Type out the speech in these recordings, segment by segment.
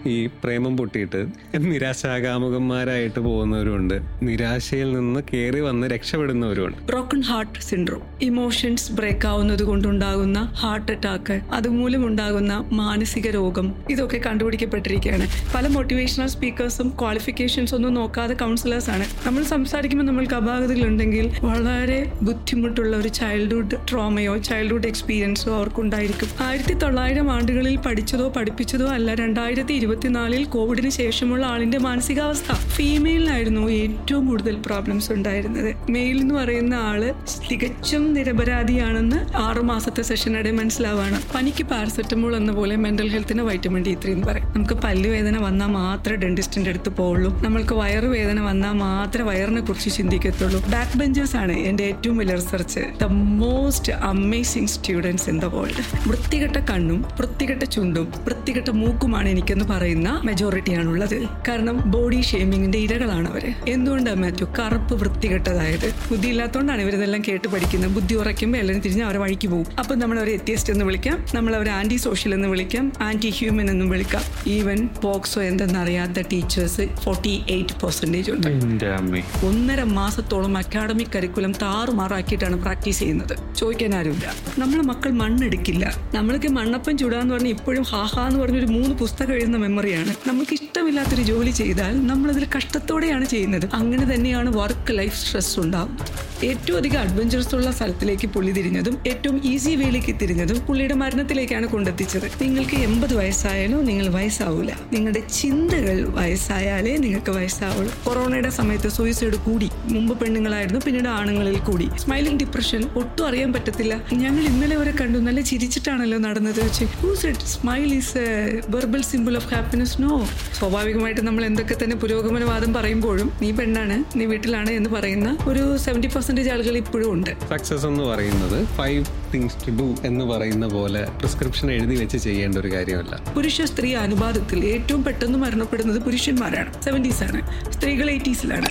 ഈ പ്രേമം പൊട്ടിയിട്ട് നിരാശാകാമുകന്മാരായിട്ട് പോകുന്നവരുണ്ട് നിരാശയിൽ നിന്ന് കയറി വന്ന് രക്ഷപ്പെടുന്നവരുണ്ട് broken heart syndrome emotions break ആവുന്നത് കൊണ്ടുണ്ടാകുന്ന ഹാർട്ട് അറ്റാക്ക് അതുമൂലം ഉണ്ടാകുന്ന മാനസിക രോഗം ഇതൊക്കെ കണ്ടുപിടിക്കപ്പെട്ടിരിക്കുകയാണ് പല മോട്ടിവേഷണൽ സ്പീക്കേഴ്സും ക്വാളിഫിക്കേഷൻസ് ഒന്നും നോക്കാതെ കൗൺസിലേഴ്സ് ആണ് നമ്മൾ സംസാരിക്കുമ്പോൾ നമ്മൾക്ക് അപാകതകളുണ്ടെങ്കിൽ വളരെ ബുദ്ധിമുട്ടുള്ള ഒരു ചൈൽഡ്ഹുഡ് ട്രോമയോ ചൈൽഡ്ഹുഡ് എക്സ്പീരിയൻസോ അവർക്കുണ്ടായിരിക്കും ആയിരത്തി തൊള്ളായിരം ആണ്ടുകളിൽ പഠിച്ചതോ പഠിപ്പിച്ചതോ അല്ല രണ്ടായിരത്തി ഇരുപത്തിനാലിൽ കോവിഡിന് ശേഷമുള്ള ആളിന്റെ മാനസികാവസ്ഥ ഫീമെയിലിനായിരുന്നു ഏറ്റവും കൂടുതൽ പ്രോബ്ലംസ് ഉണ്ടായിരുന്നത് മെയിൽ എന്ന് പറയുന്ന ആള് തികച്ചും നിരപരാധിയാണെന്ന് ആറു മാസത്തെ സെഷനിടെ മനസ്സിലാവാണ് പനിക്ക് പാരസെറ്റമോൾ എന്ന പോലെ മെന്റൽ ഹെൽത്തിന് വൈറ്റമിൻ ഡി ത്രീ എന്ന് പറയും നമുക്ക് പല്ലുവേദന വന്നാൽ മാത്രമേ ഡെന്റിസ്റ്റിന്റെ അടുത്ത് പോവുള്ളൂ നമ്മൾക്ക് വയറുവേദന വന്നാൽ മാത്രമേ വയറിനെ കുറിച്ച് ചിന്തിക്കത്തുള്ളൂ ബാക്ക് ബെഞ്ചേഴ്സ് ആണ് എന്റെ ഏറ്റവും വലിയ research the most amazing students in the world വൃത്തികെട്ട കണ്ണും വൃത്തികെട്ട ചുണ്ടും വൃത്തികെട്ട മൂക്കുമാണ് എനിക്കെന്ന് പറയുന്ന മെജോറിറ്റിയാണുള്ളത് കാരണം ബോഡി ഷേമിങ്ങിന്റെ ഇരകളാണ് അവര് എന്തുകൊണ്ടാണ് മാത്യു കറുപ്പ് വൃത്തികെട്ടതായത് ബുദ്ധി ഇല്ലാത്തതുകൊണ്ടാണ് ഇവരിതെല്ലാം കേട്ട് പഠിക്കുന്നത് ബുദ്ധി ഉറയ്ക്കുമ്പോൾ എല്ലാവരും തിരിഞ്ഞ് അവരെ വഴിക്ക് പോകും അപ്പൊ നമ്മൾ അവരെ എത്തിയസ്റ്റ് എന്ന് വിളിക്കാം നമ്മൾ അവരെ ആന്റി സോഷ്യൽ എന്ന് വിളിക്കാം ആന്റി ഹ്യൂമൻ എന്നും വിളിക്കാം ഈവൻ പോക്സോ എന്തെന്നറിയാത്ത ടീച്ചേഴ്സ് ഫോർട്ടി എയ്റ്റ് പെർസെന്റേജ് ഉണ്ട് എന്റെ അമ്മേ ഒന്നര മാസത്തോളം അക്കാഡമിക് കരിക്കുലം താറുമാറാക്കിയിട്ടാണ് പ്രാക്ടീസ് ചെയ്യുന്നത് ചോദിക്കാൻ ആരുമില്ല നമ്മളെ മക്കൾ മണ്ണെടുക്കില്ല നമ്മൾക്ക് മണ്ണപ്പം ചുടാന്ന് പറഞ്ഞ് ഇപ്പോഴും ഹാഹാ എന്ന് പറഞ്ഞൊരു മൂന്ന് പുസ്തകം എഴുതുന്ന മെമ്മറിയാണ് നമുക്ക് ഇഷ്ടമില്ലാത്തൊരു ജോലി ചെയ്താൽ നമ്മളതിൽ കഷ്ടത്തോടെയാണ് ചെയ്യുന്നത് അങ്ങനെ തന്നെയാണ് വർക്ക് ലൈഫ് സ്ട്രെസ് ഉണ്ടാവും ഏറ്റവും അധികം അഡ്വഞ്ചറസ് ഉള്ള സ്ഥലത്തിലേക്ക് പുള്ളി തിരിഞ്ഞതും ഏറ്റവും ഈസി വേയിലേക്ക് തിരിഞ്ഞതും പുള്ളിയുടെ മരണത്തിലേക്കാണ് കൊണ്ടെത്തിച്ചത് നിങ്ങൾക്ക് എൺപത് വയസ്സായാലും നിങ്ങൾ വയസ്സാവൂല നിങ്ങളുടെ ചിന്തകൾ വയസ്സായാലേ നിങ്ങൾക്ക് വയസ്സാവുള്ളൂ കൊറോണയുടെ സമയത്ത് സൂയിസൈഡ് കൂടി മുമ്പ് പെണ്ണുങ്ങളായിരുന്നു പിന്നീട് ആണുങ്ങളിൽ കൂടി സ്മൈലിംഗ് ഡിപ്രഷൻ ഒട്ടും അറിയാൻ പറ്റത്തില്ല ഞങ്ങൾ ഇന്നലെ വരെ കണ്ടു നല്ല ചിരിച്ചിട്ടാണല്ലോ നടന്നത് വെച്ച് smile is verbal symbol of happiness no സ്വാഭാവികമായിട്ട് നമ്മൾ എന്തൊക്കെ തന്നെ പുരോഗമനവാദം പറയുമ്പോഴും നീ പെണ്ണാണ് നീ വീട്ടിലാണ് എന്ന് പറയുന്ന ഒരു സെവന്റി പെർസെന്റേജ് ആളുകൾ ഇപ്പോഴും ഉണ്ട് സക്സസ് എന്ന് പറയുന്നത് ഫൈവ് തിങ്സ് ടു ഡു എന്ന് പറയുന്ന പോലെ പ്രിസ്ക്രിപ്ഷൻ എഴുതി വെച്ച് ചെയ്യേണ്ട ഒരു കാര്യമല്ല പുരുഷ സ്ത്രീ അനുപാതത്തിൽ ഏറ്റവും പെട്ടെന്ന് മരണപ്പെടുന്നത് പുരുഷന്മാരാണ് സെവൻറ്റീസ് ആണ് സ്ത്രീകൾ എയ്റ്റീസിലാണ്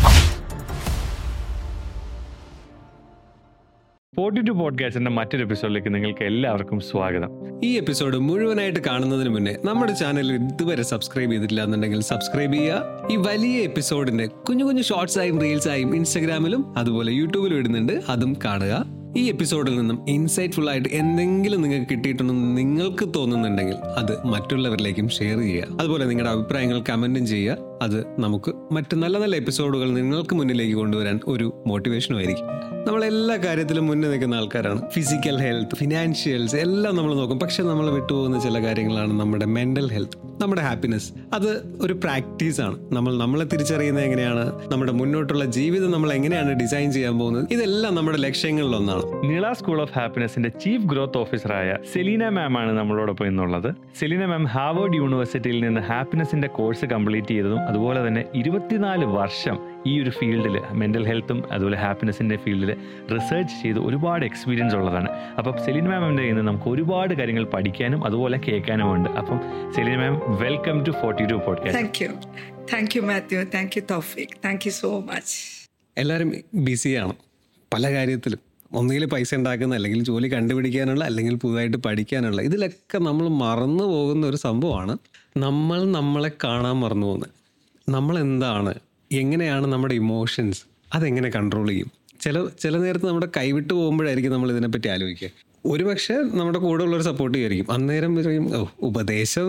ഫോർട്ടി ടു പോഡ്കാസ്റ്റിന്റെ മറ്റൊരു എപ്പിസോഡിലേക്ക് നിങ്ങൾക്ക് എല്ലാവർക്കും സ്വാഗതം ഈ എപ്പിസോഡ് മുഴുവനായിട്ട് കാണുന്നതിന് മുന്നേ നമ്മുടെ ചാനൽ ഇതുവരെ സബ്സ്ക്രൈബ് ചെയ്തിട്ടില്ല എന്നുണ്ടെങ്കിൽ സബ്സ്ക്രൈബ് ചെയ്യുക ഈ വലിയ എപ്പിസോഡിന്റെ കുഞ്ഞു കുഞ്ഞു ഷോർട്സ് ആയും റീൽസ് ആയും ഇൻസ്റ്റഗ്രാമിലും അതുപോലെ യൂട്യൂബിലും ഇടുന്നുണ്ട് അതും കാണുക ഈ എപ്പിസോഡിൽ നിന്നും ഇൻസൈറ്റ്ഫുൾ ആയിട്ട് എന്തെങ്കിലും നിങ്ങൾക്ക് കിട്ടിയിട്ടുണ്ടെന്ന് നിങ്ങൾക്ക് തോന്നുന്നുണ്ടെങ്കിൽ അത് മറ്റുള്ളവരിലേക്കും ഷെയർ ചെയ്യുക അതുപോലെ നിങ്ങളുടെ അഭിപ്രായങ്ങൾ കമന്റും ചെയ്യുക അത് നമുക്ക് മറ്റ് നല്ല നല്ല എപ്പിസോഡുകൾ നിങ്ങൾക്ക് മുന്നിലേക്ക് കൊണ്ടുവരാൻ ഒരു മോട്ടിവേഷനും ആയിരിക്കും നമ്മൾ എല്ലാ കാര്യത്തിലും മുന്നിൽ നിൽക്കുന്ന ആൾക്കാരാണ് ഫിസിക്കൽ ഹെൽത്ത് ഫിനാൻഷ്യൽസ് എല്ലാം നമ്മൾ നോക്കും പക്ഷെ നമ്മൾ വിട്ടുപോകുന്ന ചില കാര്യങ്ങളാണ് നമ്മുടെ മെന്റൽ ഹെൽത്ത് നമ്മുടെ ഹാപ്പിനെസ് അത് ഒരു പ്രാക്ടീസ് ആണ് നമ്മൾ നമ്മളെ തിരിച്ചറിയുന്നത് എങ്ങനെയാണ് നമ്മുടെ മുന്നോട്ടുള്ള ജീവിതം നമ്മൾ എങ്ങനെയാണ് ഡിസൈൻ ചെയ്യാൻ പോകുന്നത് ഇതെല്ലാം നമ്മുടെ ലക്ഷ്യങ്ങളിൽ ഒന്നാണ് നീള സ്കൂൾ ഓഫ് ഹാപ്പിനെസിന്റെ ചീഫ് ഗ്രോത്ത് ഓഫീസറായ സെലീന മാം ആണ് നമ്മളോടൊപ്പം ഇന്നുള്ളത് സെലീന മാം ഹാർവേഡ് യൂണിവേഴ്സിറ്റിയിൽ നിന്ന് ഹാപ്പിനെസിന്റെ കോഴ്സ് കംപ്ലീറ്റ് ചെയ്തതും അതുപോലെ തന്നെ ഇരുപത്തിനാല് വർഷം ഈ ഒരു ഫീൽഡിൽ മെന്റൽ ഹെൽത്തും അതുപോലെ ഹാപ്പിനെസിന്റെ ഫീൽഡിൽ റിസർച്ച് ചെയ്ത് ഒരുപാട് എക്സ്പീരിയൻസ് ഉള്ളതാണ് അപ്പം സെലീന മാമിന്റെ കയ്യിൽ നിന്ന് നമുക്ക് ഒരുപാട് കാര്യങ്ങൾ പഠിക്കാനും അതുപോലെ കേൾക്കാനും ഉണ്ട് അപ്പം Selina ma'am welcome to forty two podcast thank you thank you Matthew thank you Thoufeek thank you so much എല്ലാവരും ബിസിയാണ് പല കാര്യത്തിലും ഒന്നുകിൽ പൈസ ഉണ്ടാക്കുന്ന അല്ലെങ്കിൽ ജോലി കണ്ടുപിടിക്കാനുള്ള അല്ലെങ്കിൽ പുതുതായിട്ട് പഠിക്കാനുള്ള ഇതിലൊക്കെ നമ്മൾ മറന്നു പോകുന്ന ഒരു സംഭവമാണ് നമ്മൾ നമ്മളെ കാണാൻ മറന്നു പോകുന്നത് നമ്മൾ എന്താണ് എങ്ങനെയാണ് നമ്മുടെ ഇമോഷൻസ് അതെങ്ങനെ കൺട്രോൾ ചെയ്യും ചില ചില നേരത്ത് നമ്മുടെ കൈവിട്ട് പോകുമ്പോഴായിരിക്കും നമ്മൾ ഇതിനെപ്പറ്റി ആലോചിക്കുക ഒരുപക്ഷെ നമ്മുടെ കൂടെ ഉള്ളവർ സപ്പോർട്ട് ചെയ്യുമായിരിക്കും അന്നേരം പറയും ഓ ഉപദേശം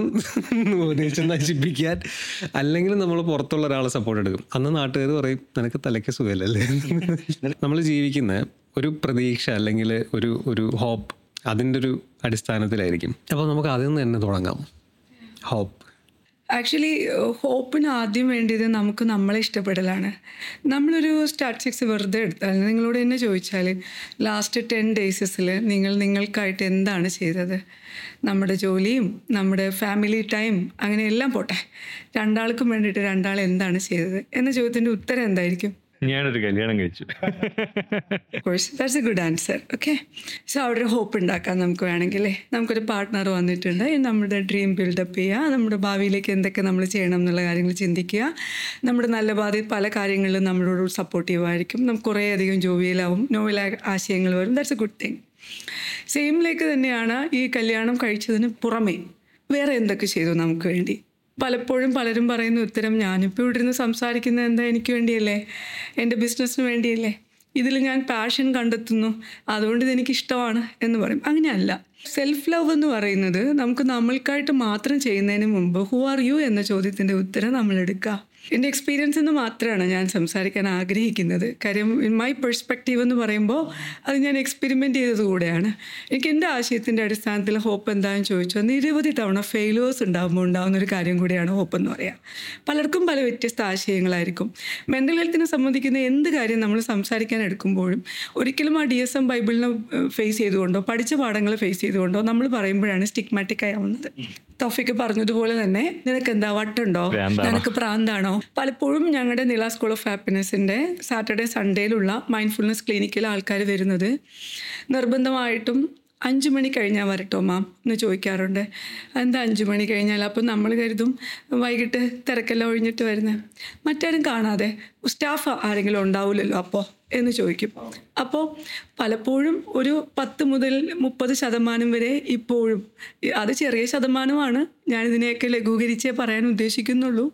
ഉപദേശം നശിപ്പിക്കാൻ അല്ലെങ്കിൽ നമ്മൾ പുറത്തുള്ള ഒരാളെ സപ്പോർട്ട് എടുക്കും അന്ന് നാട്ടുകാർ പറയും നിനക്ക് തലയ്ക്ക് സുഖമല്ലേ നമ്മൾ ജീവിക്കുന്ന ഒരു പ്രതീക്ഷ അല്ലെങ്കിൽ ഒരു ഒരു ഹോപ്പ് അതിൻ്റെ ഒരു അടിസ്ഥാനത്തിലായിരിക്കും അപ്പോൾ നമുക്ക് അതിൽ നിന്ന് തന്നെ തുടങ്ങാം ഹോപ്പ് ആക്ച്വലി ഹോപ്പിന് ആദ്യം വേണ്ടിയത് നമുക്ക് നമ്മളെ ഇഷ്ടപ്പെടലാണ് നമ്മളൊരു സ്റ്റാറ്റിസ്റ്റിക്സ് വെറുതെ എടുത്താൽ നിങ്ങളോട് തന്നെ ചോദിച്ചാൽ ലാസ്റ്റ് ടെൻ ഡേയ്സസിൽ നിങ്ങൾ നിങ്ങൾക്കായിട്ട് എന്താണ് ചെയ്തത് നമ്മുടെ ജോലിയും നമ്മുടെ ഫാമിലി ടൈം അങ്ങനെ എല്ലാം പോട്ടെ രണ്ടാൾക്കും വേണ്ടിയിട്ട് രണ്ടാൾ എന്താണ് ചെയ്തത് എന്ന ചോദ്യത്തിൻ്റെ ഉത്തരം എന്തായിരിക്കും ഞാനൊരു കല്യാണം കഴിച്ചു course that's a good answer okay so അവിടെ ഒരു ഹോപ്പ് ഉണ്ടാക്കാം നമുക്ക് വേണമെങ്കിൽ നമുക്കൊരു പാർട്ട്ണർ വന്നിട്ടുണ്ട് നമ്മുടെ ഡ്രീം ബിൽഡപ്പ് ചെയ്യുക നമ്മുടെ ഭാവിയിലേക്ക് എന്തൊക്കെ നമ്മൾ ചെയ്യണം എന്നുള്ള കാര്യങ്ങൾ ചിന്തിക്കുക നമ്മുടെ നല്ല ഭാവി പല കാര്യങ്ങളിലും നമ്മളോട് സപ്പോർട്ടീവ് ആയിരിക്കും നമുക്ക് കുറേ അധികം ജോവിയലാവും നോവൽ ആശയങ്ങൾ വരും ദാറ്റ്സ് എ ഗുഡ് തിങ് സെയിമിലേക്ക് തന്നെയാണ് ഈ കല്യാണം കഴിച്ചതിന് പുറമേ വേറെ എന്തൊക്കെ ചെയ്തു നമുക്ക് വേണ്ടി പലപ്പോഴും പലരും പറയുന്ന ഉത്തരം ഞാനിപ്പോൾ ഇവിടെ ഇരുന്ന് സംസാരിക്കുന്നത് എന്താ എനിക്ക് വേണ്ടിയല്ലേ എൻ്റെ ബിസിനസ്സിന് വേണ്ടിയല്ലേ ഇതിൽ ഞാൻ പാഷൻ കണ്ടെത്തുന്നു അതുകൊണ്ട് ഇതെനിക്ക് ഇഷ്ടമാണ് എന്ന് പറയും അങ്ങനെയല്ല സെൽഫ് ലവ് എന്ന് പറയുന്നത് നമുക്ക് നമ്മൾക്കായിട്ട് മാത്രം ചെയ്യുന്നതിന് മുമ്പ് ഹു ആർ യു എന്ന ചോദ്യത്തിൻ്റെ ഉത്തരം നമ്മൾ എടുക്കുക എൻ്റെ എക്സ്പീരിയൻസ് എന്ന് മാത്രമാണ് ഞാൻ സംസാരിക്കാൻ ആഗ്രഹിക്കുന്നത് കാര്യം ഇൻ മൈ പെർസ്പെക്റ്റീവ് എന്ന് പറയുമ്പോൾ അത് ഞാൻ എക്സ്പെരിമെൻ്റ് ചെയ്തത് കൂടെയാണ് എനിക്ക് എൻ്റെ ആശയത്തിൻ്റെ അടിസ്ഥാനത്തിൽ ഹോപ്പ് എന്താണെന്ന് ചോദിച്ചാൽ നിരവധി തവണ ഫെയിലേഴ്സ് ഉണ്ടാകുമ്പോൾ ഉണ്ടാകുന്ന ഒരു കാര്യം കൂടിയാണ് ഹോപ്പ് എന്ന് പറയുക പലർക്കും പല വ്യത്യസ്ത ആശയങ്ങളായിരിക്കും മെൻ്റൽ ഹെൽത്തിനെ സംബന്ധിക്കുന്ന എന്ത് കാര്യം നമ്മൾ സംസാരിക്കാൻ എടുക്കുമ്പോഴും ഒരിക്കലും ആ ഡി എസ് എം ബൈബിളിനെ ഫേസ് ചെയ്തുകൊണ്ടോ പഠിച്ച പാഠങ്ങൾ ഫേസ് ചെയ്തുകൊണ്ടോ നമ്മൾ പറയുമ്പോഴാണ് സ്റ്റിഗ്മാറ്റിക് ആവുന്നത് തോഫിക്ക് പറഞ്ഞതുപോലെ തന്നെ നിനക്ക് എന്താ വട്ടുണ്ടോ ഭ്രാന്താണോ? നിനക്ക് പ്രാന്താണോ പലപ്പോഴും ഞങ്ങളുടെ നില സ്കൂൾ ഓഫ് ഹാപ്പിനെസ്സിൻ്റെ സാറ്റർഡേ സൺഡേയിലുള്ള മൈൻഡ്ഫുൾനെസ് ക്ലിനിക്കിൽ ആൾക്കാർ വരുന്നത് നിർബന്ധമായിട്ടും അഞ്ച് മണി കഴിഞ്ഞാൽ വരട്ടോ മാം എന്ന് ചോദിക്കാറുണ്ട് എന്താ അഞ്ച് മണി കഴിഞ്ഞാൽ അപ്പം നമ്മൾ കരുതും വൈകിട്ട് തിരക്കെല്ലാം ഒഴിഞ്ഞിട്ട് വരുന്നത് മറ്റാരും കാണാതെ സ്റ്റാഫ് ആരെങ്കിലും ഉണ്ടാവില്ലല്ലോ അപ്പോൾ എന്ന് ചോദിക്കും അപ്പോൾ പലപ്പോഴും ഒരു പത്ത് മുതൽ മുപ്പത് ശതമാനം വരെ ഇപ്പോഴും അത് ചെറിയ ശതമാനമാണ് ഞാനിതിനെയൊക്കെ ലഘൂകരിച്ചേ പറയാൻ ഉദ്ദേശിക്കുന്നുള്ളൂ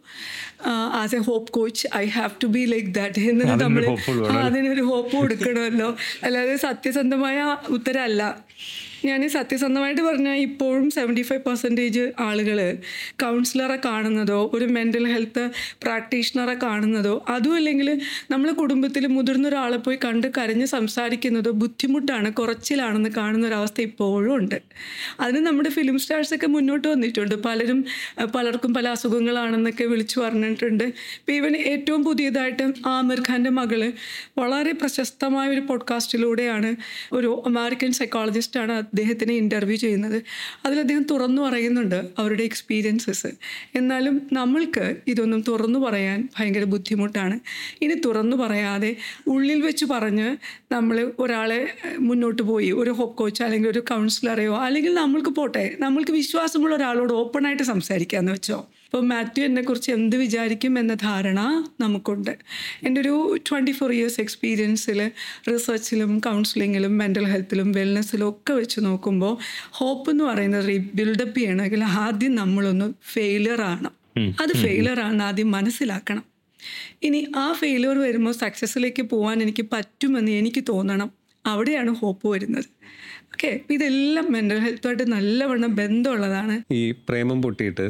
as a hope coach I have to be like that എന്നത് അതിനൊരു നമ്മൾ hope കൊടുക്കണം. അതിനൊരു ഹോപ്പ് കൊടുക്കണമല്ലോ അല്ലാതെ സത്യസന്ധമായ ഉത്തരമല്ല ഞാൻ സത്യസന്ധമായിട്ട് പറഞ്ഞാൽ ഇപ്പോഴും സെവൻറ്റി ഫൈവ് പെർസെൻറ്റേജ് ആളുകൾ കൗൺസിലറെ കാണുന്നതോ ഒരു മെൻ്റൽ ഹെൽത്ത് പ്രാക്ടീഷണറെ കാണുന്നതോ അതും അല്ലെങ്കിൽ നമ്മളെ കുടുംബത്തിൽ മുതിർന്ന ഒരാളെ പോയി കണ്ട് കരഞ്ഞ് സംസാരിക്കുന്നതോ ബുദ്ധിമുട്ടാണ് കുറച്ചിലാണെന്ന് കാണുന്ന ഒരവസ്ഥ ഇപ്പോഴും ഉണ്ട് അതിന് നമ്മുടെ ഫിലിം സ്റ്റാർസൊക്കെ മുന്നോട്ട് വന്നിട്ടുണ്ട് പലരും അഹ് പലർക്കും പല അസുഖങ്ങളാണെന്നൊക്കെ വിളിച്ചു പറഞ്ഞിട്ടുണ്ട് ഇപ്പം ഈവൻ ഏറ്റവും പുതിയതായിട്ട് ആമിർ ഖാൻ്റെ മകള് വളരെ പ്രശസ്തമായ ഒരു പോഡ്കാസ്റ്റിലൂടെയാണ് ഒരു അമേരിക്കൻ സൈക്കോളജിസ്റ്റാണ് അദ്ദേഹത്തിനെ ഇൻ്റർവ്യൂ ചെയ്യുന്നത് അതിൽ അദ്ദേഹം തുറന്നു പറയുന്നുണ്ട് അവരുടെ എക്സ്പീരിയൻസസ് എന്നാലും നമ്മൾക്ക് ഇതൊന്നും തുറന്നു പറയാൻ ഭയങ്കര ബുദ്ധിമുട്ടാണ് ഇനി തുറന്നു പറയാതെ ഉള്ളിൽ വെച്ച് പറഞ്ഞ് നമ്മൾ ഒരാളെ ഏഹ്, മുന്നോട്ട് പോയി ഒരു ഹോപ്പ് കോച്ച് അല്ലെങ്കിൽ ഒരു കൗൺസിലറെയോ അല്ലെങ്കിൽ നമ്മൾക്ക് പോട്ടെ നമ്മൾക്ക് വിശ്വാസമുള്ള ഒരാളോട് ഓപ്പണായിട്ട് സംസാരിക്കാമെന്ന് വെച്ചോ ഇപ്പോൾ മാത്യു എന്നെക്കുറിച്ച് എന്ത് വിചാരിക്കും എന്ന ധാരണ നമുക്കുണ്ട് എൻ്റെ ഒരു ട്വൻറ്റി ഫോർ ഇയേഴ്സ് എക്സ്പീരിയൻസിൽ റിസർച്ചിലും കൗൺസിലിങ്ങിലും മെൻ്റൽ ഹെൽത്തിലും വെൽനെസ്സിലും ഒക്കെ വെച്ച് നോക്കുമ്പോൾ ഹോപ്പ് എന്ന് പറയുന്നത് റീബിൽഡപ്പ് ചെയ്യണമെങ്കിൽ ആദ്യം നമ്മളൊന്ന് ഫെയിലിയർ ആണ് അത് ഫെയിലിയർ ആണ് ആദ്യം മനസ്സിലാക്കണം ഇനി ആ ഫെയിലിയർ വരുമ്പോൾ സക്സസ്സിലേക്ക് പോകാൻ എനിക്ക് പറ്റുമെന്ന് എനിക്ക് തോന്നണം അവിടെയാണ് ഹോപ്പ് വരുന്നത് ഓക്കെ ഇതെല്ലാം മെൻ്റൽ ഹെൽത്തുമായിട്ട് നല്ലവണ്ണം ബന്ധമുള്ളതാണ് ഈ പ്രേമം പൊട്ടിയിട്ട്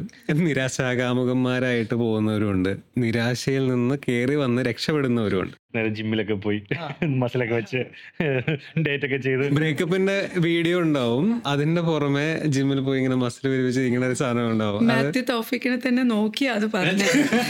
നിരാശാകാമുകന്മാരായിട്ട് പോകുന്നവരുണ്ട് നിരാശയിൽ നിന്ന് കയറി വന്ന് രക്ഷപ്പെടുന്നവരുണ്ട് നേരെ ജിമ്മിലൊക്കെ പോയി മസിലൊക്കെ വെച്ച് ഡേറ്റ് ഒക്കെ ചെയ്ത് ബ്രേക്കപ്പിന്റെ വീഡിയോ ഉണ്ടാവും അതിന്റെ പുറമെ ജിമ്മിൽ പോയി ഇങ്ങനെ മസിൽ വിരിവിച്ച് ഇങ്ങനെ ഒരു സാധനം ഉണ്ടാവും മാത്യു തൗഫിക്കിനെ തന്നെ നോക്കിയാ അത് പറഞ്ഞു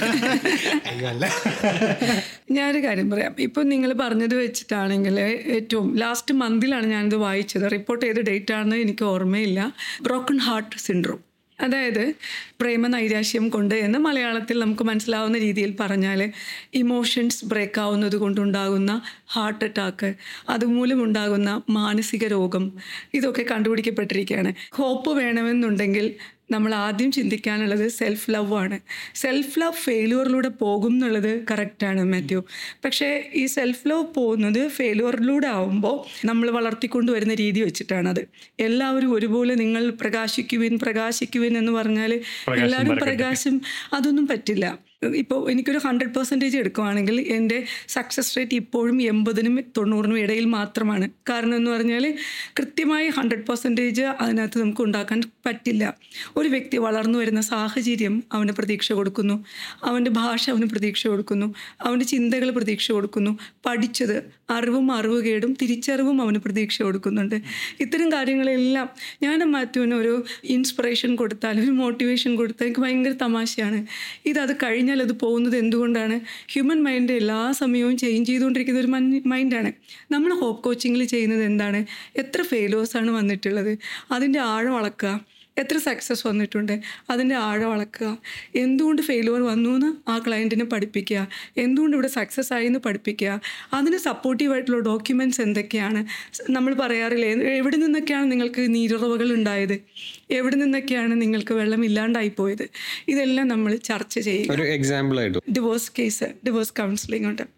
ഞാനൊരു കാര്യം പറയാം ഇപ്പം നിങ്ങൾ പറഞ്ഞത് വെച്ചിട്ടാണെങ്കിൽ ഏറ്റവും ലാസ്റ്റ് മന്തിലാണ് ഞാനിത് വായിച്ചത് റിപ്പോർട്ട് ചെയ്ത ഡേറ്റ് ആണെന്ന് എനിക്ക് ഓർമ്മയില്ല ബ്രോക്കൺ ഹാർട്ട് സിൻഡ്രോം അതായത് പ്രേമ നൈരാശ്യം കൊണ്ട് എന്ന് മലയാളത്തിൽ നമുക്ക് മനസ്സിലാവുന്ന രീതിയിൽ പറഞ്ഞാൽ ഇമോഷൻസ് ബ്രേക്ക് ആവുന്നത് കൊണ്ടുണ്ടാകുന്ന ഹാർട്ട് അറ്റാക്ക് അതുമൂലം ഉണ്ടാകുന്ന മാനസിക രോഗം ഇതൊക്കെ കണ്ടുപിടിക്കപ്പെട്ടിരിക്കുകയാണ് ഹോപ്പ് വേണമെന്നുണ്ടെങ്കിൽ നമ്മൾ ആദ്യം ചിന്തിക്കാനുള്ളത് സെൽഫ് ലവ് ആണ് സെൽഫ് ലവ് ഫെയിലുവറിലൂടെ പോകും എന്നുള്ളത് കറക്റ്റാണ് മാത്യു പക്ഷേ ഈ സെൽഫ് ലവ് പോകുന്നത് ഫെയിലുവറിലൂടെ ആവുമ്പോൾ നമ്മൾ വളർത്തിക്കൊണ്ടുവരുന്ന രീതി വെച്ചിട്ടാണത് എല്ലാവരും ഒരുപോലെ നിങ്ങൾ പ്രകാശിക്കുവിൻ പ്രകാശിക്കുവിൻ എന്ന് പറഞ്ഞാൽ എല്ലാവരും പ്രകാശം അതൊന്നും പറ്റില്ല ഇപ്പോൾ എനിക്കൊരു ഹൺഡ്രഡ് പെർസെൻറ്റേജ് എടുക്കുവാണെങ്കിൽ എൻ്റെ സക്സസ് റേറ്റ് ഇപ്പോഴും എൺപതിനും തൊണ്ണൂറിനും ഇടയിൽ മാത്രമാണ് കാരണം എന്ന് പറഞ്ഞാൽ കൃത്യമായി ഹൺഡ്രഡ് പെർസെൻറ്റേജ് അതിനകത്ത് നമുക്ക് ഉണ്ടാക്കാൻ പറ്റില്ല ഒരു വ്യക്തി വളർന്നു വരുന്ന സാഹചര്യം അവന് പ്രതീക്ഷ കൊടുക്കുന്നു അവൻ്റെ ഭാഷ അവന് പ്രതീക്ഷ കൊടുക്കുന്നു അവൻ്റെ ചിന്തകൾ പ്രതീക്ഷ കൊടുക്കുന്നു പഠിച്ചത് അറിവും അറിവുകേടും തിരിച്ചറിവും അവന് പ്രതീക്ഷ കൊടുക്കുന്നുണ്ട് ഇത്തരം കാര്യങ്ങളെല്ലാം ഞാൻ മാത്യുവിന് ഒരു ഇൻസ്പിറേഷൻ കൊടുത്താൽ ഒരു മോട്ടിവേഷൻ കൊടുത്താൽ എനിക്ക് ഭയങ്കര തമാശയാണ് ഇതത് കഴിഞ്ഞാൽ അത് പോകുന്നത് എന്തുകൊണ്ടാണ് ഹ്യൂമൻ മൈൻഡ് എല്ലാ സമയവും ചേഞ്ച് ചെയ്തുകൊണ്ടിരിക്കുന്ന ഒരു മൈൻഡാണ് നമ്മൾ ഹോപ്പ് കോച്ചിങ്ങിൽ ചെയ്യുന്നത് എന്താണ് എത്ര ഫെയിലേഴ്സാണ് വന്നിട്ടുള്ളത് അതിൻ്റെ ആഴം അളക്കുക എത്ര സക്സസ് വന്നിട്ടുണ്ട് അതിൻ്റെ ആഴം അളക്കുക എന്തുകൊണ്ട് ഫെയിലുവർ വന്നു എന്ന് ആ ക്ലയൻറ്റിനെ പഠിപ്പിക്കുക എന്തുകൊണ്ട് ഇവിടെ സക്സസ് ആയി എന്ന് പഠിപ്പിക്കുക അതിന് സപ്പോർട്ടീവായിട്ടുള്ള ഡോക്യുമെൻറ്റ്സ് എന്തൊക്കെയാണ് നമ്മൾ പറയാറില്ലേ എവിടെ നിന്നൊക്കെയാണ് നിങ്ങൾക്ക് നീരുറവകൾ ഉണ്ടായത് എവിടെ നിന്നൊക്കെയാണ് നിങ്ങൾക്ക് വെള്ളം ഇല്ലാണ്ടായി പോയത് ഇതെല്ലാം നമ്മൾ ചർച്ച ചെയ്യുക ഒരു എക്സാമ്പിൾ ആയിട്ട് ഡിവോഴ്സ് കേസ് ഡിവോഴ്സ് കൗൺസിലിംഗ് ഉണ്ട്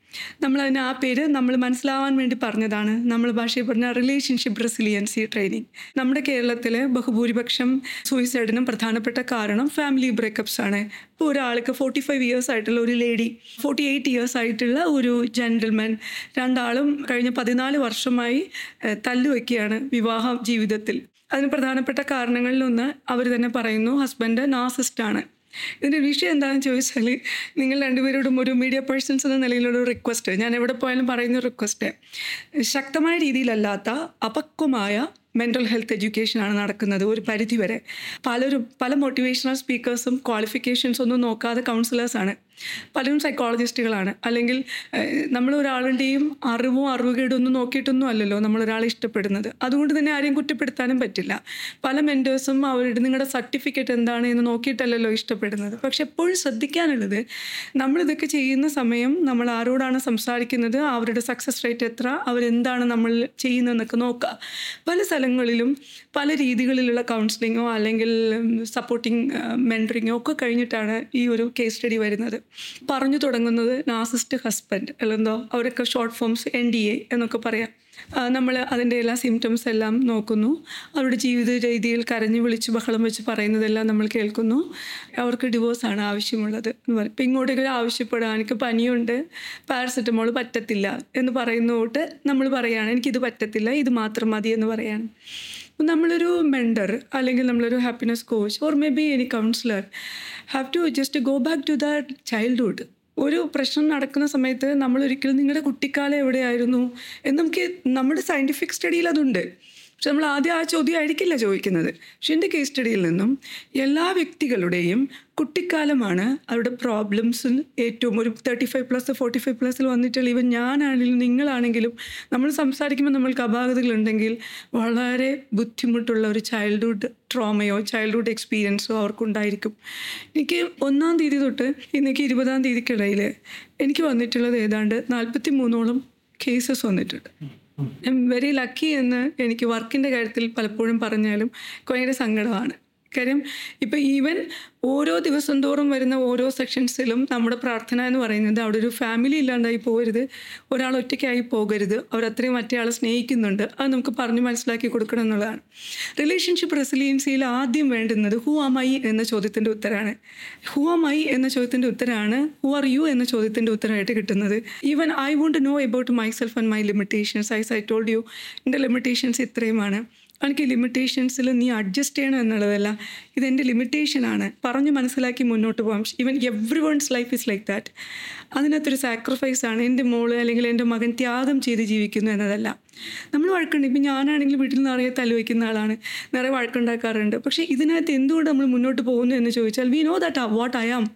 നമ്മൾ അതിന് ആ പേര് നമ്മൾ മനസ്സിലാവാൻ വേണ്ടി പറഞ്ഞതാണ് നമ്മൾ ഭാഷയിൽ പറഞ്ഞ റിലേഷൻഷിപ്പ് റെസിലിയൻസി ട്രെയിനിങ് നമ്മുടെ കേരളത്തിൽ ബഹുഭൂരിപക്ഷം സൂയിസൈഡിനും പ്രധാനപ്പെട്ട കാരണം ഫാമിലി ബ്രേക്കപ്സ് ആണ് ഇപ്പോൾ ഒരാൾക്ക് ഫോർട്ടി ഫൈവ് ഇയേഴ്സ് ആയിട്ടുള്ള ഒരു ലേഡി ഫോർട്ടി എയ്റ്റ് ഇയേഴ്സ് ആയിട്ടുള്ള ഒരു ജെൻറ്റിൽമാൻ രണ്ടാളും കഴിഞ്ഞ പതിനാല് വർഷമായി ഏഹ്, തല്ലുവെക്കുകയാണ് വിവാഹ ജീവിതത്തിൽ അതിന് പ്രധാനപ്പെട്ട കാരണങ്ങളിലൊന്ന് അവർ തന്നെ പറയുന്നു ഹസ്ബൻഡ് നാസിസ്റ്റാണ് ഇതിൻ്റെ വിഷയം എന്താണെന്ന് ചോദിച്ചാൽ നിങ്ങൾ രണ്ടുപേരോടും ഒരു മീഡിയ പേഴ്സൺസ് എന്ന നിലയിലുള്ള റിക്വസ്റ്റ് ഞാൻ എവിടെ പോയാലും പറയുന്ന റിക്വസ്റ്റ് ശക്തമായ രീതിയിലല്ലാത്ത അപക്വമായ മെൻ്റൽ ഹെൽത്ത് എഡ്യൂക്കേഷനാണ് നടക്കുന്നത് ഒരു പരിധിവരെ പലരും പല മോട്ടിവേഷണൽ സ്പീക്കേഴ്സും ക്വാളിഫിക്കേഷൻസ് ഒന്നും നോക്കാതെ കൗൺസിലേഴ്സാണ് പലരും സൈക്കോളജിസ്റ്റുകളാണ് അല്ലെങ്കിൽ ഏഹ്, നമ്മൾ ഒരാളുടെയും അറിവോ അറിവുകേടും ഒന്നും നോക്കിയിട്ടൊന്നും അല്ലല്ലോ നമ്മൾ ഒരാളെ ഇഷ്ടപ്പെടുന്നത് അതുകൊണ്ട് തന്നെ ആരെയും കുറ്റപ്പെടുത്താനും പറ്റില്ല പല മെൻറ്റേഴ്സും അവരുടെ നിങ്ങളുടെ സർട്ടിഫിക്കറ്റ് എന്താണ് എന്ന് നോക്കിയിട്ടല്ലല്ലോ ഇഷ്ടപ്പെടുന്നത് പക്ഷെ എപ്പോഴും ശ്രദ്ധിക്കാനുള്ളത് നമ്മളിതൊക്കെ ചെയ്യുന്ന സമയം നമ്മൾ ആരോടാണ് സംസാരിക്കുന്നത് അവരുടെ സക്സസ് റേറ്റ് എത്ര അവരെന്താണ് നമ്മൾ ചെയ്യുന്നതെന്നൊക്കെ നോക്കുക പല സ്ഥലങ്ങളിലും പല രീതികളിലുള്ള കൗൺസിലിങ്ങോ അല്ലെങ്കിൽ സപ്പോർട്ടിങ് മെൻറ്ററിങ്ങോ ഒക്കെ കഴിഞ്ഞിട്ടാണ് ഈ ഒരു കേസ് സ്റ്റഡി വരുന്നത് പറഞ്ഞു തുടങ്ങുന്നത് നാസിസ്റ്റ് ഹസ്ബൻഡ് അല്ലെന്തോ അവരൊക്കെ short forms N D A എന്നൊക്കെ പറയാം നമ്മൾ അതിൻ്റെ എല്ലാ സിംറ്റംസ് എല്ലാം നോക്കുന്നു അവരുടെ ജീവിത രീതിയിൽ കരഞ്ഞു വിളിച്ച് ബഹളം വെച്ച് പറയുന്നതെല്ലാം നമ്മൾ കേൾക്കുന്നു അവർക്ക് ഡിവോഴ്സാണ് ആവശ്യമുള്ളത് എന്ന് പറയും ഇപ്പം ഇങ്ങോട്ടേക്ക് ആവശ്യപ്പെടുക എനിക്ക് പനിയുണ്ട് പാരസെറ്റമോൾ പറ്റത്തില്ല എന്ന് പറയുന്ന തൊട്ട് നമ്മൾ പറയുകയാണ് എനിക്കിത് പറ്റത്തില്ല ഇത് മാത്രം മതി എന്ന് പറയാണ് അപ്പം നമ്മളൊരു മെൻഡർ അല്ലെങ്കിൽ നമ്മളൊരു happiness coach or may maybe any counsellor have to just go back to the childhood ഒരു പ്രശ്നം നടക്കുന്ന സമയത്ത് നമ്മൾ ഒരിക്കലും നിങ്ങളുടെ കുട്ടിക്കാലം എവിടെയായിരുന്നു എന്ന് നമുക്ക് നമ്മുടെ സയൻറ്റിഫിക് സ്റ്റഡിയിൽ അതുണ്ട് പക്ഷെ നമ്മൾ ആദ്യം ആ ചോദ്യം ആയിരിക്കില്ല ചോദിക്കുന്നത് പക്ഷെ എൻ്റെ കേസ് സ്റ്റഡിയിൽ നിന്നും എല്ലാ വ്യക്തികളുടെയും കുട്ടിക്കാലമാണ് അവരുടെ പ്രോബ്ലംസിൽ ഏറ്റവും ഒരു thirty five plus forty five പ്ലസ്സിൽ വന്നിട്ടുള്ള ഇവൻ ഞാനാണെങ്കിലും നിങ്ങളാണെങ്കിലും നമ്മൾ സംസാരിക്കുമ്പോൾ നമ്മൾക്ക് അപാകതകളുണ്ടെങ്കിൽ വളരെ ബുദ്ധിമുട്ടുള്ള ഒരു ചൈൽഡ്ഹുഡ് ട്രോമയോ ചൈൽഡ്ഹുഡ് എക്സ്പീരിയൻസോ അവർക്കുണ്ടായിരിക്കും എനിക്ക് ഒന്നാം തീയതി തൊട്ട് ഇന്നേക്ക് ഇരുപതാം തീയതിക്കിടയിൽ എനിക്ക് വന്നിട്ടുള്ളത് ഏതാണ്ട് നാൽപ്പത്തി മൂന്നോളം കേസസ് വന്നിട്ടുണ്ട് ഐ എം വെരി ലക്കി എന്ന് എനിക്ക് വർക്കിൻ്റെ കാര്യത്തിൽ പലപ്പോഴും പറഞ്ഞാലും ഭയങ്കര സങ്കടമാണ് കാര്യം ഇപ്പം ഈവൻ ഓരോ ദിവസം തോറും വരുന്ന ഓരോ സെക്ഷൻസിലും നമ്മുടെ പ്രാർത്ഥന എന്ന് പറയുന്നത് അവിടെ ഒരു ഫാമിലി ഇല്ലാണ്ടായി പോകരുത് ഒരാൾ ഒറ്റയ്ക്കായി പോകരുത് അവർ അത്രയും മറ്റേ ആളെ സ്നേഹിക്കുന്നുണ്ട് അത് നമുക്ക് പറഞ്ഞു മനസ്സിലാക്കി കൊടുക്കണം എന്നുള്ളതാണ് റിലേഷൻഷിപ്പ് റെസിലിയൻസിയിൽ ആദ്യം വേണ്ടുന്നത് ഹു ആം ഐ എന്ന ചോദ്യത്തിൻ്റെ ഉത്തരമാണ് ഹു ആം ഐ എന്ന ചോദ്യത്തിൻ്റെ ഉത്തരമാണ് ഹു ആർ യു എന്ന ചോദ്യത്തിൻ്റെ ഉത്തരമായിട്ട് കിട്ടുന്നത് even I want know about myself and my limitations as I told you എൻ്റെ ലിമിറ്റേഷൻസ് ഇത്രയുമാണ് എനിക്ക് ലിമിറ്റേഷൻസിൽ നീ അഡ്ജസ്റ്റ് ചെയ്യണം എന്നുള്ളതല്ല ഇതെൻ്റെ ലിമിറ്റേഷനാണ് പറഞ്ഞ് മനസ്സിലാക്കി മുന്നോട്ട് പോകാം even every one's life is like that അതിനകത്തൊരു സാക്രിഫൈസ് ആണ് എൻ്റെ മോള് അല്ലെങ്കിൽ എൻ്റെ മകൻ ത്യാഗം ചെയ്ത് ജീവിക്കുന്നു എന്നതല്ല നമ്മൾ വഴക്കുണ്ട് ഇപ്പം ഞാനാണെങ്കിൽ വീട്ടിൽ നിറയെ തല്ല് വയ്ക്കുന്ന ആളാണ് നിറയെ വഴക്കുണ്ടാക്കാറുണ്ട് പക്ഷേ ഇതിനകത്ത് എന്തുകൊണ്ട് നമ്മൾ മുന്നോട്ട് പോകുന്നു എന്ന് ചോദിച്ചാൽ we know that what I am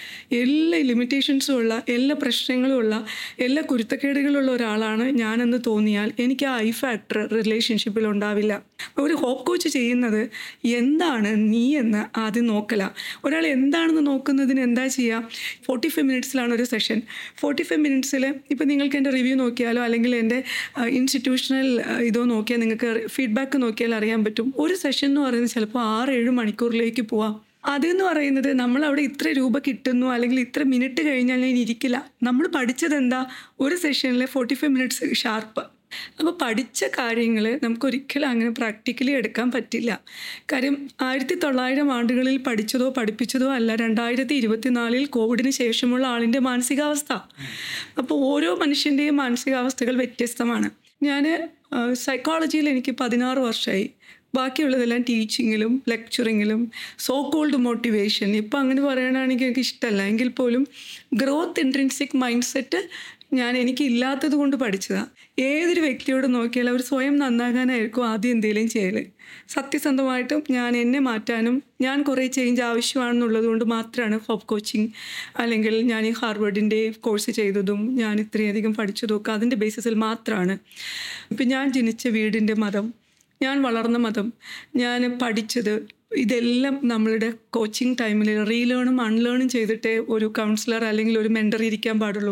എല്ലാ ലിമിറ്റേഷൻസും ഉള്ള എല്ലാ പ്രശ്നങ്ങളും ഉള്ള എല്ലാ കുരുത്തക്കേടുകളുള്ള ഒരാളാണ് ഞാനെന്ന് തോന്നിയാൽ എനിക്ക് ആ ഐ ഫാക്ടർ റിലേഷൻഷിപ്പിൽ ഉണ്ടാവില്ല ഒരു ഹോപ്പ് കോച്ച് ചെയ്യുന്നത് എന്താണ് നീ എന്ന് ആദ്യം നോക്കല ഒരാൾ എന്താണെന്ന് നോക്കുന്നതിന് എന്താ ചെയ്യുക ഫോർട്ടി ഫൈവ് മിനിറ്റ്സിലാണ് ഒരു സെഷൻ ഫോർട്ടി ഫൈവ് മിനിറ്റ്സിൽ ഇപ്പോൾ നിങ്ങൾക്ക് എൻ്റെ റിവ്യൂ നോക്കിയാലോ അല്ലെങ്കിൽ എൻ്റെ ഇൻസ്റ്റിറ്റ്യൂഷണൽ ഇതോ നോക്കിയാൽ നിങ്ങൾക്ക് ഫീഡ്ബാക്ക് നോക്കിയാൽ അറിയാൻ പറ്റും ഒരു സെഷൻ എന്ന് പറയുന്നത് ചിലപ്പോൾ ആറ് ഏഴ് മണിക്കൂറിലേക്ക് പോവാം അതെന്ന് പറയുന്നത് നമ്മൾ അവിടെ ഇത്ര രൂപ കിട്ടുന്നു അല്ലെങ്കിൽ ഇത്ര മിനിറ്റ് കഴിഞ്ഞാൽ ഞാൻ ഇരിക്കില്ല നമ്മൾ പഠിച്ചത് എന്താ ഒരു സെഷനിൽ ഫോർട്ടി ഫൈവ് മിനിറ്റ്സ് ഷാർപ്പ് അപ്പോൾ പഠിച്ച കാര്യങ്ങൾ നമുക്കൊരിക്കലും അങ്ങനെ പ്രാക്ടിക്കലി എടുക്കാൻ പറ്റില്ല കാര്യം ആയിരത്തി തൊള്ളായിരം ആണ്ടുകളിൽ പഠിച്ചതോ പഠിപ്പിച്ചതോ അല്ല രണ്ടായിരത്തി ഇരുപത്തിനാലിൽ കോവിഡിന് ശേഷമുള്ള ആളിൻ്റെ മാനസികാവസ്ഥ അപ്പോൾ ഓരോ മനുഷ്യൻ്റെയും മാനസികാവസ്ഥകൾ വ്യത്യസ്തമാണ് ഞാൻ സൈക്കോളജിയിൽ എനിക്ക് പതിനാറ് വർഷമായി ബാക്കിയുള്ളതെല്ലാം ടീച്ചിങ്ങിലും ലെക്ചറിങ്ങിലും സോ കോൾഡ് മോട്ടിവേഷൻ ഇപ്പം അങ്ങനെ പറയുകയാണെങ്കിൽ എനിക്ക് ഇഷ്ടമല്ല എങ്കിൽ പോലും ഗ്രോത്ത് ഇൻട്രൻസിക് മൈൻഡ് സെറ്റ് ഞാൻ എനിക്ക് ഇല്ലാത്തത് കൊണ്ട് പഠിച്ചതാണ് ഏതൊരു വ്യക്തിയോട് നോക്കിയാൽ അവർ സ്വയം നന്നാകാനായിരിക്കും ആദ്യം എന്തെങ്കിലും ചെയ്യൽ സത്യസന്ധമായിട്ടും ഞാൻ എന്നെ മാറ്റാനും ഞാൻ കുറേ ചേഞ്ച് ആവശ്യമാണെന്നുള്ളത് കൊണ്ട് മാത്രമാണ് ഹോപ്പ് കോച്ചിങ് അല്ലെങ്കിൽ ഞാൻ ഈ ഹാർവേഡിൻ്റെ കോഴ്സ് ചെയ്തതും ഞാൻ ഇത്രയധികം പഠിച്ചതും ഒക്കെ അതിൻ്റെ ബേസിസിൽ മാത്രമാണ് ഇപ്പം ഞാൻ ജനിച്ച വീടിൻ്റെ മതം ഞാൻ വളർന്ന മതം ഞാൻ പഠിച്ചത് ഇതെല്ലാം നമ്മളുടെ കോച്ചിങ് ടൈമിൽ റീലേണും അൺലേണും ചെയ്തിട്ടേ ഒരു കൗൺസിലർ അല്ലെങ്കിൽ ഒരു മെൻറ്റർ ഇരിക്കാൻ പാടുള്ളൂ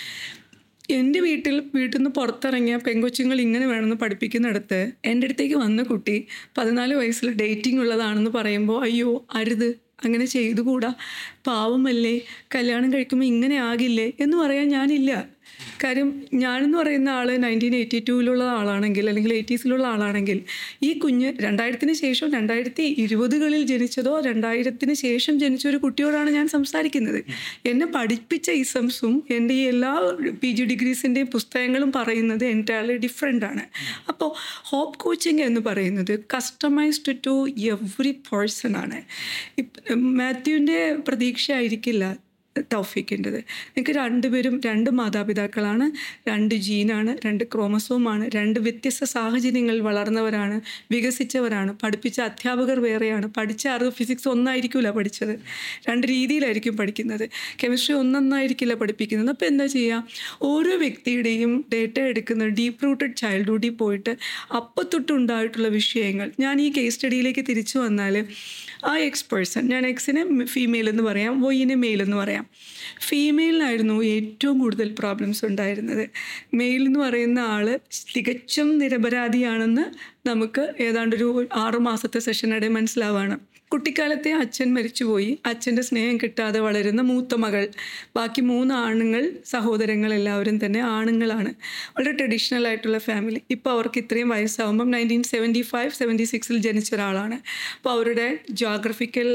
എൻ്റെ വീട്ടിൽ വീട്ടിൽ നിന്ന് പുറത്തിറങ്ങിയ പെങ്കൊച്ചുങ്ങൾ ഇങ്ങനെ വേണമെന്ന് പഠിപ്പിക്കുന്നിടത്ത് എൻ്റെ അടുത്തേക്ക് വന്ന കുട്ടി പതിനാല് വയസ്സിൽ ഡേറ്റിംഗ് ഉള്ളതാണെന്ന് പറയുമ്പോൾ അയ്യോ അരുത് അങ്ങനെ ചെയ്തുകൂടാ പാവമല്ലേ കല്യാണം കഴിക്കുമ്പോൾ ഇങ്ങനെ ആകില്ലേ എന്ന് പറയാൻ ഞാനില്ല കാര്യം ഞാനെന്ന് പറയുന്ന ആൾ നയൻറ്റീൻ എയ്റ്റി ടൂവിലുള്ള ആളാണെങ്കിൽ അല്ലെങ്കിൽ എയ്റ്റീസിലുള്ള ആളാണെങ്കിൽ ഈ കുഞ്ഞ് രണ്ടായിരത്തിന് ശേഷം രണ്ടായിരത്തി ഇരുപതുകളിൽ ജനിച്ചതോ രണ്ടായിരത്തിന് ശേഷം ജനിച്ച ഒരു കുട്ടിയോടാണ് ഞാൻ സംസാരിക്കുന്നത് എന്നെ പഠിപ്പിച്ച ഇസംസും എൻ്റെ ഈ എല്ലാ പി ജി ഡിഗ്രീസിൻ്റെയും പുസ്തകങ്ങളും പറയുന്നത് എൻറ്റയർലി ഡിഫറെൻ്റ് ആണ് അപ്പോൾ ഹോപ്പ് കോച്ചിങ് എന്ന് പറയുന്നത് കസ്റ്റമൈസ്ഡ് ടു എവറി പേഴ്സൺ ആണ് ഇപ്പം മാത്യുവിൻ്റെ പ്രതീക്ഷ ആയിരിക്കില്ല തൗഫീക്കിൻ്റെത് നിങ്ങൾക്ക് രണ്ടുപേരും രണ്ട് മാതാപിതാക്കളാണ് രണ്ട് ജീനാണ് രണ്ട് ക്രോമസോമാണ് രണ്ട് വ്യത്യസ്ത സാഹചര്യങ്ങളിൽ വളർന്നവരാണ് വികസിച്ചവരാണ് പഠിപ്പിച്ച അധ്യാപകർ വേറെയാണ് പഠിച്ച അറിവ് ഫിസിക്സ് ഒന്നായിരിക്കില്ല പഠിച്ചത് രണ്ട് രീതിയിലായിരിക്കും പഠിക്കുന്നത് കെമിസ്ട്രി ഒന്നൊന്നായിരിക്കില്ല പഠിപ്പിക്കുന്നത് അപ്പോൾ എന്താ ചെയ്യുക ഓരോ വ്യക്തിയുടെയും ഡേറ്റ എടുക്കുന്ന ഡീപ്പ് റൂട്ടഡ് ചൈൽഡ്ഹുഡിൽ പോയിട്ട് അപ്പം തൊട്ടുണ്ടായിട്ടുള്ള വിഷയങ്ങൾ ഞാൻ ഈ കേസ് സ്റ്റഡിയിലേക്ക് തിരിച്ചു വന്നാൽ ആ എക്സ് പേഴ്സൺ ഞാൻ എക്സിനെ ഫീമെയിൽ എന്ന് പറയാം വൊയിനെ മെയിൽ എന്ന് പറയാം ഫീമെയിലിനായിരുന്നു ഏറ്റവും കൂടുതൽ പ്രോബ്ലംസ് ഉണ്ടായിരുന്നത് മെയിൽ എന്ന് പറയുന്ന ആൾ തികച്ചും നിരപരാധിയാണെന്ന് നമുക്ക് ഏതാണ്ടൊരു ആറു മാസത്തെ സെഷനിടെ മനസ്സിലാവാണ് കുട്ടിക്കാലത്തെ അച്ഛൻ മരിച്ചുപോയി അച്ഛൻ്റെ സ്നേഹം കിട്ടാതെ വളരുന്ന മൂത്ത മകൾ ബാക്കി മൂന്ന് ആണുങ്ങൾ സഹോദരങ്ങൾ എല്ലാവരും തന്നെ ആണുങ്ങളാണ് വളരെ ട്രഡീഷണൽ ആയിട്ടുള്ള ഫാമിലി ഇപ്പോൾ അവർക്ക് ഇത്രയും വയസ്സാകുമ്പം നയൻറ്റീൻ സെവൻറ്റി ഫൈവ് സെവൻറ്റി സിക്സിൽ ജനിച്ച ഒരാളാണ് അപ്പോൾ അവരുടെ ജോഗ്രഫിക്കൽ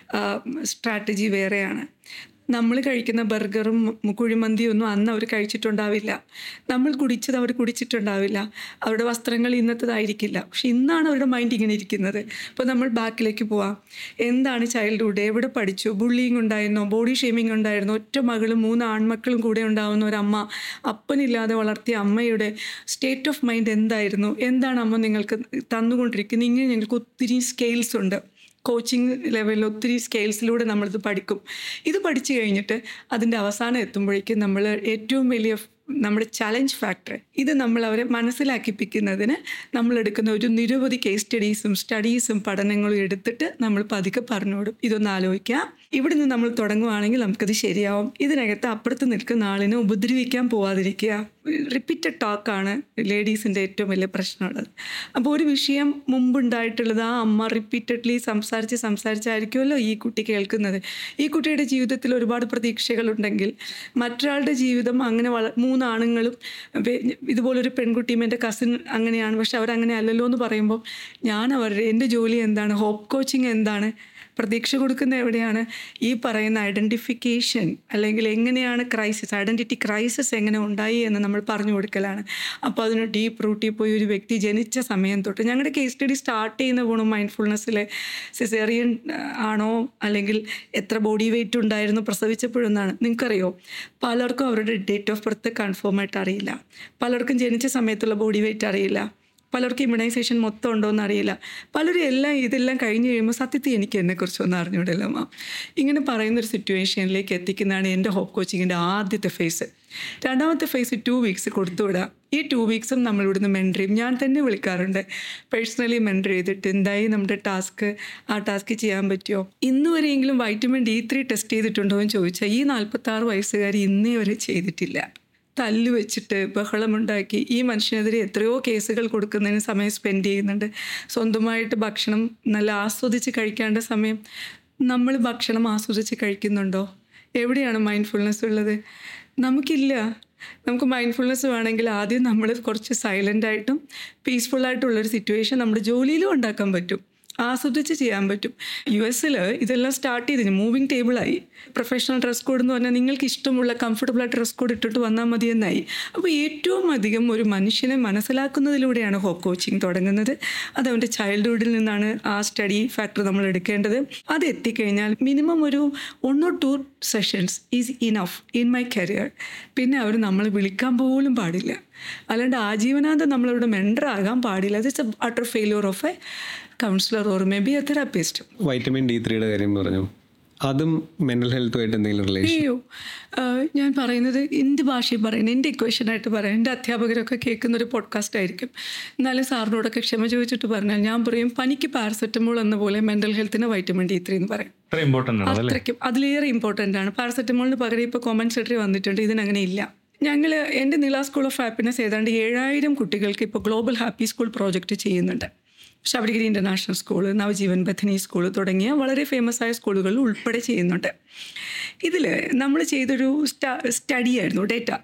സ്ട്രാറ്റജി വേറെയാണ് നമ്മൾ കഴിക്കുന്ന ബർഗറും മു- കുഴിമന്തിയും ഒന്നും അന്ന് അവർ കഴിച്ചിട്ടുണ്ടാവില്ല നമ്മൾ കുടിച്ചത് അവർ കുടിച്ചിട്ടുണ്ടാവില്ല അവരുടെ വസ്ത്രങ്ങൾ ഇന്നത്തതായിരിക്കില്ല പക്ഷെ ഇന്നാണ് അവരുടെ മൈൻഡ് ഇങ്ങനെ ഇരിക്കുന്നത് ഇപ്പോൾ നമ്മൾ ബാക്കിലേക്ക് പോവാം എന്താണ് ചൈൽഡ്ഹുഡ് എവിടെ പഠിച്ചു ബുള്ളിങ് ഉണ്ടായിരുന്നോ ബോഡി ഷേമിങ് ഉണ്ടായിരുന്നോ ഒറ്റ മകളും മൂന്ന് ആൺമക്കളും കൂടെ ഉണ്ടാവുന്ന ഒരു അമ്മ അപ്പനില്ലാതെ വളർത്തിയ അമ്മയുടെ സ്റ്റേറ്റ് ഓഫ് മൈൻഡ് എന്തായിരുന്നു എന്താണ് അമ്മ നിങ്ങൾക്ക് തന്നുകൊണ്ടിരിക്കുന്നത് ഇങ്ങനെ ഞങ്ങൾക്ക് ഒത്തിരി സ്കെയിൽസ് ഉണ്ട് കോച്ചിങ് ലെവലിൽ ഒത്തിരി സ്കെയിൽസിലൂടെ നമ്മളിത് പഠിക്കും ഇത് പഠിച്ചു കഴിഞ്ഞിട്ട് അതിൻ്റെ അവസാനം എത്തുമ്പോഴേക്കും നമ്മൾ ഏറ്റവും വലിയ ഫ്- നമ്മുടെ ചലഞ്ച് ഫാക്ടർ ഇത് നമ്മൾ അവരെ മനസ്സിലാക്കിപ്പിക്കുന്നതിന് നമ്മൾ എടുക്കുന്ന ഒരു നിരവധി കേസ് സ്റ്റഡീസും സ്റ്റഡീസും പഠനങ്ങളും എടുത്തിട്ട് നമ്മൾ പതുക്കെ പറഞ്ഞുകൊടും ഇതൊന്ന് ആലോചിക്കുക ഇവിടെ നിന്ന് നമ്മൾ തുടങ്ങുവാണെങ്കിൽ നമുക്കത് ശരിയാവും ഇതിനകത്ത് അപ്പുറത്ത് നിൽക്കുന്ന ആളിനെ ഉപദ്രവിക്കാൻ പോവാതിരിക്കുക റിപ്പീറ്റഡ് ടോക്കാണ് ലേഡീസിൻ്റെ ഏറ്റവും വലിയ പ്രശ്നമുള്ളത് അപ്പോൾ ഒരു വിഷയം മുമ്പുണ്ടായിട്ടുള്ളത് ആ അമ്മ റിപ്പീറ്റഡ്ലി സംസാരിച്ച് സംസാരിച്ചായിരിക്കുമല്ലോ ഈ കുട്ടി കേൾക്കുന്നത് ഈ കുട്ടിയുടെ ജീവിതത്തിൽ ഒരുപാട് പ്രതീക്ഷകളുണ്ടെങ്കിൽ മറ്റൊരാളുടെ ജീവിതം അങ്ങനെ വള മൂന്നാണുങ്ങളും വെ- ഇതുപോലൊരു പെൺകുട്ടിയും എൻ്റെ കസിൻ അങ്ങനെയാണ് പക്ഷെ അവരങ്ങനെ അല്ലല്ലോ എന്ന് പറയുമ്പോൾ ഞാൻ അവരുടെ എൻ്റെ ജോലി എന്താണ് ഹോപ്പ് കോച്ചിങ് എന്താണ് പ്രതീക്ഷ കൊടുക്കുന്ന എവിടെയാണ് ഈ പറയുന്ന ഐഡൻറ്റിഫിക്കേഷൻ അല്ലെങ്കിൽ എങ്ങനെയാണ് ക്രൈസിസ് ഐഡൻറ്റിറ്റി ക്രൈസിസ് എങ്ങനെ ഉണ്ടായി എന്ന് നമ്മൾ പറഞ്ഞു കൊടുക്കലാണ് അപ്പോൾ അതിന് ഡീപ്പ് റൂട്ടിൽ പോയി ഒരു വ്യക്തി ജനിച്ച സമയം തൊട്ട് ഞങ്ങളുടെ കേസ് സ്റ്റഡി സ്റ്റാർട്ട് ചെയ്യുന്ന പോകണം മൈൻഡ്ഫുൾനെസ്സിലെ സിസേറിയൻ ആണോ അല്ലെങ്കിൽ എത്ര ബോഡി വെയിറ്റ് ഉണ്ടായിരുന്നു പ്രസവിച്ചപ്പോഴെന്നാണ് നിങ്ങൾക്കറിയോ പലർക്കും അവരുടെ ഡേറ്റ് ഓഫ് ബർത്ത് കൺഫേം ആയിട്ട് അറിയില്ല പലർക്കും ജനിച്ച സമയത്തുള്ള ബോഡി വെയിറ്റ് അറിയില്ല പലർക്കും ഇമ്മ്യൂണൈസേഷൻ മൊത്തം ഉണ്ടോ എന്ന് അറിയില്ല പലരും എല്ലാം ഇതെല്ലാം കഴിഞ്ഞ് കഴിയുമ്പോൾ സത്യത്തിൽ എനിക്ക് എന്നെക്കുറിച്ചൊന്നും അറിഞ്ഞൂടല്ലോ അമ്മ ഇങ്ങനെ പറയുന്നൊരു സിറ്റുവേഷനിലേക്ക് എത്തിക്കുന്നതാണ് എൻ്റെ ഹോപ്പ് കോച്ചിങ്ങിൻ്റെ ആദ്യത്തെ ഫേസ് രണ്ടാമത്തെ ഫേസ് ടു വീക്സ് കൊടുത്തുവിടുക ഈ ടു വീക്സും നമ്മൾ ഇവിടുന്ന് മെൻറ്റർ ചെയ്യും ഞാൻ തന്നെ വിളിക്കാറുണ്ട് പേഴ്സണലി മെൻറ്റർ ചെയ്തിട്ട് എന്തായി നമ്മുടെ ടാസ്ക് ആ ടാസ്ക് ചെയ്യാൻ പറ്റുമോ ഇന്ന് വരെയെങ്കിലും വൈറ്റമിൻ ഡി ത്രീ ടെസ്റ്റ് ചെയ്തിട്ടുണ്ടോ എന്ന് ചോദിച്ചാൽ ഈ നാൽപ്പത്താറ് വയസ്സുകാർ ഇന്നേ വരെ ചെയ്തിട്ടില്ല തല്ല് വെച്ചിട്ട് ബഹളമുണ്ടാക്കി ഈ മനുഷ്യനെതിരെ എത്രയോ കേസുകൾ കൊടുക്കുന്നതിന് സമയം സ്പെൻഡ് ചെയ്യുന്നുണ്ട് സ്വന്തമായിട്ട് ഭക്ഷണം നല്ല ആസ്വദിച്ച് കഴിക്കേണ്ട സമയം നമ്മൾ ഭക്ഷണം ആസ്വദിച്ച് കഴിക്കുന്നുണ്ടോ എവിടെയാണ് മൈൻഡ്ഫുൾനെസ് ഉള്ളത് നമുക്കില്ല നമുക്ക് മൈൻഡ്ഫുൾനെസ് വേണമെങ്കിൽ ആദ്യം നമ്മൾ കുറച്ച് സൈലൻ്റ് ആയിട്ടും പീസ്ഫുള്ളായിട്ടുള്ളൊരു സിറ്റുവേഷൻ നമ്മുടെ ജോലിയിലും ഉണ്ടാക്കാൻ പറ്റും ആസ്വദിച്ച് ചെയ്യാൻ പറ്റും യു എസിൽ ഇതെല്ലാം സ്റ്റാർട്ട് ചെയ്തിന് മൂവിങ് ടേബിളായി പ്രൊഫഷണൽ ഡ്രസ് കോഡ് എന്ന് പറഞ്ഞാൽ നിങ്ങൾക്ക് ഇഷ്ടമുള്ള കംഫർട്ടബിൾ ആയിട്ട് ഡ്രസ് കോഡ് ഇട്ടിട്ട് വന്നാൽ മതി എന്നായി അപ്പോൾ ഏറ്റവും അധികം ഒരു മനുഷ്യനെ മനസ്സിലാക്കുന്നതിലൂടെയാണ് ഹോപ്പ് കോച്ചിങ് തുടങ്ങുന്നത് അത് അവൻ്റെ ചൈൽഡ്ഹുഡിൽ നിന്നാണ് ആ സ്റ്റഡി ഫാക്ടർ നമ്മൾ എടുക്കേണ്ടത് അത് എത്തിക്കഴിഞ്ഞാൽ മിനിമം ഒരു one or two sessions is enough in my career പിന്നെ അവർ നമ്മൾ വിളിക്കാൻ പോലും പാടില്ല അല്ലാണ്ട് ആജീവനാന്തം നമ്മളിവിടെ മെൻഡർ ആകാൻ പാടില്ല it's a utter failure of a counsellor or may maybe a therapist vitamin D ത്രീയുടെ കാര്യം പറഞ്ഞു അതും മെന്റൽ ഹെൽത്തുമായിട്ട് എന്തെങ്കിലും റിലേഷൻ അയ്യോ ആ, ഞാൻ പറയുന്നത് എൻ്റെ ഭാഷയിൽ പറയുന്നത് എൻ്റെ ഇക്വേഷനായിട്ട് പറയാം എൻ്റെ അധ്യാപകരൊക്കെ കേൾക്കുന്ന ഒരു പോഡ്കാസ്റ്റ് ആയിരിക്കും എന്നാലും സാറിനോടൊക്കെ ക്ഷമ ചോദിച്ചിട്ട് പറഞ്ഞാൽ ഞാൻ പറയും പനിക്ക് പാരസെറ്റമോൾ എന്ന പോലെ മെൻ്റൽ ഹെൽത്തിന് വൈറ്റമിൻ ഡി ത്രീ എന്ന് പറയും അത്ര ഇമ്പോർട്ടൻ്റ് ആണ് അതല്ലേ അത്രയ്ക്കും അതിലേറെ ഇമ്പോർട്ടൻ്റ് ആണ് പാരസെറ്റമോളിന് പകരം ഇപ്പോൾ കോമ്പൻസേറ്ററി വന്നിട്ടുണ്ട് ഇതിനങ്ങനെ ഇല്ല ഞങ്ങൾ എൻ്റെ നില സ്കൂൾ ഓഫ് ഹാപ്പിനെസ് ഏതാണ്ട് ഏഴായിരം കുട്ടികൾക്ക് ഇപ്പോൾ ഗ്ലോബൽ ഹാപ്പി സ്കൂൾ പ്രോജക്റ്റ് ചെയ്യുന്നുണ്ട് Sabarigiri international school Navajeevan Bethany school തുടങ്ങിയ വളരെ ഫേമസ് ആയ സ്കൂളുകളിൽ ഉൾപ്പെടെ ചെയ്യുന്നുണ്ട് ഇതിൽ നമ്മൾ ചെയ്തൊരു സ്റ്റ സ്റ്റഡി ആയിരുന്നു ഡേറ്റ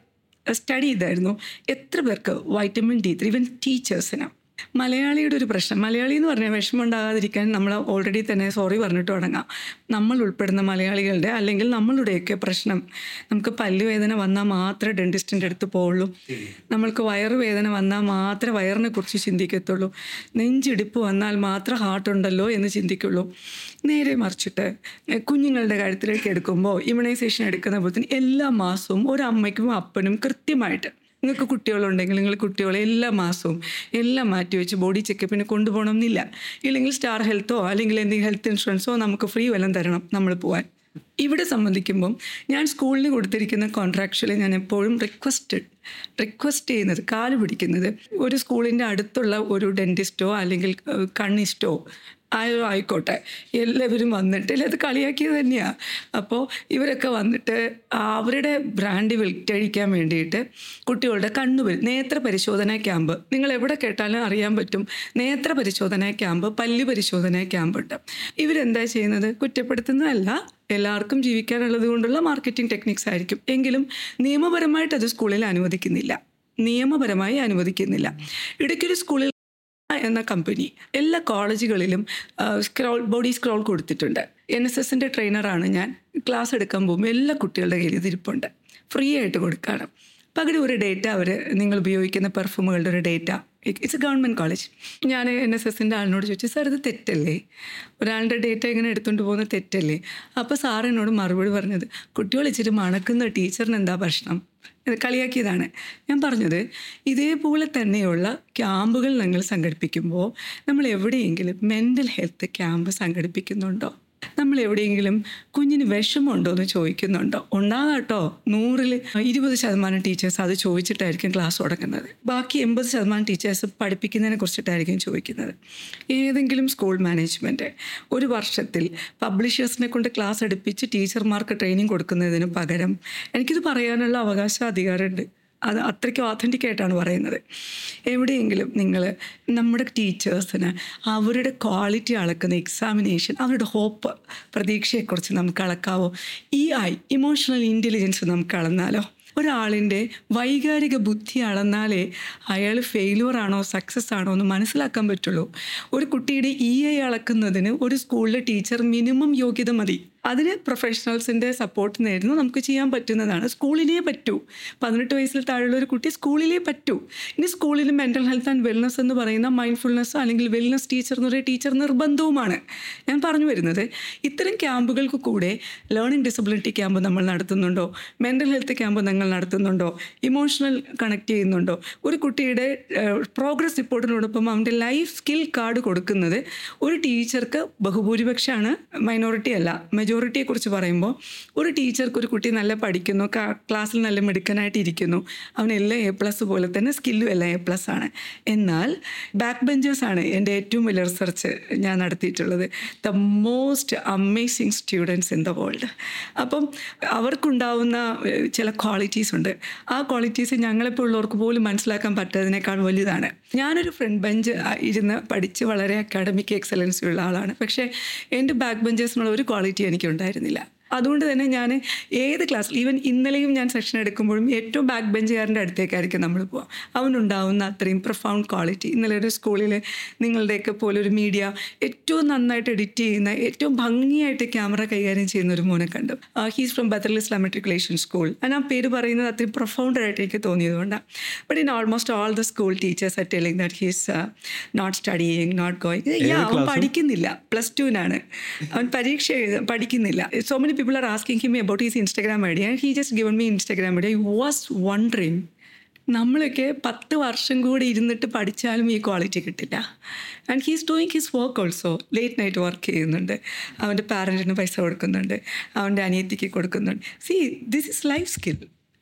സ്റ്റഡി ചെയ്തായിരുന്നു എത്ര പേർക്ക് വൈറ്റമിൻ ഡി ത്രീ ഇവൻ ടീച്ചേഴ്സിന് മലയാളിയുടെ ഒരു പ്രശ്നം മലയാളി എന്ന് പറഞ്ഞാൽ വിഷമം ഉണ്ടാകാതിരിക്കാൻ നമ്മൾ ഓൾറെഡി തന്നെ സോറി പറഞ്ഞിട്ട് തുടങ്ങാം നമ്മൾ ഉൾപ്പെടുന്ന മലയാളികളുടെ അല്ലെങ്കിൽ നമ്മളുടെയൊക്കെ പ്രശ്നം നമുക്ക് പല്ലുവേദന വന്നാൽ മാത്രമേ ഡെൻറ്റിസ്റ്റിൻ്റെ അടുത്ത് പോവുള്ളൂ നമ്മൾക്ക് വയറുവേദന വന്നാൽ മാത്രമേ വയറിനെ കുറിച്ച് ചിന്തിക്കത്തുള്ളൂ നെഞ്ചിടിപ്പ് വന്നാൽ മാത്രം ഹാർട്ട് ഉണ്ടല്ലോ എന്ന് ചിന്തിക്കുള്ളൂ നേരെ മറിച്ചിട്ട് എ, കുഞ്ഞുങ്ങളുടെ കാര്യത്തിലേക്ക് എടുക്കുമ്പോൾ ഇമ്മ്യൂണൈസേഷൻ എടുക്കുന്ന പോലെ എല്ലാ മാസവും ഒരു അമ്മയ്ക്കും അപ്പനും കൃത്യമായിട്ട് നിങ്ങൾക്ക് കുട്ടികളുണ്ടെങ്കിൽ നിങ്ങൾ കുട്ടികളെ എല്ലാ മാസവും എല്ലാം മാറ്റി വെച്ച് ബോഡി ചെക്കപ്പിന് കൊണ്ടുപോകണം എന്നില്ല ഇല്ലെങ്കിൽ സ്റ്റാർ ഹെൽത്തോ അല്ലെങ്കിൽ എന്തെങ്കിലും ഹെൽത്ത് ഇൻഷുറൻസോ നമുക്ക് ഫ്രീ വല്ലതും തരണം നമ്മൾ പോകാൻ ഇവിടെ സംബന്ധിക്കുമ്പം ഞാൻ സ്കൂളിന് കൊടുത്തിരിക്കുന്ന കോൺട്രാക്ച്വലി ഞാൻ എപ്പോഴും റിക്വസ്റ്റഡ് റിക്വസ്റ്റ് ചെയ്യുന്നത് കാല് പിടിക്കുന്നത് ഒരു സ്കൂളിൻ്റെ അടുത്തുള്ള ഒരു ഡെൻറ്റിസ്റ്റോ അല്ലെങ്കിൽ ഏഹ്, കണ്ണിസ്റ്റോ ആയോ ആയിക്കോട്ടെ എല്ലാവരും വന്നിട്ട് അല്ലെ അത് കളിയാക്കിയത് തന്നെയാണ് അപ്പോൾ ഇവരൊക്കെ വന്നിട്ട് അവരുടെ ബ്രാൻഡ് വിറ്റഴിക്കാൻ വേണ്ടിയിട്ട് കുട്ടികളുടെ കണ്ണുപരി നേത്ര പരിശോധന ക്യാമ്പ് നിങ്ങൾ എവിടെ കേട്ടാലും അറിയാൻ പറ്റും നേത്ര പരിശോധന ക്യാമ്പ് പല്ല് പരിശോധന ക്യാമ്പ് ഉണ്ട് ഇവരെന്താ ചെയ്യുന്നത് കുറ്റപ്പെടുത്തുന്നതല്ല എല്ലാവർക്കും ജീവിക്കാനുള്ളത് കൊണ്ടുള്ള മാർക്കറ്റിംഗ് ടെക്നിക്സ് ആയിരിക്കും എങ്കിലും നിയമപരമായിട്ട് അത് സ്കൂളിൽ അനുവദിക്കുന്നില്ല നിയമപരമായി അനുവദിക്കുന്നില്ല ഇടയ്ക്കൊരു സ്കൂളിൽ എന്ന കമ്പനി എല്ലാ കോളേജുകളിലും സ്ക്രോൾ ബോഡി സ്ക്രോൾ കൊടുത്തിട്ടുണ്ട് എൻ എസ് എസിൻ്റെ ട്രെയിനറാണ് ഞാൻ ക്ലാസ് എടുക്കാൻ പോകുമ്പോൾ എല്ലാ കുട്ടികളുടെ കയ്യിൽ ഇതിരിപ്പുണ്ട് ഫ്രീ ആയിട്ട് കൊടുക്കുകയാണ് പകരം ഒരു ഡേറ്റ അവർ നിങ്ങൾ ഉപയോഗിക്കുന്ന പെർഫ്യൂമുകളുടെ ഒരു data it's a government college ഞാൻ എൻ എസ് എസിൻ്റെ ആളിനോട് ചോദിച്ചു സാർ ഇത് തെറ്റല്ലേ ഒരാളുടെ ഡേറ്റ ഇങ്ങനെ എടുത്തുകൊണ്ട് പോകുന്ന തെറ്റല്ലേ അപ്പോൾ സാർ എന്നോട് മറുപടി പറഞ്ഞത് കുട്ടികൾ ഇച്ചിരി മണക്കുന്ന ടീച്ചറിന് എന്താ പ്രശ്നം ഇത് കളിയാക്കിയതാണ് ഞാൻ പറഞ്ഞത് ഇതേപോലെ തന്നെയുള്ള ക്യാമ്പുകൾ നിങ്ങൾ സംഘടിപ്പിക്കുമ്പോൾ നമ്മൾ എവിടെയെങ്കിലും മെൻ്റൽ ഹെൽത്ത് ക്യാമ്പ് സംഘടിപ്പിക്കുന്നുണ്ടോ നമ്മൾ എവിടെയെങ്കിലും കുഞ്ഞിന് വിഷമമുണ്ടോ എന്ന് ചോദിക്കുന്നുണ്ടോ ഉണ്ടാകാട്ടോ നൂറിൽ ഇരുപത് ശതമാനം ടീച്ചേഴ്സ് അത് ചോദിച്ചിട്ടായിരിക്കും ക്ലാസ് തുടങ്ങുന്നത് ബാക്കി എൺപത് ശതമാനം ടീച്ചേഴ്സ് പഠിപ്പിക്കുന്നതിനെ കുറിച്ചിട്ടായിരിക്കും ചോദിക്കുന്നത് ഏതെങ്കിലും സ്കൂൾ മാനേജ്മെൻറ്റ് ഒരു വർഷത്തിൽ പബ്ലിഷേഴ്സിനെ കൊണ്ട് ക്ലാസ് എടുപ്പിച്ച് ടീച്ചർമാർക്ക് ട്രെയിനിങ് കൊടുക്കുന്നതിന് പകരം എനിക്കിത് പറയാനുള്ള അവകാശം അധികാരമുണ്ട് അത് അത്രയ്ക്കും authentic ആയിട്ടാണ് പറയുന്നത് എവിടെയെങ്കിലും നിങ്ങൾ നമ്മുടെ ടീച്ചേഴ്സിന് അവരുടെ ക്വാളിറ്റി അളക്കുന്ന എക്സാമിനേഷൻ അവരുടെ ഹോപ്പ് പ്രതീക്ഷയെക്കുറിച്ച് നമുക്ക് അളക്കാവോ ഈ ഐ ഇമോഷണൽ ഇൻ്റലിജൻസ് നമുക്ക് അളന്നാലോ ഒരാളിൻ്റെ വൈകാരിക ബുദ്ധി അളന്നാലേ അയാൾ ഫെയിലുവർ ആണോ സക്സസ് ആണോ എന്ന് മനസ്സിലാക്കാൻ പറ്റുള്ളൂ ഒരു കുട്ടിയുടെ ഇ ഐ അളക്കുന്നതിന് ഒരു സ്കൂളിലെ ടീച്ചർ മിനിമം യോഗ്യത മതി അതിന് പ്രൊഫഷണൽസിൻ്റെ സപ്പോർട്ട് നേരുന്നു നമുക്ക് ചെയ്യാൻ പറ്റുന്നതാണ് സ്കൂളിലേ പറ്റൂ പതിനെട്ട് വയസ്സിൽ താഴെയുള്ള ഒരു കുട്ടി സ്കൂളിലേ പറ്റൂ ഇനി സ്കൂളിൽ മെൻ്റൽ ഹെൽത്ത് ആൻഡ് വെൽനസ് എന്ന് പറയുന്ന മൈൻഡ്ഫുൾനെസ് അല്ലെങ്കിൽ വെൽനസ് ടീച്ചർ എന്ന് പറയുന്ന ടീച്ചർ നിർബന്ധവുമാണ് ഞാൻ പറഞ്ഞു വരുന്നത് ഇത്തരം ക്യാമ്പുകൾക്ക് കൂടെ ലേണിംഗ് ഡിസബിലിറ്റി ക്യാമ്പ് നമ്മൾ നടത്തുന്നുണ്ടോ മെൻ്റൽ ഹെൽത്ത് ക്യാമ്പ് നിങ്ങൾ നടത്തുന്നുണ്ടോ ഇമോഷണൽ കണക്ട് ചെയ്യുന്നുണ്ടോ ഒരു കുട്ടിയുടെ പ്രോഗ്രസ് റിപ്പോർട്ടിനോടൊപ്പം അവൻ്റെ ലൈഫ് സ്കിൽ കാർഡ് കൊടുക്കുന്നത് ഒരു ടീച്ചർക്ക് ബഹുഭൂരിപക്ഷമാണ് മൈനോറിറ്റി അല്ല മെജോറിറ്റിയെ കുറിച്ച് പറയുമ്പോൾ ഒരു ടീച്ചർക്ക് ഒരു കുട്ടി നല്ല പഠിക്കുന്നു ക- ക്ലാസ്സിൽ നല്ല മിടുക്കനായിട്ട് ഇരിക്കുന്നു അവനെല്ലാം എ പ്ലസ് പോലെ തന്നെ സ്കില്ലും എല്ലാം എ പ്ലസ് ആണ് എന്നാൽ ബാക്ക് ബെഞ്ചേഴ്സ് ആണ് എൻ്റെ ഏറ്റവും വലിയ റിസർച്ച് ഞാൻ നടത്തിയിട്ടുള്ളത് the most amazing students in the world അപ്പം അവർക്കുണ്ടാവുന്ന ഏഹ്, ചില ക്വാളിറ്റീസ് ഉണ്ട് ആ ക്വാളിറ്റീസ് ഞങ്ങളെപ്പോൾ ഉള്ളവർക്ക് പോലും മനസ്സിലാക്കാൻ പറ്റാത്തതിനേക്കാൾ വലുതാണ് ഞാനൊരു ഫ്രണ്ട് ബെഞ്ച് ഇരുന്ന് പഠിച്ച് വളരെ അക്കാഡമിക് എക്സലൻസ് ഉള്ള ആളാണ് പക്ഷേ എൻ്റെ ബാക്ക് ബെഞ്ചേഴ്സിനുള്ള ഒരു ക്വാളിറ്റി എനിക്കുണ്ടായിരുന്നില്ല അതുകൊണ്ട് തന്നെ ഞാൻ ഏത് ക്ലാസ്സിൽ ഈവൻ ഇന്നലെയും ഞാൻ സെക്ഷൻ എടുക്കുമ്പോഴും ഏറ്റവും ബാക്ക് ബെഞ്ചുകാരൻ്റെ അടുത്തേക്കായിരിക്കും നമ്മൾ പോവുക അവനുണ്ടാവുന്ന അത്രയും പ്രൊഫൗണ്ട് ക്വാളിറ്റി ഇന്നലെ ഒരു സ്കൂളിൽ നിങ്ങളുടെയൊക്കെ പോലെ ഒരു മീഡിയ ഏറ്റവും നന്നായിട്ട് എഡിറ്റ് ചെയ്യുന്ന ഏറ്റവും ഭംഗിയായിട്ട് ക്യാമറ കൈകാര്യം ചെയ്യുന്ന ഒരു മോനെ കണ്ടു he's from Badrul Islam matriculation school ഞാൻ ആ പേര് പറയുന്നത് അത്രയും പ്രൊഫൗണ്ടായിട്ട് എനിക്ക് തോന്നിയതുകൊണ്ടാണ് but in almost all the school teachers are telling that he's not studying not going അവൻ പഠിക്കുന്നില്ല പ്ലസ് ടുവിനാണ് അവൻ പരീക്ഷ എഴുത പഠിക്കുന്നില്ല so many people are asking him about his Instagram I D and he just given me Instagram I D I was wondering നമ്മളൊക്കെ പത്ത് വർഷം കൂടി ഇരുന്നിട്ട് പഠിച്ചാലും ഈ ക്വാളിറ്റി കിട്ടില്ല and he's doing his work also late night work ചെയ്യുന്നുണ്ട് അവൻ്റെ പാരൻറ്റിന് പൈസ കൊടുക്കുന്നുണ്ട് അവൻ്റെ അനിയത്തിക്ക് കൊടുക്കുന്നുണ്ട് see this is life skill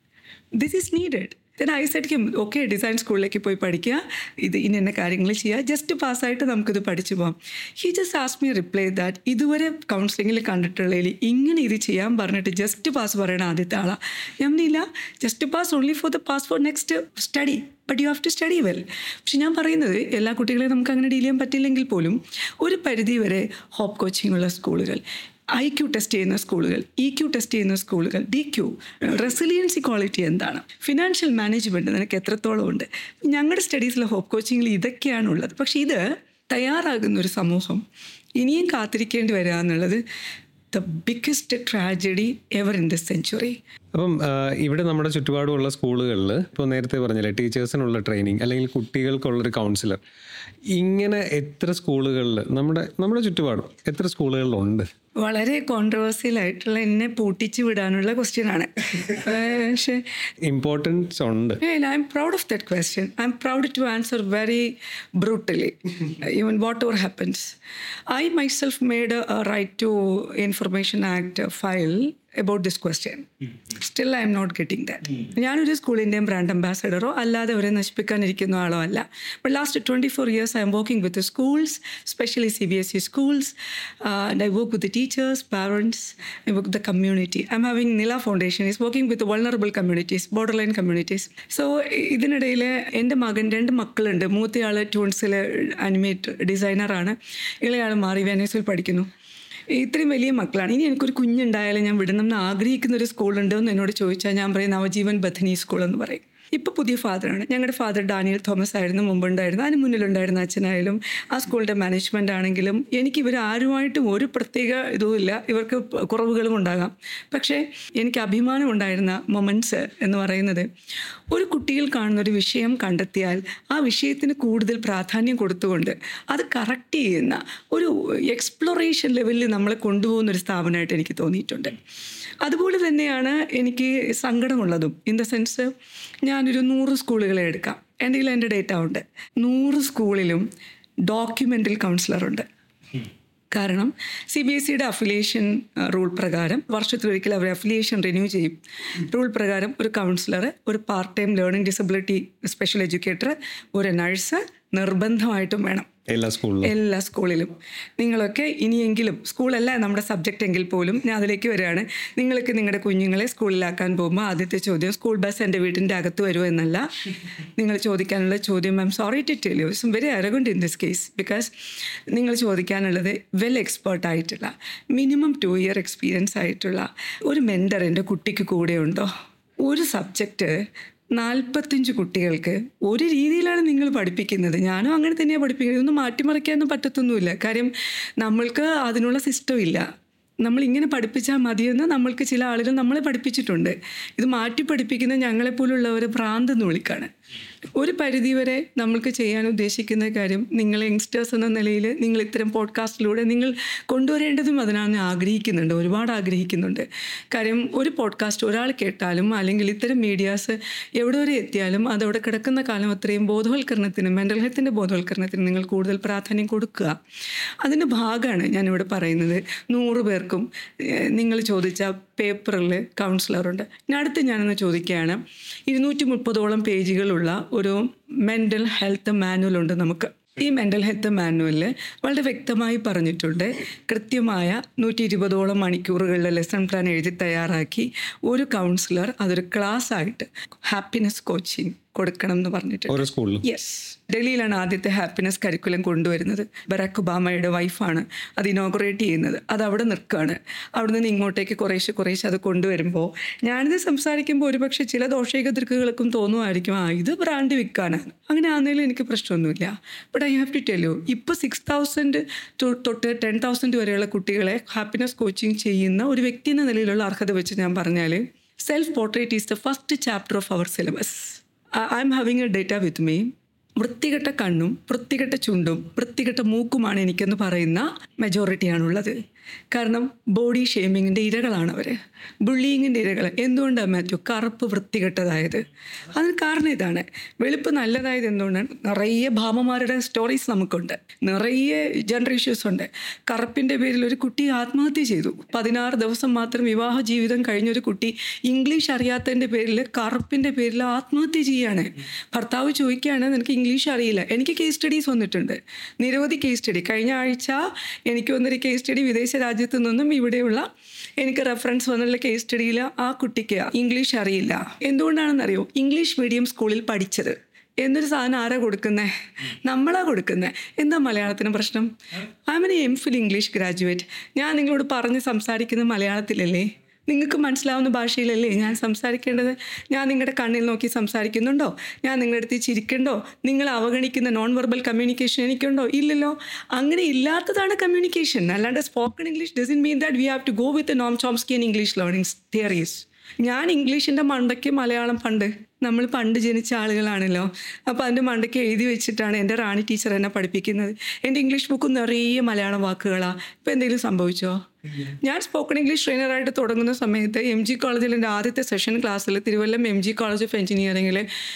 this is needed then I set him okay design സ്കൂളിലേക്ക് പോയി പഠിക്കുക ഇത് ഇന്ന ഇന്ന കാര്യങ്ങൾ ചെയ്യുക ജസ്റ്റ് പാസ്സായിട്ട് നമുക്കിത് പഠിച്ചു പോകാം he just ask me reply that ഇതുവരെ കൗൺസിലിങ്ങിൽ കണ്ടിട്ടുള്ളതിൽ ഇങ്ങനെ ഇത് ചെയ്യാൻ പറഞ്ഞിട്ട് ജസ്റ്റ് പാസ് പറയണ ആദ്യത്തെ ആളാണ് ഞാൻ പറഞ്ഞില്ല just pass only for the pass for next study but you have to study well പക്ഷെ ഞാൻ പറയുന്നത് എല്ലാ കുട്ടികളെയും നമുക്ക് അങ്ങനെ ഡീൽ ചെയ്യാൻ പറ്റില്ലെങ്കിൽ പോലും ഒരു പരിധി വരെ ഹോപ്പ് കോച്ചിങ് ഉള്ള സ്കൂളുകൾ ഐ ക്യു ടെസ്റ്റ് ചെയ്യുന്ന സ്കൂളുകൾ ഇ ക്യു ടെസ്റ്റ് ചെയ്യുന്ന സ്കൂളുകൾ ഡി ക്യു റെസിലിയൻസി ക്വാളിറ്റി എന്താണ് ഫിനാൻഷ്യൽ മാനേജ്മെൻറ്റ് നിനക്ക് എത്രത്തോളം ഉണ്ട് ഞങ്ങളുടെ സ്റ്റഡീസിലെ ഹോപ്പ് കോച്ചിങ്ങിൽ ഇതൊക്കെയാണുള്ളത് പക്ഷേ ഇത് തയ്യാറാകുന്ന ഒരു സമൂഹം ഇനിയും കാത്തിരിക്കേണ്ടി വരിക എന്നുള്ളത് the biggest tragedy ever in this century അപ്പം ആ, ഇവിടെ നമ്മുടെ ചുറ്റുപാടുമുള്ള സ്കൂളുകളിൽ ഇപ്പോൾ നേരത്തെ പറഞ്ഞില്ലേ ടീച്ചേഴ്സിനുള്ള ട്രെയിനിങ് അല്ലെങ്കിൽ കുട്ടികൾക്കുള്ളൊരു കൗൺസിലർ ഇങ്ങനെ എത്ര സ്കൂളുകളിൽ നമ്മുടെ നമ്മുടെ ചുറ്റുപാടും എത്ര സ്കൂളുകളിലുണ്ട് വളരെ കോൺട്രവേഴ്സ്യൽ ആയിട്ടുള്ള എന്നെ പൂട്ടിച്ച് വിടാനുള്ള ക്വസ്റ്റ്യൻ ആണ് പക്ഷേ ഇമ്പോർട്ടൻസ് ഉണ്ട് And I'm proud of that question. I'm proud to answer very brutally, even whatever happens. I myself made a, a Right to Information Act uh, file about this question. Still, I am not getting that. ഞാനൊരു സ്കൂളിൻ്റെയും brand അംബാസഡറോ അല്ലാതെ അവരെ നശിപ്പിക്കാനിരിക്കുന്ന ആളോ അല്ല but last twenty four years I'm working with schools specially C B S E schools and I work with teachers parents I work the community I'm having Nila foundation is working with vulnerable communities border line communities so ഇതിനിടയിൽ എൻ്റെ മകൻ രണ്ട് മക്കളുണ്ട് മൂത്തയാൾ ട്യൂൺസിലെ animate ഡിസൈനറാണ് ഇളയാൾ മാറി വെനീസിൽ പഠിക്കുന്നു ഇത്രയും വലിയ മക്കളാണ് ഇനി എനിക്കൊരു കുഞ്ഞുണ്ടായാലും ഞാൻ വിടണം എന്ന് ആഗ്രഹിക്കുന്ന ഒരു സ്കൂളുണ്ട് എന്ന് എന്നോട് ചോദിച്ചാൽ ഞാൻ പറയും നവജീവൻ ബഥനി സ്കൂൾ എന്ന് പറയും ഇപ്പോൾ പുതിയ ഫാദറാണ് ഞങ്ങളുടെ ഫാദർ ഡാനിയൽ തോമസ് ആയിരുന്നു മുമ്പുണ്ടായിരുന്നു അതിന് മുന്നിലുണ്ടായിരുന്ന അച്ഛനായാലും ആ സ്കൂളിൻ്റെ മാനേജ്മെൻ്റ് ആണെങ്കിലും എനിക്ക് ഇവർ ആരുമായിട്ടും ഒരു പ്രത്യേക ഇതുമില്ല ഇവർക്ക് പ- കുറവുകളും ഉണ്ടാകാം പക്ഷേ എനിക്ക് അഭിമാനം ഉണ്ടായിരുന്ന മൊമെൻറ്റ്സ് എന്ന് പറയുന്നത് ഒരു കുട്ടിയിൽ കാണുന്ന ഒരു വിഷയം കണ്ടെത്തിയാൽ ആ വിഷയത്തിന് കൂടുതൽ പ്രാധാന്യം കൊടുത്തുകൊണ്ട് അത് കറക്റ്റ് ചെയ്യുന്ന ഒരു എക്സ്പ്ലോറേഷൻ ലെവലിൽ നമ്മളെ കൊണ്ടുപോകുന്ന ഒരു സ്ഥാപനമായിട്ട് എനിക്ക് തോന്നിയിട്ടുണ്ട് അതുപോലെ തന്നെയാണ് എനിക്ക് സങ്കടമുള്ളതും ഇൻ ദ സെൻസ് ഞാനൊരു നൂറ് സ്കൂളുകളെ എടുക്കാം എൻ്റെ കയ്യിൽ എൻ്റെ ഡേറ്റ ഉണ്ട് നൂറ് സ്കൂളിലും ഡോക്യുമെൻ്റൽ കൗൺസിലറുണ്ട് കാരണം സി ബി എസ് സിയുടെ അഫിലിയേഷൻ റൂൾ പ്രകാരം വർഷത്തിലൊരിക്കൽ അവർ അഫിലിയേഷൻ റിന്യൂ ചെയ്യും റൂൾ പ്രകാരം ഒരു കൗൺസിലർ ഒരു part time learning disability special educator ഒരു നഴ്സ് നിർബന്ധമായിട്ടും വേണം എല്ലാ സ്കൂളിലും എല്ലാ സ്കൂളിലും നിങ്ങളൊക്കെ ഇനിയെങ്കിലും സ്കൂളല്ല നമ്മുടെ സബ്ജക്റ്റ് എങ്കിൽ പോലും ഞാൻ അതിലേക്ക് വരികയാണ് നിങ്ങൾക്ക് നിങ്ങളുടെ കുഞ്ഞുങ്ങളെ സ്കൂളിലാക്കാൻ പോകുമ്പോൾ ആദ്യത്തെ ചോദ്യം സ്കൂൾ ബസ് എൻ്റെ വീടിൻ്റെ അകത്ത് വരുമോ എന്നല്ല നിങ്ങൾ ചോദിക്കാനുള്ള ചോദ്യം I'm sorry to tell you it's very arrogant in this case because നിങ്ങൾ ചോദിക്കാനുള്ളത് വെൽ എക്സ്പേർട്ട് ആയിട്ടുള്ള മിനിമം ടു ഇയർ എക്സ്പീരിയൻസ് ആയിട്ടുള്ള ഒരു മെൻറ്റർ എൻ്റെ കുട്ടിക്ക് കൂടെ ഉണ്ടോ ഒരു സബ്ജക്റ്റ് നാൽപ്പത്തഞ്ച് കുട്ടികൾക്ക് ഒരു രീതിയിലാണ് നിങ്ങൾ പഠിപ്പിക്കുന്നത് ഞാനും അങ്ങനെ തന്നെയാണ് പഠിപ്പിക്കുന്നത് ഇതൊന്നും മാറ്റിമറിക്കാനൊന്നും പറ്റത്തൊന്നുമില്ല കാര്യം നമ്മൾക്ക് അതിനുള്ള സിസ്റ്റം ഇല്ല നമ്മൾ ഇങ്ങനെ പഠിപ്പിച്ചാൽ മതിയെന്ന് നമ്മൾക്ക് ചില ആളുകൾ നമ്മളെ പഠിപ്പിച്ചിട്ടുണ്ട് ഇത് മാറ്റി പഠിപ്പിക്കുന്ന ഞങ്ങളെപ്പോലുള്ളവരെ ഭ്രാന്ത് എന്ന് വിളിക്കാണ് ഒരു പരിധിവരെ നമ്മൾക്ക് ചെയ്യാൻ ഉദ്ദേശിക്കുന്ന കാര്യം നിങ്ങൾ യങ്സ്റ്റേഴ്സ് എന്ന നിലയിൽ നിങ്ങൾ ഇത്തരം പോഡ്കാസ്റ്റിലൂടെ നിങ്ങൾ കൊണ്ടുവരേണ്ടതും അതിനാണ് ആഗ്രഹിക്കുന്നുണ്ട് ഒരുപാട് ആഗ്രഹിക്കുന്നുണ്ട് കാര്യം ഒരു പോഡ്കാസ്റ്റ് ഒരാൾ കേട്ടാലും അല്ലെങ്കിൽ ഇത്തരം മീഡിയാസ് എവിടെ വരെ എത്തിയാലും അതവിടെ കിടക്കുന്ന കാലം അത്രയും ബോധവൽക്കരണത്തിന് മെൻ്റൽ ഹെൽത്തിൻ്റെ ബോധവൽക്കരണത്തിന് നിങ്ങൾ കൂടുതൽ പ്രാധാന്യം കൊടുക്കുക അതിൻ്റെ ഭാഗമാണ് ഞാനിവിടെ പറയുന്നത് നൂറ് പേർക്കും ഏഹ്, നിങ്ങൾ ചോദിച്ച പേപ്പറിൽ കൗൺസിലറുണ്ട് ഇനി അടുത്ത് ഞാനൊന്ന് ചോദിക്കുകയാണ് ഇരുന്നൂറ്റി മുപ്പതോളം പേജുകളുള്ള ഒരു മെൻ്റൽ ഹെൽത്ത് മാനുവൽ ഉണ്ട് നമുക്ക് ഈ മെൻ്റൽ ഹെൽത്ത് മാനുവലിൽ വളരെ വ്യക്തമായി പറഞ്ഞിട്ടുണ്ട് കൃത്യമായ നൂറ്റി ഇരുപതോളം മണിക്കൂറുകളിലെ ലെസൺ പ്ലാൻ എഴുതി തയ്യാറാക്കി ഒരു കൗൺസിലർ അതൊരു ക്ലാസ് ആയിട്ട് ഹാപ്പിനെസ് കോച്ചിങ് കൊടുക്കണം എന്ന് പറഞ്ഞിട്ടുണ്ട് ഓരോ സ്കൂളിലും യെസ് ഡൽഹിയിലാണ് ആദ്യത്തെ ഹാപ്പിനെസ് കരിക്കുലം കൊണ്ടുവരുന്നത് ബറാക്ക് ഒബാമയുടെ വൈഫാണ് അത് ഇനോഗ്രേറ്റ് ചെയ്യുന്നത് അത് അവിടെ നിൽക്കുകയാണ് അവിടെ നിന്ന് ഇങ്ങോട്ടേക്ക് കുറേശ്ശെ കുറേശ്ശെ അത് കൊണ്ടുവരുമ്പോൾ ഞാനിത് സംസാരിക്കുമ്പോൾ ഒരുപക്ഷെ ചില ദോഷൈക ദൃക്കുകൾക്കും തോന്നുമായിരിക്കും ആ ഇത് ബ്രാൻഡ് വിൽക്കാനാണ് അങ്ങനെ ആണെങ്കിലും എനിക്ക് പ്രശ്നമൊന്നുമില്ല but I have to tell you ഇപ്പോൾ സിക്സ് തൗസൻഡ് തൊട്ട് ടെൻ തൗസൻഡ് വരെയുള്ള കുട്ടികളെ ഹാപ്പിനെസ് കോച്ചിങ് ചെയ്യുന്ന ഒരു വ്യക്തി എന്ന നിലയിലുള്ള അർഹത വെച്ച് ഞാൻ പറഞ്ഞാൽ self portrait is the first chapter of our syllabus I'm having a date with me വൃത്തികെട്ട കണ്ണും വൃത്തികെട്ട ചുണ്ടും വൃത്തികെട്ട മൂക്കുമാണ് എനിക്കെന്ന് പറയുന്ന മെജോറിറ്റിയാണുള്ളത് കാരണം ബോഡി ഷേമിങ്ങിൻ്റെ ഇരകളാണ് അവർ ബുള്ളിങ്ങിൻ്റെ ഇരകൾ എന്തുകൊണ്ടാണ് മാത്യു കറുപ്പ് വൃത്തികെട്ടതായത് അതിന് കാരണം ഇതാണ് വെളുപ്പ് നല്ലതായത് എന്തുകൊണ്ടാണ് നിറയെ ഭാമമാരുടെ സ്റ്റോറീസ് നമുക്കുണ്ട് നിറയെ ജനറേഷൻസ് ഉണ്ട് കറുപ്പിൻ്റെ പേരിൽ ഒരു കുട്ടി ആത്മഹത്യ ചെയ്തു പതിനാറ് ദിവസം മാത്രം വിവാഹ ജീവിതം കഴിഞ്ഞൊരു കുട്ടി ഇംഗ്ലീഷ് അറിയാത്തതിൻ്റെ പേരിൽ കറുപ്പിൻ്റെ പേരിൽ ആത്മഹത്യ ചെയ്യാണ് ഭർത്താവ് ചോദിക്കുകയാണ് നിനക്ക് ഇംഗ്ലീഷ് അറിയില്ല എനിക്ക് കേസ് സ്റ്റഡീസ് വന്നിട്ടുണ്ട് നിരവധി കേസ് സ്റ്റഡി കഴിഞ്ഞ ആഴ്ച എനിക്ക് വന്നൊരു കേസ് സ്റ്റഡി വിദേശ രാജ്യത്തു നിന്നും ഇവിടെയുള്ള എനിക്ക് റെഫറൻസ് വന്നുള്ള കേസ് സ്റ്റഡിയിൽ ആ കുട്ടിക്ക് ഇംഗ്ലീഷ് അറിയില്ല എന്തുകൊണ്ടാണെന്നറിയോ ഇംഗ്ലീഷ് മീഡിയം സ്കൂളിൽ പഠിച്ചത് എന്നൊരു സാധനം ആരാ കൊടുക്കുന്നേ നമ്മളാ കൊടുക്കുന്നേ എന്താ മലയാളത്തിന് പ്രശ്നം I'm M Phil English graduate ഞാൻ നിങ്ങളോട് പറഞ്ഞ് സംസാരിക്കുന്നത് മലയാളത്തിലല്ലേ നിങ്ങൾക്ക് മനസ്സിലാവുന്ന ഭാഷയിലല്ലേ ഞാൻ സംസാരിക്കേണ്ടത് ഞാൻ നിങ്ങളുടെ കണ്ണിൽ നോക്കി സംസാരിക്കുന്നുണ്ടോ ഞാൻ നിങ്ങളുടെ അടുത്ത് ചിരിക്കണ്ടോ നിങ്ങൾ അവഗണിക്കുന്ന നോൺ വെർബൽ കമ്മ്യൂണിക്കേഷൻ എനിക്കുണ്ടോ ഇല്ലല്ലോ അങ്ങനെ ഇല്ലാത്തതാണ് കമ്മ്യൂണിക്കേഷൻ അല്ലാണ്ട് spoken English doesn't mean that we have to go with Noam Chomsky and English learning theories ഞാൻ ഇംഗ്ലീഷിൻ്റെ മണ്ടയ്ക്ക് മലയാളം പണ്ട് നമ്മൾ പണ്ട് ജനിച്ച ആളുകളാണല്ലോ അപ്പോൾ അതിൻ്റെ മണ്ടയ്ക്ക് എഴുതി വെച്ചിട്ടാണ് എൻ്റെ റാണി ടീച്ചർ എന്നെ പഠിപ്പിക്കുന്നത് എൻ്റെ ഇംഗ്ലീഷ് ബുക്ക് നിറയെ മലയാളം വാക്കുകളാണ് ഇപ്പോൾ എന്തെങ്കിലും സംഭവിച്ചോ ഞാൻ സ്പോക്കൺ ഇംഗ്ലീഷ് ട്രെയിനറായിട്ട് തുടങ്ങുന്ന സമയത്ത് എം ജി കോളേജിൽ എൻ്റെ ആദ്യത്തെ സെഷൻ ക്ലാസ്സിൽ Thiruvallam M G college of എഞ്ചിനീയറിംഗിൽ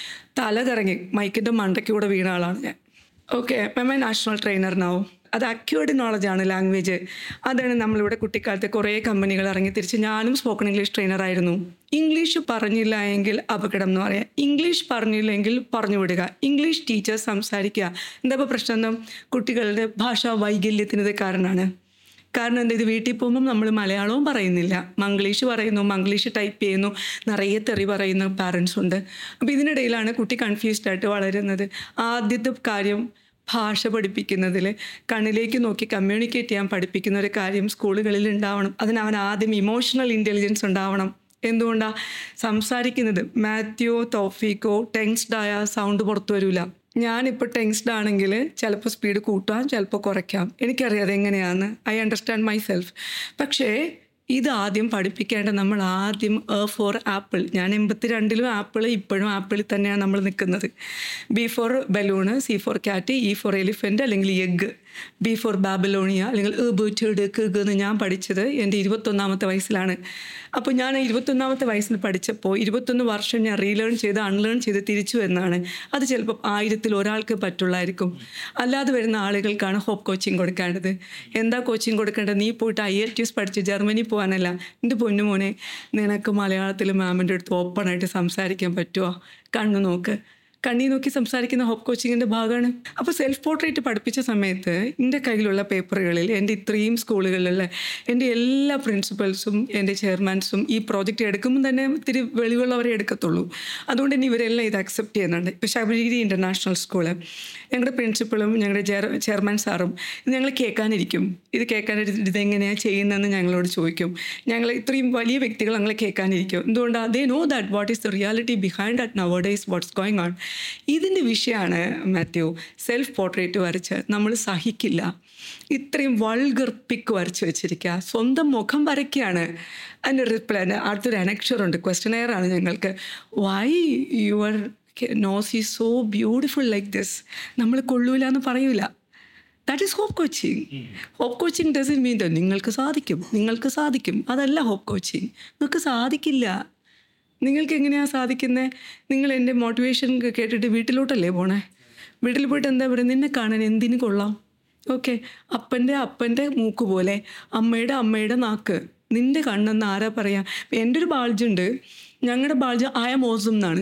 തല കറങ്ങി മൈക്കിൻ്റെ മണ്ടയ്ക്ക് കൂടെ വീണ ആളാണ് ഞാൻ ഓക്കെ മെമ്മ നാഷണൽ ട്രെയിനർ നാവും അത് അക്യൂർഡ് നോളജാണ് ലാംഗ്വേജ് അതാണ് നമ്മളിവിടെ കുട്ടിക്കാലത്ത് കുറേ കമ്പനികൾ ഇറങ്ങി തിരിച്ച് ഞാനും സ്പോക്കൺ ഇംഗ്ലീഷ് ട്രെയിനറായിരുന്നു ഇംഗ്ലീഷ് പറഞ്ഞില്ല എങ്കിൽ അപകടം എന്ന് പറയാം ഇംഗ്ലീഷ് പറഞ്ഞില്ലെങ്കിൽ പറഞ്ഞു വിടുക ഇംഗ്ലീഷ് ടീച്ചർ സംസാരിക്കുക എന്താ ഇപ്പോൾ പ്രശ്നം എന്ന് കുട്ടികളുടെ ഭാഷാ വൈകല്യത്തിന് ഇത് കാരണമാണ് കാരണം എന്താ ഇത് വീട്ടിൽ പോകുമ്പം നമ്മൾ മലയാളവും പറയുന്നില്ല മംഗ്ലീഷ് പറയുന്നു മംഗ്ലീഷ് ടൈപ്പ് ചെയ്യുന്നു നിറയെ തെറി പറയുന്ന പാരൻസ് ഉണ്ട് അപ്പോൾ ഇതിനിടയിലാണ് കുട്ടി കൺഫ്യൂസ്ഡ് ആയിട്ട് വളരുന്നത് ആദ്യത്തെ കാര്യം ഭാഷ പഠിപ്പിക്കുന്നതിൽ കണ്ണിലേക്ക് നോക്കി കമ്മ്യൂണിക്കേറ്റ് ചെയ്യാൻ പഠിപ്പിക്കുന്ന ഒരു കാര്യം സ്കൂളുകളിൽ ഉണ്ടാവണം അതിന് അവൻ ആദ്യം ഇമോഷണൽ ഇൻ്റലിജൻസ് ഉണ്ടാവണം എന്തുകൊണ്ടാണ് സംസാരിക്കുന്നത് മാത്യോ തോഫീക്കോ ടെൻസ്ഡ് ആയ സൗണ്ട് പുറത്തു വരില്ല ഞാനിപ്പോൾ ടെൻസ്ഡ് ആണെങ്കിൽ ചിലപ്പോൾ സ്പീഡ് കൂട്ടാം ചിലപ്പോൾ കുറയ്ക്കാം എനിക്കറിയാം അതെങ്ങനെയാണെന്ന് ഐ അണ്ടർസ്റ്റാൻഡ് മൈ സെൽഫ് പക്ഷേ ഇത് ആദ്യം പഠിപ്പിക്കേണ്ട നമ്മൾ ആദ്യം എ ഫോർ ആപ്പിൾ ഞാൻ എൺപത്തി രണ്ടിലും ആപ്പിൾ ഇപ്പോഴും ആപ്പിളിൽ തന്നെയാണ് നമ്മൾ നിൽക്കുന്നത് B for balloon C for cat E for elephant അല്ലെങ്കിൽ എഗ്ഗ് ബി ഫോർ ബാബലോണിയ അല്ലെങ്കിൽ എ ബേറ്റേഡ് കഗ് എന്ന് ഞാൻ പഠിച്ചത് എൻ്റെ ഇരുപത്തൊന്നാമത്തെ വയസ്സിലാണ് അപ്പോൾ ഞാൻ ഇരുപത്തൊന്നാമത്തെ വയസ്സിൽ പഠിച്ചപ്പോൾ ഇരുപത്തൊന്ന് വർഷം ഞാൻ റീലേൺ ചെയ്ത് അൺലേൺ ചെയ്ത് തിരിച്ചു എന്നാണ് അത് ചിലപ്പോൾ ആയിരത്തിൽ ഒരാൾക്ക് പറ്റുള്ളായിരിക്കും അല്ലാതെ വരുന്ന ആളുകൾക്കാണ് ഹോപ്പ് കോച്ചിങ് കൊടുക്കേണ്ടത് എന്താ കോച്ചിങ് കൊടുക്കേണ്ടത് നീ പോയിട്ട് ഐ എൽ ടി എസ് പഠിച്ച് ജർമ്മനി പോകാനല്ല എൻ്റെ പൊന്നുമോനെ നിനക്ക് മലയാളത്തിൽ മാമിൻ്റെ അടുത്ത് ഓപ്പണായിട്ട് സംസാരിക്കാൻ പറ്റുമോ കണ്ണു നോക്ക് കണ്ണി നോക്കി സംസാരിക്കുന്ന ഹോപ്പ് കോച്ചിങ്ങിൻ്റെ ഭാഗമാണ് അപ്പോൾ സെൽഫ് പോർട്രേറ്റ് പഠിപ്പിച്ച സമയത്ത് എൻ്റെ കയ്യിലുള്ള പേപ്പറുകളിൽ എൻ്റെ ഇത്രയും സ്കൂളുകളിലുള്ള എൻ്റെ എല്ലാ പ്രിൻസിപ്പൽസും എൻ്റെ ചെയർമാൻസും ഈ പ്രോജക്റ്റ് എടുക്കുമ്പോൾ തന്നെ ഇത്തിരി വെളിവുള്ളവരെ എടുക്കത്തുള്ളൂ അതുകൊണ്ട് തന്നെ ഇവരെല്ലാം ഇത് അക്സെപ്റ്റ് ചെയ്യുന്നുണ്ട് ഇപ്പോൾ ശബരിഗിരി ഇൻ്റർനാഷണൽ സ്കൂള് ഞങ്ങളുടെ പ്രിൻസിപ്പളും ഞങ്ങളുടെ ചെയർ ചെയർമാൻ സാറും ഇത് ഞങ്ങൾ കേൾക്കാനിരിക്കും ഇത് കേൾക്കാനിരുന്ന് ഇതെങ്ങനെയാണ് ചെയ്യുന്നതെന്ന് ഞങ്ങളോട് ചോദിക്കും ഞങ്ങൾ ഇത്രയും വലിയ വ്യക്തികൾ ഞങ്ങളെ കേൾക്കാനിരിക്കും എന്തുകൊണ്ടാണ് they know that what is the reality behind that nowadays what's going on ഇതിൻ്റെ വിഷയമാണ് മാത്യു സെൽഫ് പോർട്രേറ്റ് വരച്ച് നമ്മൾ സഹിക്കില്ല ഇത്രയും വൾഗർ പിക്ക് വരച്ച് വെച്ചിരിക്കുക സ്വന്തം മുഖം വരയ്ക്കുകയാണ് അതിൻ്റെ റിപ്ലൈ അടുത്തൊരു അനക്ഷറുണ്ട് ക്വസ്റ്റനെയറാണ് ഞങ്ങൾക്ക് why your nose is so beautiful like this നമ്മൾ കൊള്ളൂല എന്ന് പറയൂല that is hope coaching hope coaching doesn't mean the നിങ്ങൾക്ക് സാധിക്കും നിങ്ങൾക്ക് സാധിക്കും അതല്ല ഹോപ്പ് കോച്ചിങ് നിങ്ങൾക്ക് സാധിക്കില്ല നിങ്ങൾക്ക് എങ്ങനെയാണ് സാധിക്കുന്നത് നിങ്ങൾ എൻ്റെ മോട്ടിവേഷൻ കേട്ടിട്ട് വീട്ടിലോട്ടല്ലേ പോണേ വീട്ടിൽ പോയിട്ട് എന്താ പറയുക നിന്നെ കാണാൻ എന്തിനു കൊള്ളാം ഓക്കെ അപ്പൻ്റെ അപ്പൻ്റെ മൂക്ക് പോലെ അമ്മയുടെ അമ്മയുടെ നാക്ക് നിൻ്റെ കണ്ണെന്ന് ആരാ പറയാ എൻ്റെ ഒരു ബാൾജുണ്ട് ഞങ്ങളുടെ ബാൾജ് ആയ മോസം എന്നാണ്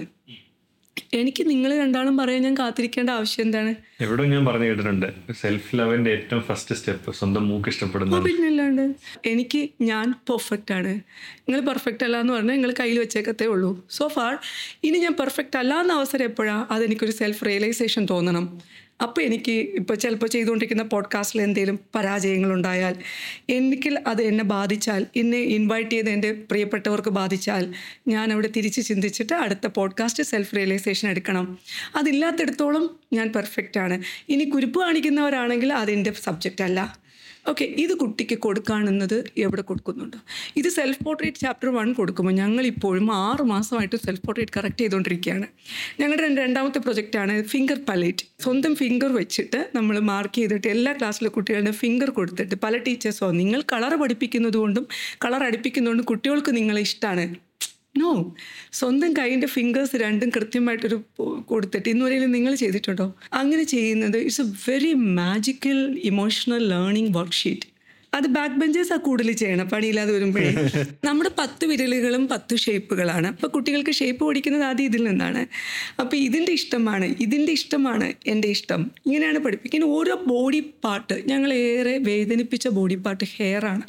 എനിക്ക് നിങ്ങൾ രണ്ടാളും പറയാൻ ഞാൻ കാത്തിരിക്കേണ്ട ആവശ്യം എന്താണ് എവിടെ ഞാൻ പറഞ്ഞു കേട്ടിട്ടുണ്ട് സെൽഫ് ലവിന്റെ ഏറ്റവും ഫസ്റ്റ് സ്റ്റെപ്പ് സ്വന്തം മൂക്ക് ഇഷ്ടപ്പെടുന്ന പിന്നല്ലാണ്ട് എനിക്ക് ഞാൻ പെർഫെക്റ്റ് ആണ് നിങ്ങൾ പെർഫെക്റ്റ് അല്ല എന്ന് പറഞ്ഞാൽ നിങ്ങൾ കയ്യിൽ വെച്ചേക്കത്തേ ഉള്ളൂ സോ ഫാർ ഇനി ഞാൻ പെർഫെക്റ്റ് അല്ല എന്ന അവസരം എപ്പോഴാണ് അതെനിക്കൊരു സെൽഫ് റിയലൈസേഷൻ തോന്നണം അപ്പോൾ എനിക്ക് ഇപ്പോൾ ചിലപ്പോൾ ചെയ്തുകൊണ്ടിരിക്കുന്ന പോഡ്കാസ്റ്റിൽ എന്തെങ്കിലും പരാജയങ്ങളുണ്ടായാൽ എനിക്ക് അത് എന്നെ ബാധിച്ചാൽ എന്നെ ഇൻവൈറ്റ് ചെയ്ത് എൻ്റെ പ്രിയപ്പെട്ടവർക്ക് ബാധിച്ചാൽ ഞാൻ അവിടെ തിരിച്ച് ചിന്തിച്ചിട്ട് അടുത്ത പോഡ്കാസ്റ്റ് സെൽഫ് റിയലൈസേഷൻ എടുക്കണം അതില്ലാത്തിടത്തോളം ഞാൻ പെർഫെക്റ്റ് ആണ് ഇനി കുരുപ്പ് കാണിക്കുന്നവരാണെങ്കിൽ അതെൻ്റെ സബ്ജക്റ്റ് അല്ല ഓക്കെ ഇത് കുട്ടിക്ക് കൊടുക്കാണെന്നത് എവിടെ കൊടുക്കുന്നുണ്ട് ഇത് സെൽഫ് പോർട്രേറ്റ് ചാപ്റ്റർ വൺ കൊടുക്കുമ്പോൾ ഞങ്ങൾ ഇപ്പോഴും ആറ് മാസമായിട്ട് സെൽഫ് പോർട്രേറ്റ് കറക്റ്റ് ചെയ്തുകൊണ്ടിരിക്കുകയാണ് ഞങ്ങളുടെ രണ്ട് രണ്ടാമത്തെ പ്രൊജക്റ്റാണ് ഫിംഗർ പലേറ്റ് സ്വന്തം ഫിംഗർ വെച്ചിട്ട് നമ്മൾ മാർക്ക് ചെയ്തിട്ട് എല്ലാ ക്ലാസ്സിലെ കുട്ടികളുടെ ഫിംഗർ കൊടുത്തിട്ട് പല ടീച്ചേഴ്സോ നിങ്ങൾ കളർ പഠിപ്പിക്കുന്നത് കൊണ്ടും കളർ അടുപ്പിക്കുന്നതുകൊണ്ടും കുട്ടികൾക്ക് നിങ്ങളെ ഇഷ്ടമാണ് നോ സ്വന്തം കൈയിൻ്റെ ഫിംഗേഴ്സ് രണ്ടും കൃത്യമായിട്ടൊരു പൊ- കൊടുത്തിട്ട് ഇന്നുവരെയും നിങ്ങൾ ചെയ്തിട്ടുണ്ടോ അങ്ങനെ ചെയ്യുന്നത് it's a very magical emotional learning worksheet അത് ബാക്ക് ബെഞ്ചേഴ്സാണ് കൂടുതൽ ചെയ്യണം പണിയില്ലാതെ വരുമ്പോഴേ നമ്മുടെ പത്ത് വിരലുകളും പത്ത് ഷേപ്പുകളാണ് അപ്പോൾ കുട്ടികൾക്ക് ഷേപ്പ് പഠിക്കുന്നത് ആദ്യം ഇതിൽ നിന്നാണ് അപ്പോൾ ഇതിൻ്റെ ഇഷ്ടമാണ് ഇതിൻ്റെ ഇഷ്ടമാണ് എൻ്റെ ഇഷ്ടം ഇങ്ങനെയാണ് പഠിപ്പിക്കുന്നത് ഓരോ ബോഡി പാർട്ട് ഞങ്ങൾ ഏറെ വേദനിപ്പിച്ച ബോഡി പാർട്ട് ഹെയർ ആണ്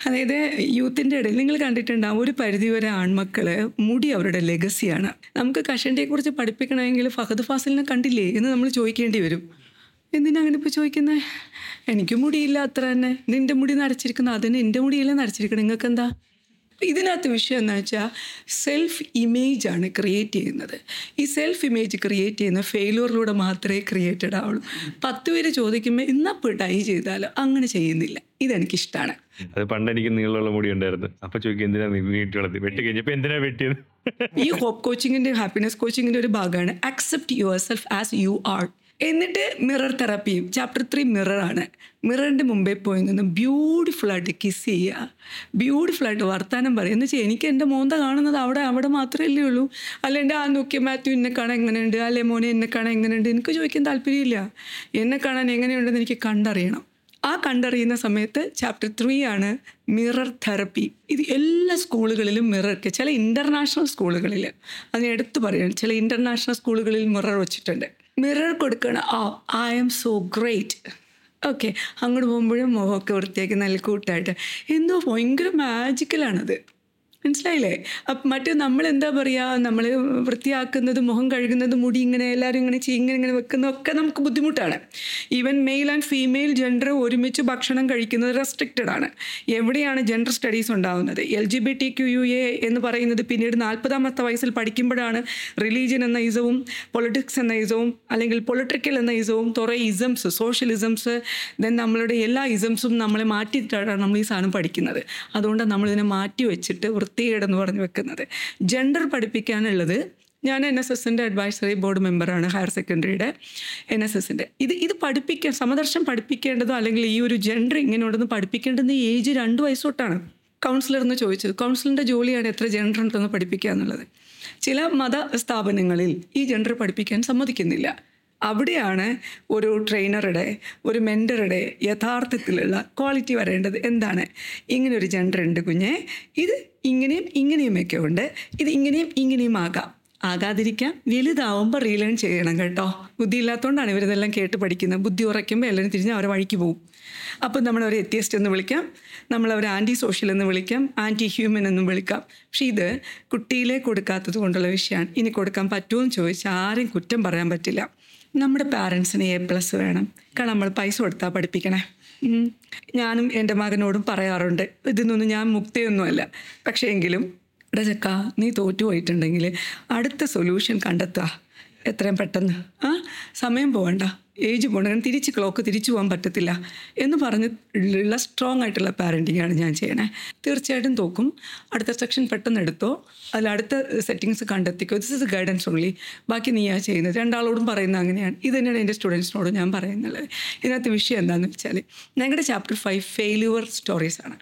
അതായത് യൂത്തിൻ്റെ ഇടയിൽ നിങ്ങൾ കണ്ടിട്ടുണ്ടാവും ഒരു പരിധിവരെ ആൺമക്കൾ മുടി അവരുടെ ലെഗസിയാണ് നമുക്ക് കഷണ്ടിയെക്കുറിച്ച് പഠിപ്പിക്കണമെങ്കിൽ ഫഹദ് ഫാസിലിനെ കണ്ടില്ലേ എന്ന് നമ്മൾ ചോദിക്കേണ്ടി വരും എന്തിനാ അങ്ങനെ ഇപ്പോൾ ചോദിക്കുന്നത് എനിക്ക് മുടിയില്ല അത്ര തന്നെ നിൻ്റെ മുടി നരച്ചിരിക്കുന്ന അതിന് എൻ്റെ മുടിയല്ലേ നരച്ചിരിക്കണം നിങ്ങൾക്ക് എന്താ ഇതിനകത്ത് വിഷയം എന്ന് വെച്ചാൽ സെൽഫ് ഇമേജ് ആണ് ക്രിയേറ്റ് ചെയ്യുന്നത് ഈ സെൽഫ് ഇമേജ് ക്രിയേറ്റ് ചെയ്യുന്ന ഫെയിലിയറിലൂടെ മാത്രമേ ക്രിയേറ്റഡ് ആവുള്ളൂ പത്ത് പേര് ചോദിക്കുമ്പോൾ ഇന്നപ്പോൾ ഡൈ ചെയ്താൽ അങ്ങനെ ചെയ്യുന്നില്ല ഇതെനിക്കിഷ്ടമാണ് അത് പണ്ട് എനിക്ക് നീളമുള്ള മുടി ഉണ്ടായിരുന്നു അപ്പൊ ചോദിക്കും എന്തിനാ നീ നീട്ടി വളർത്തി വെട്ടി കഴിഞ്ഞപ്പോ എന്തിനാ വെട്ടിയത് ഈ ഹോപ്പ് കോച്ചിങ്ങിൻ്റെ ഹാപ്പിനെസ് കോച്ചിങ്ങിൻ്റെ ഒരു ഭാഗമാണ് accept yourself as you are എന്നിട്ട് മിറർ തെറാപ്പിയും ചാപ്റ്റർ ത്രീ മിററാണ് മിററിൻ്റെ മുമ്പേ പോയി നിന്ന് ബ്യൂട്ടിഫുള്ളായിട്ട് കിസ് ചെയ്യുക ബ്യൂട്ടിഫുള്ളായിട്ട് വർത്താനം പറയും എന്ന് വെച്ചാൽ എനിക്ക് എൻ്റെ മോന്ത കാണുന്നത് അവിടെ അവിടെ മാത്രമല്ലേ ഉള്ളൂ അല്ല ആ നോക്കിയ മാത്യു എന്നെ കാണാൻ എങ്ങനെയുണ്ട് അല്ലെ മോനെ എന്നെ കാണാൻ എങ്ങനെയുണ്ട് എനിക്ക് ചോദിക്കാൻ താല്പര്യമില്ല എന്നെ കാണാൻ എങ്ങനെയുണ്ടെന്ന് എനിക്ക് കണ്ടറിയണം ആ കണ്ടറിയുന്ന സമയത്ത് ചാപ്റ്റർ ത്രീ ആണ് മിറർ തെറപ്പി ഇത് എല്ലാ സ്കൂളുകളിലും മിറർക്ക് ചില ഇൻ്റർനാഷണൽ സ്കൂളുകളിൽ അതിന് എടുത്തു പറയണം ചില ഇൻ്റർനാഷണൽ സ്കൂളുകളിൽ മിറർ വെച്ചിട്ടുണ്ട് മിറർ കൊടുക്കണം ആ I am so great okay അങ്ങോട്ട് പോകുമ്പോഴും മുഖമൊക്കെ വൃത്തിയാക്കി നല്ല കൂട്ടായിട്ട് എന്തോ ഭയങ്കര മാജിക്കലാണത് മനസ്സിലായില്ലേ അപ്പം മറ്റേ നമ്മൾ എന്താ പറയുക നമ്മൾ വൃത്തിയാക്കുന്നത് മുഖം കഴുകുന്നത് മുടി ഇങ്ങനെ എല്ലാവരും ഇങ്ങനെ ചെയ്യും ഇങ്ങനെ ഇങ്ങനെ വെക്കുന്നതൊക്കെ നമുക്ക് ബുദ്ധിമുട്ടാണ് even male and female gender ഒരുമിച്ച് ഭക്ഷണം കഴിക്കുന്നത് റെസ്ട്രിക്റ്റഡ് ആണ് എവിടെയാണ് ജെൻഡർ സ്റ്റഡീസ് ഉണ്ടാകുന്നത് L G B T Q U A എന്ന് പറയുന്നത് പിന്നീട് നാൽപ്പതാമത്തെ വയസ്സിൽ പഠിക്കുമ്പോഴാണ് റിലീജിയൻ എന്ന ഇസവും പൊളിറ്റിക്സ് എന്ന ഇസവും അല്ലെങ്കിൽ പൊളിറ്റിക്കൽ എന്ന ഇസവും കുറേ ഇസംസ് സോഷ്യലിസംസ് ദെൻ നമ്മളുടെ എല്ലാ ഇസംസും നമ്മളെ മാറ്റിയിട്ടാണ് നമ്മൾ ഈ സാധനം പഠിക്കുന്നത് അതുകൊണ്ട് നമ്മളിതിനെ മാറ്റി വെച്ചിട്ട് വൃത്തികേടെന്ന് പറഞ്ഞ് വെക്കുന്നത് ജെൻഡർ പഠിപ്പിക്കാനുള്ളത് ഞാൻ എൻ എസ് എസിൻ്റെ അഡ്വൈസറി ബോർഡ് മെമ്പറാണ് ഹയർ സെക്കൻഡറിയുടെ എൻ എസ് എസിൻ്റെ ഇത് ഇത് പഠിപ്പിക്കാൻ സമദർശം പഠിപ്പിക്കേണ്ടതോ അല്ലെങ്കിൽ ഈ ഒരു ജെൻഡർ ഇങ്ങനെയുണ്ടെന്ന് പഠിപ്പിക്കേണ്ടത് ഏജ് രണ്ട് വയസ്സ് തൊട്ടാണ് കൗൺസിലർ എന്ന് ചോദിച്ചത് കൗൺസിലറിൻ്റെ ജോലിയാണ് എത്ര ജെൻഡർ ഉണ്ടെന്ന് പഠിപ്പിക്കുക എന്നുള്ളത് ചില മത സ്ഥാപനങ്ങളിൽ ഈ ജെൻഡർ പഠിപ്പിക്കാൻ സമ്മതിക്കുന്നില്ല അവിടെയാണ് ഒരു ട്രെയിനറുടെ ഒരു മെൻറ്ററുടെ യഥാർത്ഥത്തിലുള്ള ക്വാളിറ്റി വരേണ്ടത് എന്താണ് ഇങ്ങനെ ഒരു ജെൻഡർ ഉണ്ട് കുഞ്ഞെ ഇത് ഇങ്ങനെയും ഇങ്ങനെയുമൊക്കെ ഉണ്ട് ഇത് ഇങ്ങനെയും ഇങ്ങനെയും ആകാം ആകാതിരിക്കാം വലുതാവുമ്പോൾ റീലേൺ ചെയ്യണം കേട്ടോ ബുദ്ധി ഇല്ലാത്തതുകൊണ്ടാണ് ഇവരിതെല്ലാം കേട്ട് പഠിക്കുന്നത് ബുദ്ധി ഉറയ്ക്കുമ്പോൾ എല്ലാവരും തിരിഞ്ഞ് അവരെ വഴിക്ക് പോകും അപ്പം നമ്മളവരെ എത്തിയസ്റ്റ് എന്ന് വിളിക്കാം നമ്മളവരെ ആൻറ്റി സോഷ്യൽ എന്ന് വിളിക്കാം ആൻറ്റി ഹ്യൂമൻ എന്നും വിളിക്കാം പക്ഷേ ഇത് കുട്ടിയിലെ കൊടുക്കാത്തത് കൊണ്ടുള്ള വിഷയമാണ് ഇനി കൊടുക്കാൻ പറ്റുമോ എന്ന് ചോദിച്ചാൽ ആരെയും കുറ്റം പറയാൻ പറ്റില്ല നമ്മുടെ പാരൻസിന് എ പ്ലസ് വേണം കാരണം നമ്മൾ പൈസ കൊടുത്താൽ പഠിപ്പിക്കണേ ഉം. ഞാനും എൻ്റെ മകനോടും പറയാറുണ്ട് ഇതിനൊന്നും ഞാൻ മുക്തിയൊന്നുമല്ല പക്ഷേ എങ്കിലും എടാ ചക്ക നീ തോറ്റു പോയിട്ടുണ്ടെങ്കിൽ അടുത്ത സൊല്യൂഷൻ കണ്ടെത്തുക എത്രയും പെട്ടെന്ന് ആ സമയം പോകണ്ട ഏജ് പോകണ്ട കാരണം തിരിച്ച് ക്ലോക്ക് തിരിച്ചു പോകാൻ പറ്റത്തില്ല എന്ന് പറഞ്ഞ് ഉള്ള സ്ട്രോങ് ആയിട്ടുള്ള പാരൻറ്റിങ് ആണ് ഞാൻ ചെയ്യണേ തീർച്ചയായിട്ടും തോക്കും അടുത്ത സെക്ഷൻ പെട്ടെന്ന് എടുത്തോ അതിൽ അടുത്ത സെറ്റിങ്സ് കണ്ടെത്തിക്കോ ദിസ് ഇസ് ഗൈഡൻസ് ഓൺലി ബാക്കി നീയാ ചെയ്യുന്നത് രണ്ടാളോടും പറയുന്നത് അങ്ങനെയാണ് ഇത് തന്നെയാണ് എൻ്റെ സ്റ്റുഡൻസിനോട് ഞാൻ പറയുന്നത് ഇതിനകത്ത് വിഷയം എന്താണെന്ന് വെച്ചാൽ ഞങ്ങളുടെ ചാപ്റ്റർ ഫൈവ് ഫെയിലുവർ സ്റ്റോറീസ് ആണ്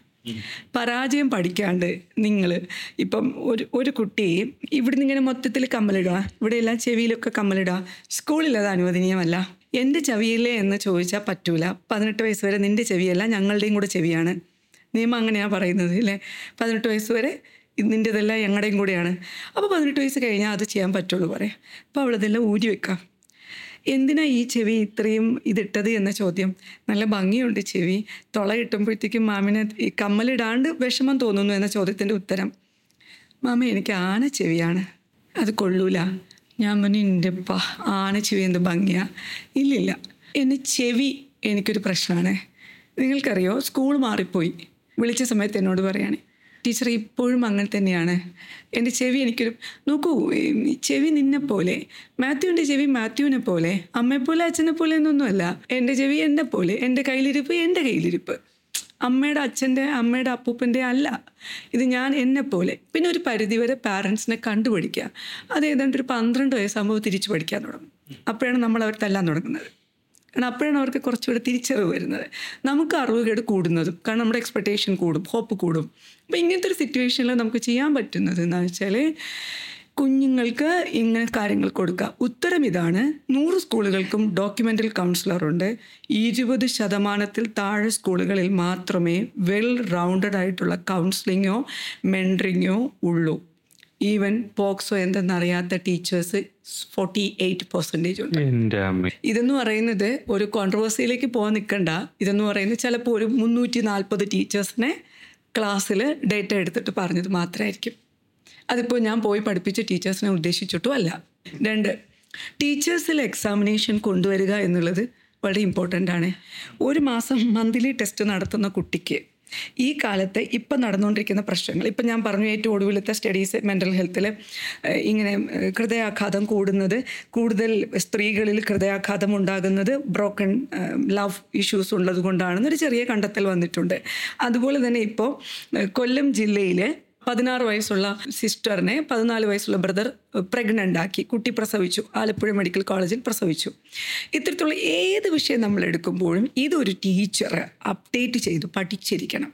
പരാജയം പഠിക്കാണ്ട് നിങ്ങൾ ഇപ്പം ഒരു ഒരു കുട്ടി ഇവിടുന്ന് ഇങ്ങനെ മൊത്തത്തിൽ കമ്മലിടുക ഇവിടെ എല്ലാം ചെവിയിലൊക്കെ കമ്മലിടുക സ്കൂളിൽ അത് അനുവദനീയമല്ല എൻ്റെ ചെവിയില്ലേ എന്ന് ചോദിച്ചാൽ പറ്റൂല പതിനെട്ട് വയസ്സ് വരെ നിൻ്റെ ചെവിയല്ല ഞങ്ങളുടെയും കൂടെ ചെവിയാണ് നിയമം അങ്ങനെയാണ് പറയുന്നത് അല്ലേ പതിനെട്ട് വയസ്സ് വരെ നിൻ്റെതെല്ലാം ഞങ്ങളുടെയും കൂടെയാണ് അപ്പോൾ പതിനെട്ട് വയസ്സ് കഴിഞ്ഞാൽ അത് ചെയ്യാൻ പറ്റുള്ളൂ പറയാം അപ്പോൾ അവളതെല്ലാം ഊരി വെക്കാം എന്തിനാ ഈ ചെവി ഇത്രയും ഇതിട്ടത് എന്ന ചോദ്യം നല്ല ഭംഗിയുണ്ട് ചെവി തുള കിട്ടുമ്പോഴത്തേക്കും മാമിന് ഈ കമ്മലിടാണ്ട് വിഷമം തോന്നുന്നു എന്ന ചോദ്യത്തിൻ്റെ ഉത്തരം മാമ എനിക്ക് ആന ചെവിയാണ് അത് കൊള്ളൂല ഞാൻ പറഞ്ഞു എൻ്റെ പ ആന ചെവി എന്ത് ഭംഗിയാ ഇല്ലില്ല എൻ്റെ ചെവി എനിക്കൊരു പ്രശ്നമാണ് നിങ്ങൾക്കറിയോ സ്കൂൾ മാറിപ്പോയി വിളിച്ച സമയത്ത് എന്നോട് പറയാണ് ടീച്ചർ ഇപ്പോഴും അങ്ങനെ തന്നെയാണ് എൻ്റെ ചെവി എനിക്കൊരു നോക്കൂ ഈ ചെവി നിന്നെ പോലെ മാത്യുവിൻ്റെ ചെവി മാത്യുവിനെ പോലെ അമ്മയെപ്പോലെ അച്ഛനെ പോലെ എന്നൊന്നുമല്ല എൻ്റെ ചെവി എന്നെ പോലെ എൻ്റെ കയ്യിലിരിപ്പ് എൻ്റെ കയ്യിലിരിപ്പ് അമ്മയുടെ അച്ഛൻ്റെ അമ്മയുടെ അപ്പൂപ്പൻ്റെ അല്ല ഇത് ഞാൻ എന്നെ പോലെ പിന്നെ ഒരു പരിധിവരെ പാരൻസിനെ കണ്ടുപിടിക്കുക അത് ഏതാണ്ട് ഒരു പന്ത്രണ്ട് വയസ്സാകുമ്പോൾ തിരിച്ചു പഠിക്കാൻ തുടങ്ങും അപ്പോഴാണ് നമ്മൾ അവർ തല്ലാൻ തുടങ്ങുന്നത് കാരണം അപ്പോഴാണ് അവർക്ക് കുറച്ചുകൂടെ തിരിച്ചറിവ് വരുന്നത് നമുക്ക് അറിവുകേട് കൂടുന്നതും കാരണം നമ്മുടെ എക്സ്പെക്റ്റേഷൻ കൂടും ഹോപ്പ് കൂടും അപ്പോൾ ഇങ്ങനത്തെ ഒരു സിറ്റുവേഷനിൽ നമുക്ക് ചെയ്യാൻ പറ്റുന്നത് എന്താണെന്ന് വെച്ചാൽ കുഞ്ഞുങ്ങൾക്ക് ഇങ്ങനെ കാര്യങ്ങൾ കൊടുക്കുക ഉത്തരം ഇതാണ് നൂറ് സ്കൂളുകൾക്കും ഡോക്യുമെൻ്റൽ കൗൺസിലറുണ്ട് ഇരുപത് ശതമാനത്തിൽ താഴെ സ്കൂളുകളിൽ മാത്രമേ വെൽ റൗണ്ടഡ് ആയിട്ടുള്ള കൗൺസിലിങ്ങോ മെൻഡറിങ്ങോ ഉള്ളൂ ഈവൻ പോക്സോ എന്തെന്നറിയാത്ത ടീച്ചേഴ്സ് ഫോർട്ടി എയ്റ്റ് പെർസെൻറ്റേജ് ഉണ്ട് എൻ്റെ അമ്മ ഇതെന്ന് പറയുന്നത് ഒരു കോൺട്രവേഴ്സിയിലേക്ക് പോകാൻ നിൽക്കണ്ട ഇതെന്ന് പറയുന്നത് ചിലപ്പോൾ ഒരു മുന്നൂറ്റി നാൽപ്പത് ടീച്ചേഴ്സിനെ ക്ലാസ്സിൽ ഡേറ്റ എടുത്തിട്ട് പറഞ്ഞത് മാത്രമായിരിക്കും അതിപ്പോൾ ഞാൻ പോയി പഠിപ്പിച്ച ടീച്ചേഴ്സിനെ ഉദ്ദേശിച്ചിട്ടും അല്ല രണ്ട് ടീച്ചേഴ്സിൽ എക്സാമിനേഷൻ കൊണ്ടുവരിക എന്നുള്ളത് വളരെ ഇമ്പോർട്ടൻ്റ് ആണ് ഒരു മാസം മന്ത്ലി ടെസ്റ്റ് നടത്തുന്ന കുട്ടിക്ക് ഈ കാലത്ത് ഇപ്പം നടന്നുകൊണ്ടിരിക്കുന്ന പ്രശ്നങ്ങൾ ഇപ്പം ഞാൻ പറഞ്ഞു ഏറ്റവും ഒടുവിലത്തെ സ്റ്റഡീസ് മെൻ്റൽ ഹെൽത്തിൽ ഇങ്ങനെ ഏഹ്, ഹൃദയാഘാതം കൂടുന്നത് കൂടുതൽ സ്ത്രീകളിൽ ഹൃദയാഘാതം ഉണ്ടാകുന്നത് ബ്രോക്കൺ ലവ് ഇഷ്യൂസ് ഉള്ളത് കൊണ്ടാണെന്നൊരു ചെറിയ കണ്ടെത്തൽ വന്നിട്ടുണ്ട് അതുപോലെ തന്നെ ഇപ്പോൾ ഏഹ്, കൊല്ലം ജില്ലയിലെ പതിനാറ് വയസ്സുള്ള സിസ്റ്ററിനെ പതിനാല് വയസ്സുള്ള ബ്രദർ പ്രഗ്നൻ്റ് ആക്കി കുട്ടി പ്രസവിച്ചു ആലപ്പുഴ മെഡിക്കൽ കോളേജിൽ പ്രസവിച്ചു ഇത്തരത്തിലുള്ള ഏത് വിഷയം നമ്മൾ എടുക്കുമ്പോഴും ഇതൊരു ടീച്ചർ അപ്ഡേറ്റ് ചെയ്ത് പഠിച്ചിരിക്കണം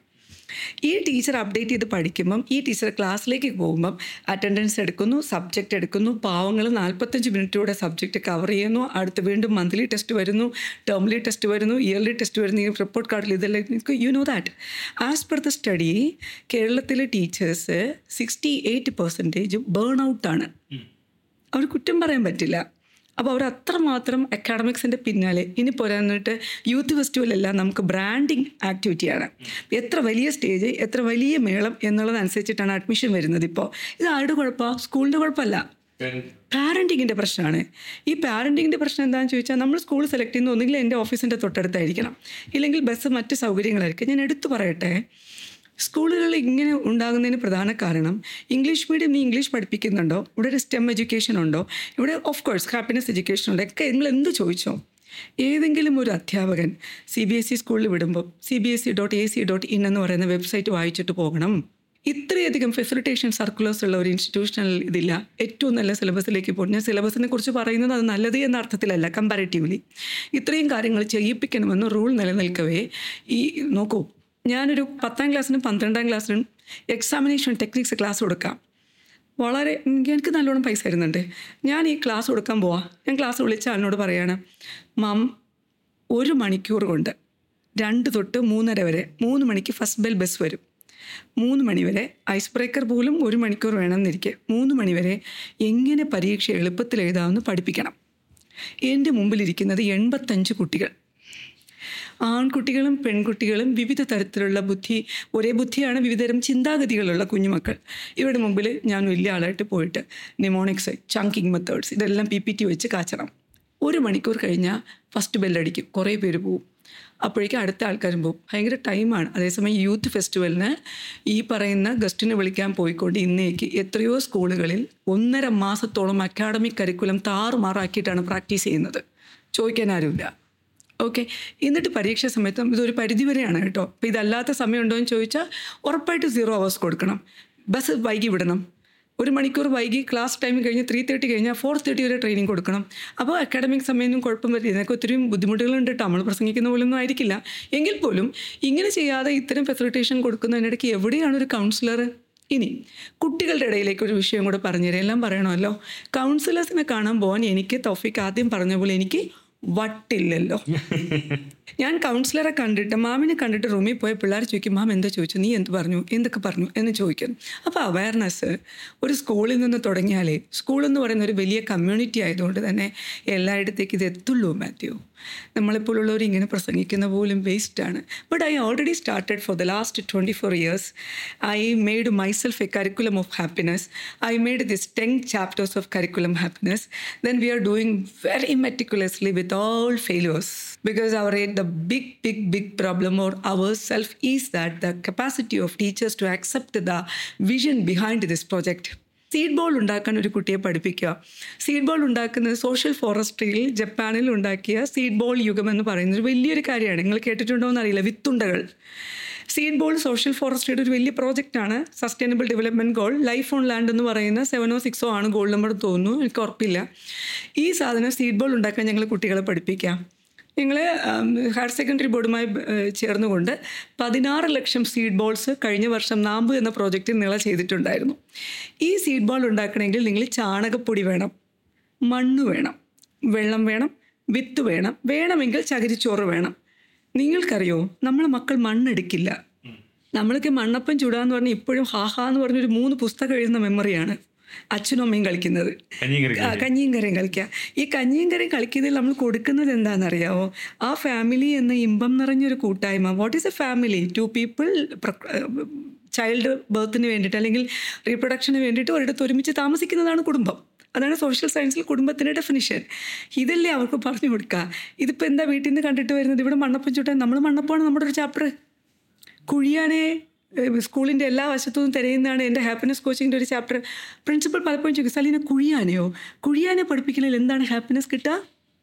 ഈ ടീച്ചർ അപ്ഡേറ്റ് ചെയ്ത് പഠിക്കുമ്പം ഈ ടീച്ചർ ക്ലാസ്സിലേക്ക് പോകുമ്പം അറ്റൻഡൻസ് എടുക്കുന്നു സബ്ജക്റ്റ് എടുക്കുന്നു പാവങ്ങൾ നാൽപ്പത്തഞ്ച് മിനിറ്റോടെ സബ്ജക്റ്റ് കവർ ചെയ്യുന്നു അടുത്ത് വീണ്ടും മന്ത്ലി ടെസ്റ്റ് വരുന്നു ടേംലി ടെസ്റ്റ് വരുന്നു ഇയർലി ടെസ്റ്റ് വരുന്നു ഈ റിപ്പോർട്ട് കാർഡിൽ ഇതെല്ലാം you know that as per the study കേരളത്തിലെ teachers sixty eight percentage burn ഔട്ടാണ് അവർ കുറ്റം പറയാൻ പറ്റില്ല അപ്പോൾ അവർ അത്രമാത്രം അക്കാഡമിക്സിൻ്റെ പിന്നാലെ ഇനി പോരാന്നിട്ട് യൂത്ത് ഫെസ്റ്റിവലെല്ലാം നമുക്ക് ബ്രാൻഡിങ് ആക്ടിവിറ്റിയാണ് എത്ര വലിയ സ്റ്റേജ് എത്ര വലിയ മേളം എന്നുള്ളതനുസരിച്ചിട്ടാണ് അഡ്മിഷൻ വരുന്നത് ഇപ്പോൾ ഇത് ആരുടെ കുഴപ്പമാണ് സ്കൂളിൻ്റെ കുഴപ്പമല്ല പാരൻറ്റിങ്ങിൻ്റെ പ്രശ്നമാണ് ഈ പാരൻറ്റിങ്ങിൻ്റെ പ്രശ്നം എന്താണെന്ന് ചോദിച്ചാൽ നമ്മൾ സ്കൂൾ സെലക്ട് ചെയ്യുന്ന ഒന്നുകിൽ എൻ്റെ ഓഫീസിൻ്റെ തൊട്ടടുത്തായിരിക്കണം ഇല്ലെങ്കിൽ ബസ് മറ്റ് സൗകര്യങ്ങളായിരിക്കും ഞാൻ എടുത്തു പറയട്ടെ സ്കൂളുകളിൽ ഇങ്ങനെ ഉണ്ടാകുന്നതിന് പ്രധാന കാരണം ഇംഗ്ലീഷ് മീഡിയം നീ ഇംഗ്ലീഷ് പഠിപ്പിക്കുന്നുണ്ടോ ഇവിടെ ഒരു സ്റ്റെം എഡ്യൂക്കേഷൻ ഉണ്ടോ ഇവിടെ ഓഫ് കോഴ്സ് ഹാപ്പിനെസ് എഡ്യൂക്കേഷൻ ഉണ്ടോ ഒക്കെ നിങ്ങൾ എന്ത് ചോദിച്ചോ ഏതെങ്കിലും ഒരു അധ്യാപകൻ സി ബി എസ് ഇ സ്കൂളിൽ വിടുമ്പോൾ C B S E dot A C dot in എന്ന് പറയുന്ന വെബ്സൈറ്റ് വായിച്ചിട്ട് പോകണം ഇത്രയധികം ഫെസിലിറ്റേഷൻ സർക്കുലേഴ്സ് ഉള്ള ഒരു ഇൻസ്റ്റിറ്റ്യൂഷണൽ ഇതില്ല ഏറ്റവും നല്ല സിലബസിലേക്ക് പോകും ഞാൻ സിലബസിനെ കുറിച്ച് പറയുന്നത് അത് നല്ലത് എന്ന അർത്ഥത്തിലല്ല കമ്പാരിറ്റീവ്ലി ഇത്രയും കാര്യങ്ങൾ ചെയ്യിപ്പിക്കണമെന്ന് റൂൾ നിലനിൽക്കവേ ഈ നോക്കൂ ഞാനൊരു പത്താം ക്ലാസ്സിനും പന്ത്രണ്ടാം ക്ലാസ്സിനും എക്സാമിനേഷൻ ടെക്നിക്സ് ക്ലാസ് കൊടുക്കാം വളരെ എനിക്ക് എനിക്ക് നല്ലോണം പൈസ തരുന്നുണ്ട് ഞാൻ ഈ ക്ലാസ് കൊടുക്കാൻ പോവാം ഞാൻ ക്ലാസ് വിളിച്ച ആളിനോട് പറയാണ് മാം ഒരു മണിക്കൂർ കൊണ്ട് രണ്ട് തൊട്ട് മൂന്നര വരെ മൂന്ന് മണിക്ക് ഫസ്റ്റ് ബെൽ ബസ് വരും മൂന്ന് മണി വരെ ഐസ് ബ്രേക്കർ പോലും ഒരു മണിക്കൂർ വേണമെന്നിരിക്കെ മൂന്ന് മണി വരെ എങ്ങനെ പരീക്ഷ എളുപ്പത്തിൽ എഴുതാമെന്ന് പഠിപ്പിക്കണം എൻ്റെ മുമ്പിലിരിക്കുന്നത് എൺപത്തഞ്ച് കുട്ടികൾ ആൺകുട്ടികളും പെൺകുട്ടികളും വിവിധ തരത്തിലുള്ള ബുദ്ധി ഒരേ ബുദ്ധിയാണ് വിവിധതരം ചിന്താഗതികളുള്ള കുഞ്ഞുമക്കൾ ഇവരുടെ മുമ്പിൽ ഞാൻ വലിയ ആളായിട്ട് പോയിട്ട് നിമോണിക്സ് ചങ്കിങ് മെത്തേഡ്സ് ഇതെല്ലാം പി പി ടി വെച്ച് കാച്ചണം ഒരു മണിക്കൂർ കഴിഞ്ഞാൽ ഫസ്റ്റ് ബെല്ലടിക്കും കുറേ പേര് പോവും അപ്പോഴേക്കും അടുത്ത ആൾക്കാരും പോകും ഭയങ്കര ടൈമാണ് അതേസമയം യൂത്ത് ഫെസ്റ്റിവലിന് ഈ പറയുന്ന ഗസ്റ്റിനെ വിളിക്കാൻ പോയിക്കൊണ്ട് ഇന്നേക്ക് എത്രയോ സ്കൂളുകളിൽ ഒന്നര മാസത്തോളം അക്കാഡമിക് കരിക്കുലം താറുമാറാക്കിയിട്ടാണ് പ്രാക്ടീസ് ചെയ്യുന്നത് ചോദിക്കാൻ ആരുമില്ല ഓക്കെ എന്നിട്ട് പരീക്ഷ സമയത്ത് ഇതൊരു പരിധി വരെയാണ് കേട്ടോ അപ്പോൾ ഇതല്ലാത്ത സമയമുണ്ടോ എന്ന് ചോദിച്ചാൽ ഉറപ്പായിട്ട് സീറോ അവേഴ്സ് കൊടുക്കണം ബസ് വൈകി വിടണം ഒരു മണിക്കൂർ വൈകി ക്ലാസ് ടൈം കഴിഞ്ഞ് ത്രീ തേർട്ടി കഴിഞ്ഞാൽ ഫോർ തേർട്ടി വരെ ട്രെയിനിങ് കൊടുക്കണം അപ്പോൾ അക്കാഡമിക് സമയമൊന്നും കുഴപ്പം വരില്ല ഇതിനൊക്കെ ഒത്തിരി ബുദ്ധിമുട്ടുകളുണ്ട് കേട്ടോ നമ്മൾ പ്രസംഗിക്കുന്ന പോലൊന്നും ആയിരിക്കില്ല എങ്കിൽ പോലും ഇങ്ങനെ ചെയ്യാതെ ഇത്തരം ഫെസിലിറ്റേഷൻ കൊടുക്കുന്നതിനിടയ്ക്ക് എവിടെയാണ് ഒരു കൗൺസിലർ ഇനി കുട്ടികളുടെ ഇടയിലേക്ക് ഒരു വിഷയം കൂടെ പറഞ്ഞുതരാം എല്ലാം പറയണമല്ലോ കൗൺസിലേഴ്സിനെ കാണാൻ പോകാൻ എനിക്ക് തൗഫിക്ക് ആദ്യം പറഞ്ഞ പോലെ എനിക്ക് വട്ടില്ലല്ലോ ഞാൻ കൗൺസിലറെ കണ്ടിട്ട് മാമിനെ കണ്ടിട്ട് റൂമിൽ പോയ പിള്ളേർ ചോദിക്കും മാം എന്താ ചോദിച്ചു നീ എന്ത് പറഞ്ഞു എന്തൊക്കെ പറഞ്ഞു എന്ന് ചോദിക്കുന്നു അപ്പോൾ അവയർനെസ് ഒരു സ്കൂളിൽ നിന്ന് തുടങ്ങിയാലേ സ്കൂൾ എന്ന് പറയുന്ന ഒരു വലിയ കമ്മ്യൂണിറ്റി ആയതുകൊണ്ട് തന്നെ എല്ലായിടത്തേക്ക് ഇത് എത്തുള്ളൂ മാത്യു നമ്മളെപ്പോലുള്ളവർ ഇങ്ങനെ പ്രസംഗിക്കുന്ന പോലും വേസ്റ്റാണ് but I already started for the last twenty four years I made myself a curriculum of happiness I made this ten chapters of curriculum happiness then we are doing very meticulously with all failures because our the big big big problem or ourself is that the capacity of teachers to accept the vision behind this project seed ball ഉണ്ടാക്കാൻ ഒരു കുട്ടിയെ പഠിപ്പിക്കുക seed ball ഉണ്ടാക്കുന്നത് social ഫോറസ്ട്രിയിൽ ജപ്പാനിൽ ഉണ്ടാക്കിയ seed ball യുഗം എന്ന് പറയുന്നത് ഒരു വലിയൊരു കാര്യമാണ് നിങ്ങൾ കേട്ടിട്ടുണ്ടോ എന്നറിയില്ല വിത്തുണ്ടകൾ സീഡ് ബോൾ സോഷ്യൽ ഫോറസ്ട്രിയുടെ ഒരു വലിയ പ്രോജക്റ്റാണ് sustainable development goal life on land എന്ന് പറയുന്ന സെവനോ സിക്സോ ആണ് ഗോൾ നമ്പർ തോന്നുന്നു എനിക്ക് ഉറപ്പില്ല ഈ സാധനം സീഡ് ബോൾ ഉണ്ടാക്കാൻ ഞങ്ങൾ കുട്ടികളെ പഠിപ്പിക്കാം ഞങ്ങൾ ഹയർ സെക്കൻഡറി ബോർഡുമായി ഏഹ്, ചേർന്നുകൊണ്ട് പതിനാറ് ലക്ഷം സീഡ് ബോൾസ് കഴിഞ്ഞ വർഷം നാമ്പ് എന്ന പ്രോജക്റ്റിൽ നിള ചെയ്തിട്ടുണ്ടായിരുന്നു ഈ സീഡ് ബോൾ ഉണ്ടാക്കണമെങ്കിൽ നിങ്ങൾ ചാണകപ്പൊടി വേണം മണ്ണ് വേണം വെള്ളം വേണം വിത്ത് വേണം വേണമെങ്കിൽ ചകിരിച്ചോറ് വേണം നിങ്ങൾക്കറിയോ നമ്മളെ മക്കൾ മണ്ണെടുക്കില്ല നമ്മളൊക്കെ മണ്ണപ്പം ചുടാന്ന് പറഞ്ഞ് ഇപ്പോഴും ഹാഹാ എന്ന് പറഞ്ഞൊരു മൂന്ന് പുസ്തകം എഴുതുന്ന മെമ്മറിയാണ് അച്ഛനും അമ്മയും കളിക്കുന്നത് കഞ്ഞിയും കറിയും ആ, കഞ്ഞിയും കറിയും കളിക്കുക ഈ കഞ്ഞിയും കറിയും കളിക്കുന്നതിൽ നമ്മൾ കൊടുക്കുന്നത് എന്താണെന്നറിയാമോ ആ ഫാമിലി എന്ന ഇമ്പം നിറഞ്ഞൊരു കൂട്ടായ്മ what is a family two people child ബർത്തിന് വേണ്ടിയിട്ട് അല്ലെങ്കിൽ റീപ്രൊഡക്ഷന് വേണ്ടിയിട്ട് ഒരിടത്ത് ഒരുമിച്ച് താമസിക്കുന്നതാണ് കുടുംബം അതാണ് സോഷ്യൽ സയൻസിൽ കുടുംബത്തിൻ്റെ ഡെഫിനിഷൻ ഇതല്ലേ അവർക്ക് പറഞ്ഞു കൊടുക്കുക ഇതിപ്പോൾ എന്താ വീട്ടിൽ നിന്ന് കണ്ടിട്ട് വരുന്നത് ഇവിടെ മണ്ണപ്പം ചുട്ടാൻ നമ്മൾ മണ്ണപ്പമാണ് നമ്മുടെ ഒരു ചാപ്റ്റർ കുഴിയാനെ ഏഹ് സ്കൂളിൻ്റെ എല്ലാ വശത്തും തിരയുന്നതാണ് എൻ്റെ ഹാപ്പിനെസ് കോച്ചിങ്ങിൻ്റെ ഒരു ചാപ്റ്റർ പ്രിൻസിപ്പൽ പലപ്പോഴും ചോദിക്കും സലീന കുഴിയാനെയോ കുഴിയാനെ പഠിപ്പിക്കുന്നതിൽ എന്താണ് ഹാപ്പിനെസ് കിട്ടുക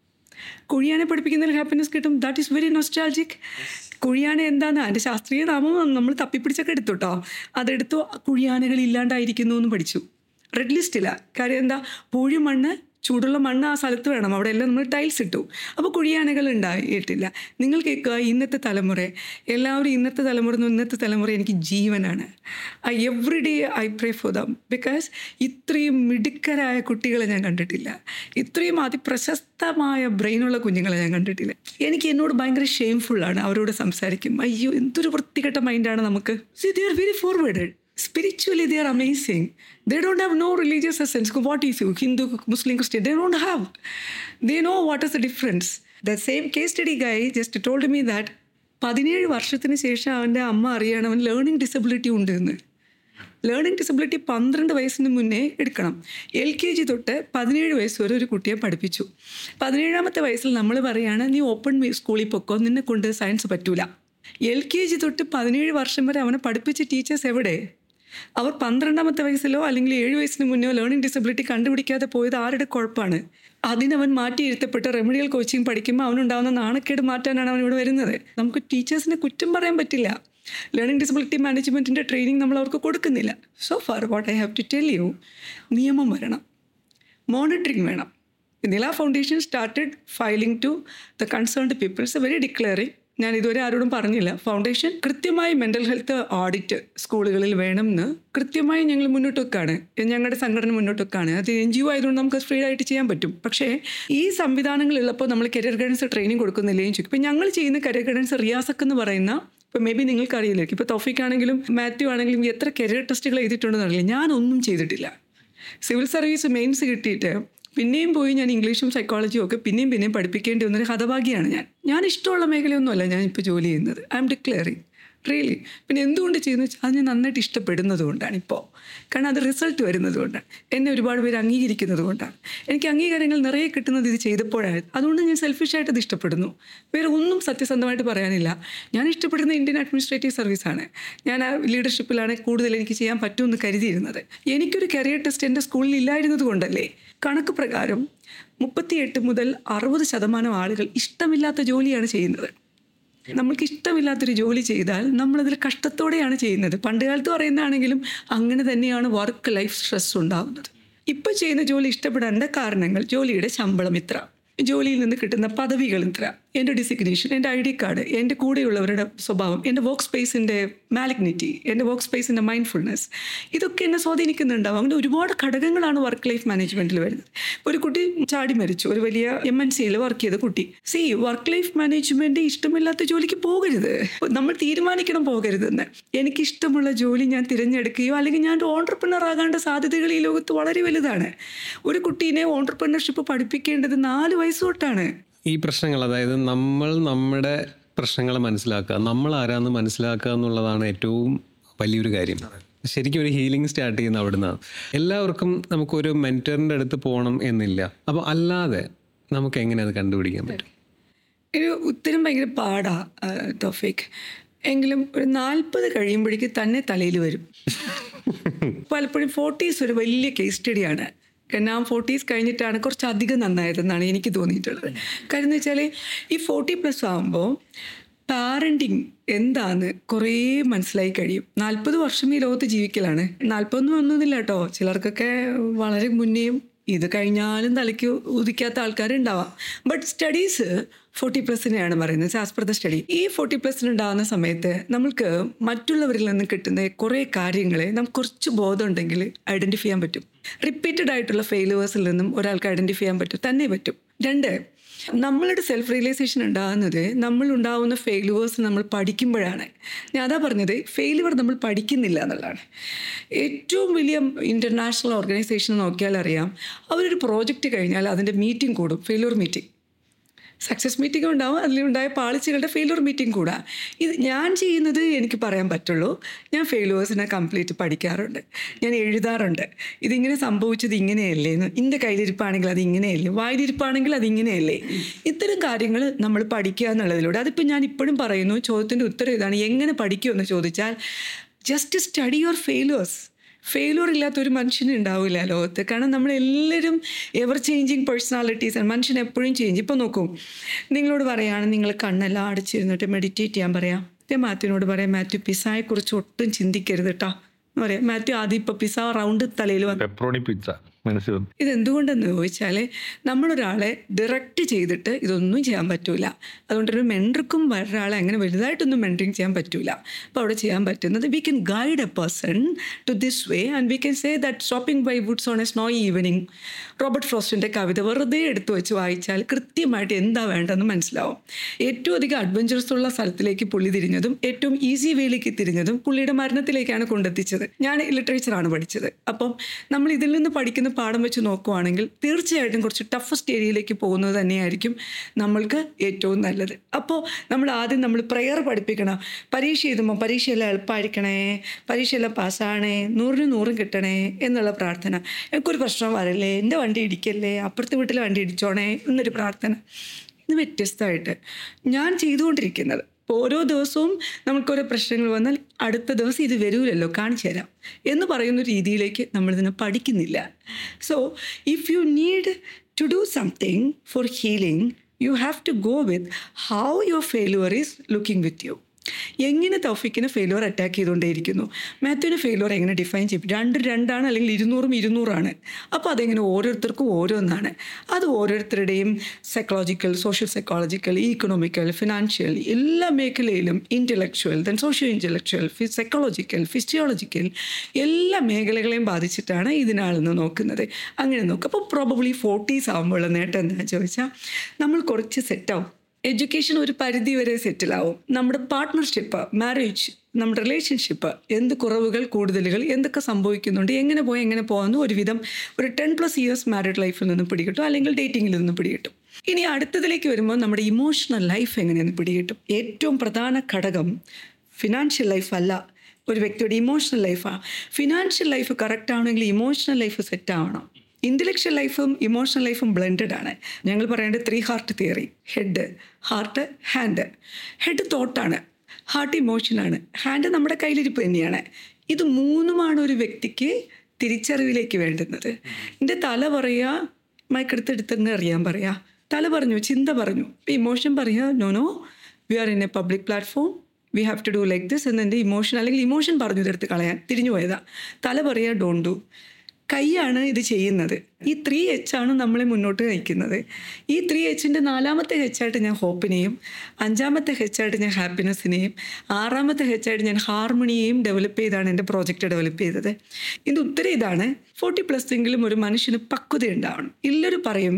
കുഴിയാനെ പഠിപ്പിക്കുന്നതിൽ ഹാപ്പിനെസ് കിട്ടും ദാറ്റ് ഈസ് വെരി നൊസ്റ്റാൾജിക് കുഴിയാന എന്താണ് അതിൻ്റെ ശാസ്ത്രീയ നാമം നമ്മൾ തപ്പിപ്പിടിച്ചൊക്കെ എടുത്തു കേട്ടോ അതെടുത്തു കുഴിയാനകൾ ഇല്ലാണ്ടായിരിക്കുന്നു എന്ന് പഠിച്ചു റെഡ് ലിസ്റ്റില്ല കാര്യം എന്താ പൂഴിമണ്ണ് ചൂടുള്ള മണ്ണ് ആ സ്ഥലത്ത് വേണം അവിടെ എല്ലാം നമ്മൾ ടൈൽസ് ഇട്ടു അപ്പോൾ കുഴിയാനകൾ ഉണ്ടായിട്ടില്ല നിങ്ങൾ കേൾക്കുക ഇന്നത്തെ തലമുറ എല്ലാവരും ഇന്നത്തെ തലമുറ എന്ന് ഇന്നത്തെ തലമുറ എനിക്ക് ജീവനാണ് I every day I pray for them because ഇത്രയും മിടുക്കരായ കുട്ടികളെ ഞാൻ കണ്ടിട്ടില്ല ഇത്രയും അതിപ്രശസ്തമായ ബ്രെയിനുള്ള കുഞ്ഞുങ്ങളെ ഞാൻ കണ്ടിട്ടില്ല എനിക്ക് എന്നോട് ഭയങ്കര ഷെയിംഫുള്ളാണ് അവരോട് സംസാരിക്കും അയ്യോ എന്തൊരു വൃത്തികെട്ട മൈൻഡാണ് നമുക്ക് see they are very forwarded spiritually they are amazing they don't have no religious essence what is you hindu muslim christian they don't have they know what is the difference the same case study guy just told me that പതിനേഴ് വർഷത്തിന് ശേഷം അവൻ്റെ അമ്മ അറിയണം അവൻ learning disability ഉണ്ട് എന്ന് learning disability പന്ത്രണ്ട് വയസ്സിന് മുന്നേ എടുക്കണം എൽ കെ ജി തൊട്ട് പതിനേഴ് വയസ്സ് വരെ ഒരു കുട്ടിയെ പഠിപ്പിച്ചു പതിനേഴാമത്തെ വയസ്സിൽ നമ്മൾ പറയുകയാണ് നീ ഓപ്പൺ സ്കൂളിൽ പൊക്കോ നിന്നെ കൊണ്ട് സയൻസ് പറ്റൂല എൽ കെ ജി തൊട്ട് പതിനേഴ് വർഷം വരെ അവനെ പഠിപ്പിച്ച ടീച്ചേഴ്സ് എവിടെ അവർ പന്ത്രണ്ടാമത്തെ വയസ്സിലോ അല്ലെങ്കിൽ ഏഴ് വയസ്സിന് മുന്നോ ലേണിംഗ് ഡിസബിലിറ്റി കണ്ടുപിടിക്കാതെ പോയത് ആരുടെ കുഴപ്പമാണ് അതിനവൻ മാറ്റിയിരുത്തപ്പെട്ട് റെമഡിയൽ കോച്ചിങ് പഠിക്കുമ്പോൾ അവനുണ്ടാകുന്ന നാണക്കേട് മാറ്റാനാണ് അവൻ ഇവിടെ വരുന്നത് നമുക്ക് ടീച്ചേഴ്സിനെ കുറ്റം പറയാൻ പറ്റില്ല ലേണിംഗ് ഡിസബിലിറ്റി മാനേജ്മെൻറ്റിൻ്റെ ട്രെയിനിങ് നമ്മൾ അവർക്ക് കൊടുക്കുന്നില്ല so far what I have to tell you നിയമം വരണം മോണിറ്ററിങ് വേണം Nila foundation started filing to the concerned peoples very declaring ഞാൻ ഇതുവരെ ആരോടും പറഞ്ഞില്ല ഫൗണ്ടേഷൻ കൃത്യമായി മെൻ്റൽ ഹെൽത്ത് ഓഡിറ്റ് സ്കൂളുകളിൽ വേണമെന്ന് കൃത്യമായി ഞങ്ങൾ മുന്നോട്ട് വെക്കാണ് ഞങ്ങളുടെ സംഘടന മുന്നോട്ട് വെക്കാണ് അത് എൻ ജി ഒ ആയതുകൊണ്ട് നമുക്ക് ഫ്രീ ആയിട്ട് ചെയ്യാൻ പറ്റും പക്ഷേ ഈ സംവിധാനങ്ങളുള്ളപ്പോൾ നമ്മൾ കരിയർ ഗൈഡൻസ് ട്രെയിനിങ് കൊടുക്കുന്നില്ലേന്ന് ചോദിക്കും ഇപ്പം ഞങ്ങൾ ചെയ്യുന്ന കരിയർ ഗൈഡൻസ് റിയാസക്ക് എന്ന് പറയുന്ന ഇപ്പോൾ മേ ബി നിങ്ങൾക്ക് അറിയില്ലായിരിക്കും ഇപ്പോൾ തോഫിക് ആണെങ്കിലും മാത്യു ആണെങ്കിലും എത്ര കരിയർ ടെസ്റ്റുകൾ എഴുതിയിട്ടുണ്ടെന്ന് അറിയില്ല ഞാനൊന്നും ചെയ്തിട്ടില്ല സിവിൽ സർവീസ് മെയിൻസ് കിട്ടിയിട്ട് പിന്നെയും പോയി ഞാൻ ഇംഗ്ലീഷും സൈക്കോളജിയും ഒക്കെ പിന്നെയും പിന്നെയും പഠിപ്പിക്കേണ്ടി വന്നൊരു ഹതഭാഗ്യമാണ് ഞാൻ ഞാൻ ഇഷ്ടമുള്ള മേഖലയൊന്നുമല്ല ഞാൻ ഇപ്പോൾ ജോലി ചെയ്യുന്നത് ഐ എം ഡിക്ലെയറിങ് റിയലി പിന്നെ എന്തുകൊണ്ട് ചെയ്യുന്നു വെച്ചാൽ അത് ഞാൻ നന്നായിട്ട് ഇഷ്ടപ്പെടുന്നത് കൊണ്ടാണ് ഇപ്പോൾ കാരണം അത് റിസൾട്ട് വരുന്നത് കൊണ്ടാണ് എന്നെ ഒരുപാട് പേര് അംഗീകരിക്കുന്നത് കൊണ്ടാണ് എനിക്ക് അംഗീകാരങ്ങൾ നിറയെ കിട്ടുന്നത് ഇത് ചെയ്തപ്പോഴാണ് അതുകൊണ്ട് ഞാൻ സെൽഫിഷായിട്ട് ഇത് ഇഷ്ടപ്പെടുന്നു വേറെ ഒന്നും സത്യസന്ധമായിട്ട് പറയാനില്ല ഞാൻ ഇഷ്ടപ്പെടുന്ന ഇന്ത്യൻ അഡ്മിനിസ്ട്രേറ്റീവ് സർവീസാണ് ഞാൻ ആ ലീഡർഷിപ്പിലാണ് കൂടുതൽ എനിക്ക് ചെയ്യാൻ പറ്റുമെന്ന് കരുതിയിരുന്നത് എനിക്കൊരു കരിയർ ടെസ്റ്റ് എൻ്റെ സ്കൂളിൽ ഇല്ലായിരുന്നത് കൊണ്ടല്ലേ കണക്ക് പ്രകാരം മുപ്പത്തിയെട്ട് മുതൽ അറുപത് ശതമാനം ആളുകൾ ഇഷ്ടമില്ലാത്ത ജോലിയാണ് ചെയ്യുന്നത് നമ്മൾക്ക് ഇഷ്ടമില്ലാത്തൊരു ജോലി ചെയ്താൽ നമ്മളതിൽ കഷ്ടത്തോടെയാണ് ചെയ്യുന്നത് പണ്ട് കാലത്ത് പറയുന്നതാണെങ്കിലും അങ്ങനെ തന്നെയാണ് വർക്ക് ലൈഫ് സ്ട്രെസ് ഉണ്ടാകുന്നത് ഇപ്പോൾ ചെയ്യുന്ന ജോലി ഇഷ്ടപ്പെടേണ്ട കാരണങ്ങൾ ജോലിയുടെ ശമ്പളം ഇത്ര ജോലിയിൽ നിന്ന് കിട്ടുന്ന പദവികൾ ഇത്ര എൻ്റെ ഡിസിഗ്നേഷൻ എൻ്റെ ഐ ഡി കാർഡ് എൻ്റെ കൂടെയുള്ളവരുടെ സ്വഭാവം എൻ്റെ വർക്ക് സ്പേസിൻ്റെ മാലിഗ്നിറ്റി എൻ്റെ വർക്ക് സ്പേസിൻ്റെ മൈൻഡ്ഫുൾനെസ് ഇതൊക്കെ എന്നെ സ്വാധീനിക്കുന്നുണ്ടാവും അങ്ങനെ ഒരുപാട് ഘടകങ്ങളാണ് വർക്ക് ലൈഫ് മാനേജ്മെൻറ്റിൽ വരുന്നത് ഒരു കുട്ടി ചാടി മരിച്ചു ഒരു വലിയ എം എൻ സിയിൽ വർക്ക് ചെയ്ത കുട്ടി സി വർക്ക് ലൈഫ് മാനേജ്മെൻറ്റ് ഇഷ്ടമില്ലാത്ത ജോലിക്ക് പോകരുത് നമ്മൾ തീരുമാനിക്കണം പോകരുതെന്ന് എനിക്കിഷ്ടമുള്ള ജോലി ഞാൻ തിരഞ്ഞെടുക്കുകയോ അല്ലെങ്കിൽ ഞാൻ ഓണ്ടർപ്രണർ ആകാണ്ട സാധ്യതകൾ ഈ ലോകത്ത് വളരെ വലുതാണ് ഒരു കുട്ടീനെ ഓണ്ടർപ്രണർഷിപ്പ് പഠിപ്പിക്കേണ്ടത് നാല് വയസ്സ് തൊട്ടാണ് ഈ പ്രശ്നങ്ങൾ അതായത് നമ്മൾ നമ്മുടെ പ്രശ്നങ്ങൾ മനസ്സിലാക്കുക നമ്മൾ ആരാന്ന് മനസ്സിലാക്കുക എന്നുള്ളതാണ് ഏറ്റവും വലിയൊരു കാര്യം ശരിക്കും ഒരു ഹീലിംഗ് സ്റ്റാർട്ട് ചെയ്യുന്ന അവിടുന്നാണ് എല്ലാവർക്കും നമുക്കൊരു മെൻറ്ററിൻ്റെ അടുത്ത് പോകണം എന്നില്ല അപ്പോൾ അല്ലാതെ നമുക്ക് എങ്ങനെ അത് കണ്ടുപിടിക്കാൻ പറ്റും ഒരു ഉത്തരം ഭയങ്കര പാടാ ആ, തോഫിക് എങ്കിലും ഒരു നാൽപ്പത് കഴിയുമ്പോഴേക്ക് തന്നെ തലയിൽ വരും പലപ്പോഴും ഫോർട്ടീസ് ഒരു വലിയ കേസ് സ്റ്റഡിയാണ് കാരണം ആ ഫോർട്ടീസ് കഴിഞ്ഞിട്ടാണ് കുറച്ച് അധികം നന്നായതെന്നാണ് എനിക്ക് തോന്നിയിട്ടുള്ളത് കാര്യം എന്ന് വെച്ചാൽ ഈ ഫോർട്ടി പ്ലസ് ആകുമ്പോൾ പാരൻറ്റിങ് എന്താന്ന് കുറേ മനസ്സിലായി കഴിയും നാൽപ്പത് വർഷം ഈ ലോകത്ത് ജീവിക്കലാണ് നാൽപ്പതൊന്നും ഒന്നുമില്ല കേട്ടോ ചിലർക്കൊക്കെ വളരെ മുന്നേയും ഇത് കഴിഞ്ഞാലും തലയ്ക്ക് ഉദിക്കാത്ത ആൾക്കാരുണ്ടാവാം ബട്ട് സ്റ്റഡീസ് ഫോർട്ടി പ്ലസിനെയാണ് പറയുന്നത് ആസ് പെർ ദ സ്റ്റഡി ഈ ഫോർട്ടി പ്ലസിന് ഉണ്ടാകുന്ന സമയത്ത് നമ്മൾക്ക് മറ്റുള്ളവരിൽ നിന്ന് കിട്ടുന്ന കുറേ കാര്യങ്ങളെ നമുക്ക് കുറച്ച് ബോധം ഉണ്ടെങ്കിൽ ഐഡൻറ്റിഫൈ ചെയ്യാൻ പറ്റും റിപ്പീറ്റഡ് ആയിട്ടുള്ള ഫെയിലുവേഴ്സിൽ നിന്നും ഒരാൾക്ക് ഐഡൻറ്റിഫൈ ചെയ്യാൻ പറ്റും തന്നെ പറ്റും രണ്ട് നമ്മളുടെ സെൽഫ് റിയലൈസേഷൻ ഉണ്ടാകുന്നത് നമ്മൾ ഉണ്ടാകുന്ന ഫെയിലുവേഴ്സ് നമ്മൾ പഠിക്കുമ്പോഴാണ് ഞാൻ അതാ പറഞ്ഞത് ഫെയിലുവർ നമ്മൾ പഠിക്കുന്നില്ല എന്നുള്ളതാണ് ഏറ്റവും വലിയ ഇൻ്റർനാഷണൽ ഓർഗനൈസേഷൻ നോക്കിയാൽ അറിയാം അവരൊരു പ്രോജക്റ്റ് കഴിഞ്ഞാൽ അതിൻ്റെ മീറ്റിംഗ് കൂടും ഫെയിലുവർ മീറ്റിംഗ് സക്സസ് മീറ്റിംഗ് ഉണ്ടാവും അതിലുണ്ടായ പാളിച്ചകളുടെ ഫെയിലുവർ മീറ്റിംഗ് കൂടാ ഇത് ഞാൻ ചെയ്യുന്നത് എനിക്ക് പറയാൻ പറ്റുള്ളൂ ഞാൻ ഫെയിലുവേഴ്സിനെ കംപ്ലീറ്റ് പഠിക്കാറുണ്ട് ഞാൻ എഴുതാറുണ്ട് ഇതിങ്ങനെ സംഭവിച്ചത് ഇങ്ങനെയല്ലേ എന്ന് ഇൻ്റെ കയ്യിലിരിപ്പാണെങ്കിൽ അത് ഇങ്ങനെയല്ലേ വായിലിരിപ്പാണെങ്കിൽ അത് ഇങ്ങനെയല്ലേ ഇത്തരം കാര്യങ്ങൾ നമ്മൾ പഠിക്കുക എന്നുള്ളതിലൂടെ അതിപ്പോൾ ഞാൻ ഇപ്പോഴും പറയുന്നു ചോദ്യത്തിൻ്റെ ഉത്തരം ഇതാണ് എങ്ങനെ പഠിക്കുമെന്ന് ചോദിച്ചാൽ just study your failures failure ഇല്ലാത്ത ഒരു മനുഷ്യന് ഉണ്ടാവില്ല ലോകത്ത് കാരണം നമ്മളെല്ലാവരും എവർ ചേഞ്ചിങ് പേഴ്സണാലിറ്റീസ് മനുഷ്യൻ എപ്പോഴും ചേഞ്ച് ഇപ്പോൾ നോക്കൂ നിങ്ങളോട് പറയുകയാണ് നിങ്ങൾ കണ്ണെല്ലാം അടച്ചിരുന്നിട്ട് മെഡിറ്റേറ്റ് ചെയ്യാൻ പറയാം ഞാൻ മാത്യുവിനോട് പറയാം മാത്യു പിസായെക്കുറിച്ച് ഒട്ടും ചിന്തിക്കരുത് കേട്ടോ എന്ന് പറയാം മാത്യു ആദ്യം ഇപ്പോൾ പിസ റൗണ്ട് തലയിൽ വന്നു പെപ്രോണി പിസ്സ മനസ്സിൽ വന്നു ഇതെന്തുകൊണ്ടെന്ന് ചോദിച്ചാൽ നമ്മളൊരാളെ ഡയറക്റ്റ് ചെയ്തിട്ട് ഇതൊന്നും ചെയ്യാൻ പറ്റൂല അതുകൊണ്ടൊരു മെൻട്രിക്കും വേറൊരാളെ അങ്ങനെ വലുതായിട്ടൊന്നും മെൻട്രിങ് ചെയ്യാൻ പറ്റൂല അപ്പോൾ അവിടെ ചെയ്യാൻ പറ്റുന്നത് we can guide a person to this way and we can say that shopping by woods on a snow evening Robert ഫ്രോസ്റ്റിൻ്റെ കവിത വെറുതെ എടുത്തു വെച്ച് വായിച്ചാൽ കൃത്യമായിട്ട് എന്താ വേണ്ടതെന്ന് മനസ്സിലാവും ഏറ്റവും അധികം അഡ്വഞ്ചറസ് ഉള്ള സ്ഥലത്തിലേക്ക് പുള്ളി തിരിഞ്ഞതും ഏറ്റവും ഈസി വേയിലേക്ക് തിരിഞ്ഞതും പുള്ളിയുടെ മരണത്തിലേക്കാണ് കൊണ്ടെത്തിച്ചത് ഞാൻ ലിറ്ററേച്ചറാണ് പഠിച്ചത് അപ്പം നമ്മൾ ഇതിൽ നിന്ന് പഠിക്കുന്ന പാഠം വെച്ച് നോക്കുവാണെങ്കിൽ തീർച്ചയായിട്ടും കുറച്ച് ടഫസ്റ്റ് ഏരിയയിലേക്ക് പോകുന്നത് തന്നെയായിരിക്കും നമ്മൾക്ക് ഏറ്റവും നല്ലത് അപ്പോൾ നമ്മൾ ആദ്യം നമ്മൾ പ്രെയർ പഠിപ്പിക്കണം പരീക്ഷ എഴുതുമ്പോൾ പരീക്ഷയെല്ലാം എളുപ്പമായിരിക്കണേ പരീക്ഷയെല്ലാം പാസ്സാണേ നൂറിന് നൂറും കിട്ടണേ എന്നുള്ള പ്രാർത്ഥന എനിക്കൊരു പ്രശ്നം വരല്ലേ എൻ്റെ വണ്ടി ഇടിക്കല്ലേ അപ്പുറത്തെ വീട്ടിലെ വണ്ടി ഇടിച്ചോണേ എന്നൊരു പ്രാർത്ഥന ഇത് വ്യത്യസ്തമായിട്ട് ഞാൻ ചെയ്തുകൊണ്ടിരിക്കുന്നത് ഇപ്പോൾ ഓരോ ദിവസവും നമുക്കൊരോ പ്രശ്നങ്ങൾ വന്നാൽ അടുത്ത ദിവസം ഇത് വരൂലല്ലോ കാണിച്ചു തരാം എന്ന് പറയുന്ന രീതിയിലേക്ക് നമ്മളിതിനെ പഠിക്കുന്നില്ല so if you need to do something for healing you have to go with how your failure is looking with you എങ്ങനെ തൗഫിക്കിന് ഫെയിലുവർ അറ്റാക്ക് ചെയ്തുകൊണ്ടേയിരിക്കുന്നു മാത്യുവിന് ഫെയിലുവർ എങ്ങനെ ഡിഫൈൻ ചെയ്യും രണ്ട് രണ്ടാണ് അല്ലെങ്കിൽ ഇരുന്നൂറും ഇരുന്നൂറാണ് അപ്പോൾ അതെങ്ങനെ ഓരോരുത്തർക്കും ഓരോന്നാണ് അത് ഓരോരുത്തരുടെയും psychological social psychological economical financial എല്ലാ മേഖലയിലും ഇൻ്റലക്ച്വൽ ദെൻ സോഷ്യോ ഇൻ്റലക്ച്വൽ ഫി സൈക്കോളജിക്കൽ ഫിസിയോളജിക്കൽ എല്ലാ മേഖലകളെയും ബാധിച്ചിട്ടാണ് ഇതിനാളെന്ന് നോക്കുന്നത് അങ്ങനെ നോക്കുക അപ്പോൾ പ്രോബബ്ലി ഫോർട്ടീസ് ആകുമ്പോഴുള്ള നേട്ടം എന്താണെന്ന് ചോദിച്ചാൽ നമ്മൾ കുറച്ച് സെറ്റാവും എഡ്യൂക്കേഷൻ ഒരു പരിധി വരെ സെറ്റിലാവും നമ്മുടെ പാർട്ട്ണർഷിപ്പ് മാരേജ് നമ്മുടെ റിലേഷൻഷിപ്പ് എന്ത് കുറവുകൾ കൂടുതലുകൾ എന്തൊക്കെ സംഭവിക്കുന്നുണ്ട് എങ്ങനെ പോയി എങ്ങനെ പോകാമെന്ന് ഒരുവിധം ഒരു ടെൻ പ്ലസ് ഇയേഴ്സ് മാരീഡ് ലൈഫിൽ നിന്ന് പിടികിട്ടും അല്ലെങ്കിൽ ഡേറ്റിങ്ങിൽ നിന്ന് പിടികിട്ടും ഇനി അടുത്തതിലേക്ക് വരുമ്പോൾ നമ്മുടെ ഇമോഷണൽ ലൈഫ് എങ്ങനെയെന്ന് പിടികിട്ടും ഏറ്റവും പ്രധാന ഘടകം ഫിനാൻഷ്യൽ ലൈഫ് അല്ല ഒരു വ്യക്തിയുടെ ഇമോഷണൽ ലൈഫാണ് ഫിനാൻഷ്യൽ ലൈഫ് കറക്റ്റ് ആവണമെങ്കിൽ ഇമോഷണൽ ലൈഫ് സെറ്റ് ആവണം ഇൻ്റലക്ച്വൽ ലൈഫും ഇമോഷണൽ ലൈഫും ബ്ലെൻഡഡ് ആണ് ഞങ്ങൾ പറയേണ്ടത് three heart theory head heart hand head തോട്ടാണ് ഹാർട്ട് ഇമോഷനാണ് ഹാൻഡ് നമ്മുടെ കയ്യിലിരിപ്പ് തന്നെയാണ് ഇത് മൂന്നുമാണ് ഒരു വ്യക്തിക്ക് തിരിച്ചറിവിലേക്ക് വേണ്ടുന്നത് എൻ്റെ തല പറയുക മയക്കെടുത്തെടുത്തങ്ങ് അറിയാൻ പറയാ തല പറഞ്ഞു ചിന്ത പറഞ്ഞു ഇമോഷൻ പറയുക no no we are in a public platform we have to do like this എന്നെ ഇമോഷൻ അല്ലെങ്കിൽ ഇമോഷൻ പറഞ്ഞു ഇതെടുത്ത് കളയാൻ തിരിഞ്ഞു പോയതാ തല പറയുക ഡോണ്ട് ഡു കൈയാണ് ഇത് ചെയ്യുന്നത് ഈ ത്രീ എച്ച് ആണ് നമ്മളെ മുന്നോട്ട് നയിക്കുന്നത് ഈ ത്രീ എച്ചിൻ്റെ നാലാമത്തെ ഹെച്ചായിട്ട് ഞാൻ ഹോപ്പിനെയും അഞ്ചാമത്തെ ഹെച്ചായിട്ട് ഞാൻ ഹാപ്പിനെസ്സിനെയും ആറാമത്തെ ഹെച്ചായിട്ട് ഞാൻ ഹാർമണിയെയും ഡെവലപ്പ് ചെയ്താണ് എൻ്റെ പ്രോജക്റ്റ് ഡെവലപ്പ് ചെയ്തത് ഇതിൻ്റെ ഉത്തരം ഇതാണ് ഫോർട്ടി പ്ലസ് എങ്കിലും ഒരു മനുഷ്യന് പക്വത ഉണ്ടാവണം ഇല്ലൊരു പറയും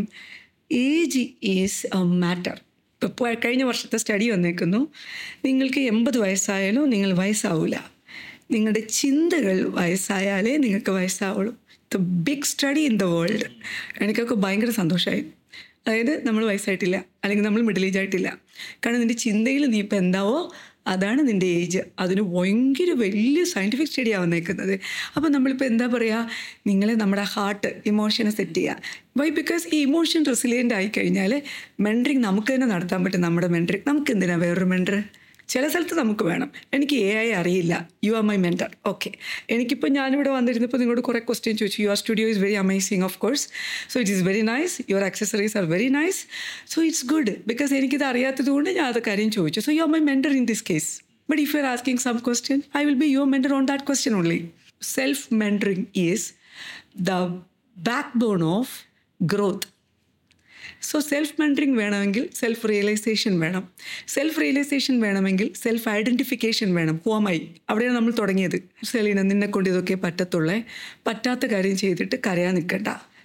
ഏജ് ഈസ് എ മാറ്റർ ഇപ്പോൾ കഴിഞ്ഞ വർഷത്തെ സ്റ്റഡി വന്നേക്കുന്നു നിങ്ങൾക്ക് എൺപത് വയസ്സായാലും നിങ്ങൾ വയസ്സാവില്ല നിങ്ങളുടെ ചിന്തകൾ വയസ്സായാലേ നിങ്ങൾക്ക് വയസ്സാവുള്ളൂ the big study in the world എനിക്കൊക്കെ ഭയങ്കര സന്തോഷമായി അതായത് നമ്മൾ വയസ്സായിട്ടില്ല അല്ലെങ്കിൽ നമ്മൾ മിഡിൽ ഏജ് ആയിട്ടില്ല കാരണം നിൻ്റെ ചിന്തയിൽ നീ ഇപ്പം എന്താവോ അതാണ് നിൻ്റെ ഏജ് അതിന് ഭയങ്കര വലിയ സയൻറ്റിഫിക് സ്റ്റഡി ആവുന്നേക്കുന്നത് അപ്പോൾ നമ്മളിപ്പോൾ എന്താ പറയുക നിങ്ങളെ നമ്മുടെ ഹാർട്ട് ഇമോഷനെ സെറ്റ് ചെയ്യുക വൈ ബിക്കോസ് ഈ ഇമോഷൻ റെസിലിയൻ്റ് ആയി കഴിഞ്ഞാൽ മെൻഡറിങ് നമുക്ക് തന്നെ നടത്താൻ പറ്റും നമ്മുടെ മെൻഡറിങ് നമുക്ക് എന്തിനാണ് വേറൊരു മെൻഡർ ചില സ്ഥലത്ത് നമുക്ക് വേണം എനിക്ക് എ ഐ അറിയില്ല you are my mentor okay എനിക്കിപ്പോൾ ഞാനിവിടെ വന്നിരുന്നപ്പോൾ നിങ്ങളോട് കുറേ ക്വസ്റ്റ്യൻ ചോദിച്ചു your studio is very amazing of course so it is very nice your accessories are very nice so it's good because എനിക്കിത് അറിയാത്തത് കൊണ്ട് ഞാൻ അത് കാര്യം ചോദിച്ചു so you are my mentor in this case but if you are asking some question I will be your mentor on that question only self mentoring is the back bone of growth so self mentoring വേണമെങ്കിൽ self realization വേണം self realization വേണമെങ്കിൽ self identification വേണം ഹോമായി അവിടെയാണ് നമ്മൾ തുടങ്ങിയത് സെലീന നിന്നെ കൊണ്ട് ഇതൊക്കെ പറ്റത്തുള്ളേ പറ്റാത്ത കാര്യം ചെയ്തിട്ട് കരയാൻ നിൽക്കണ്ട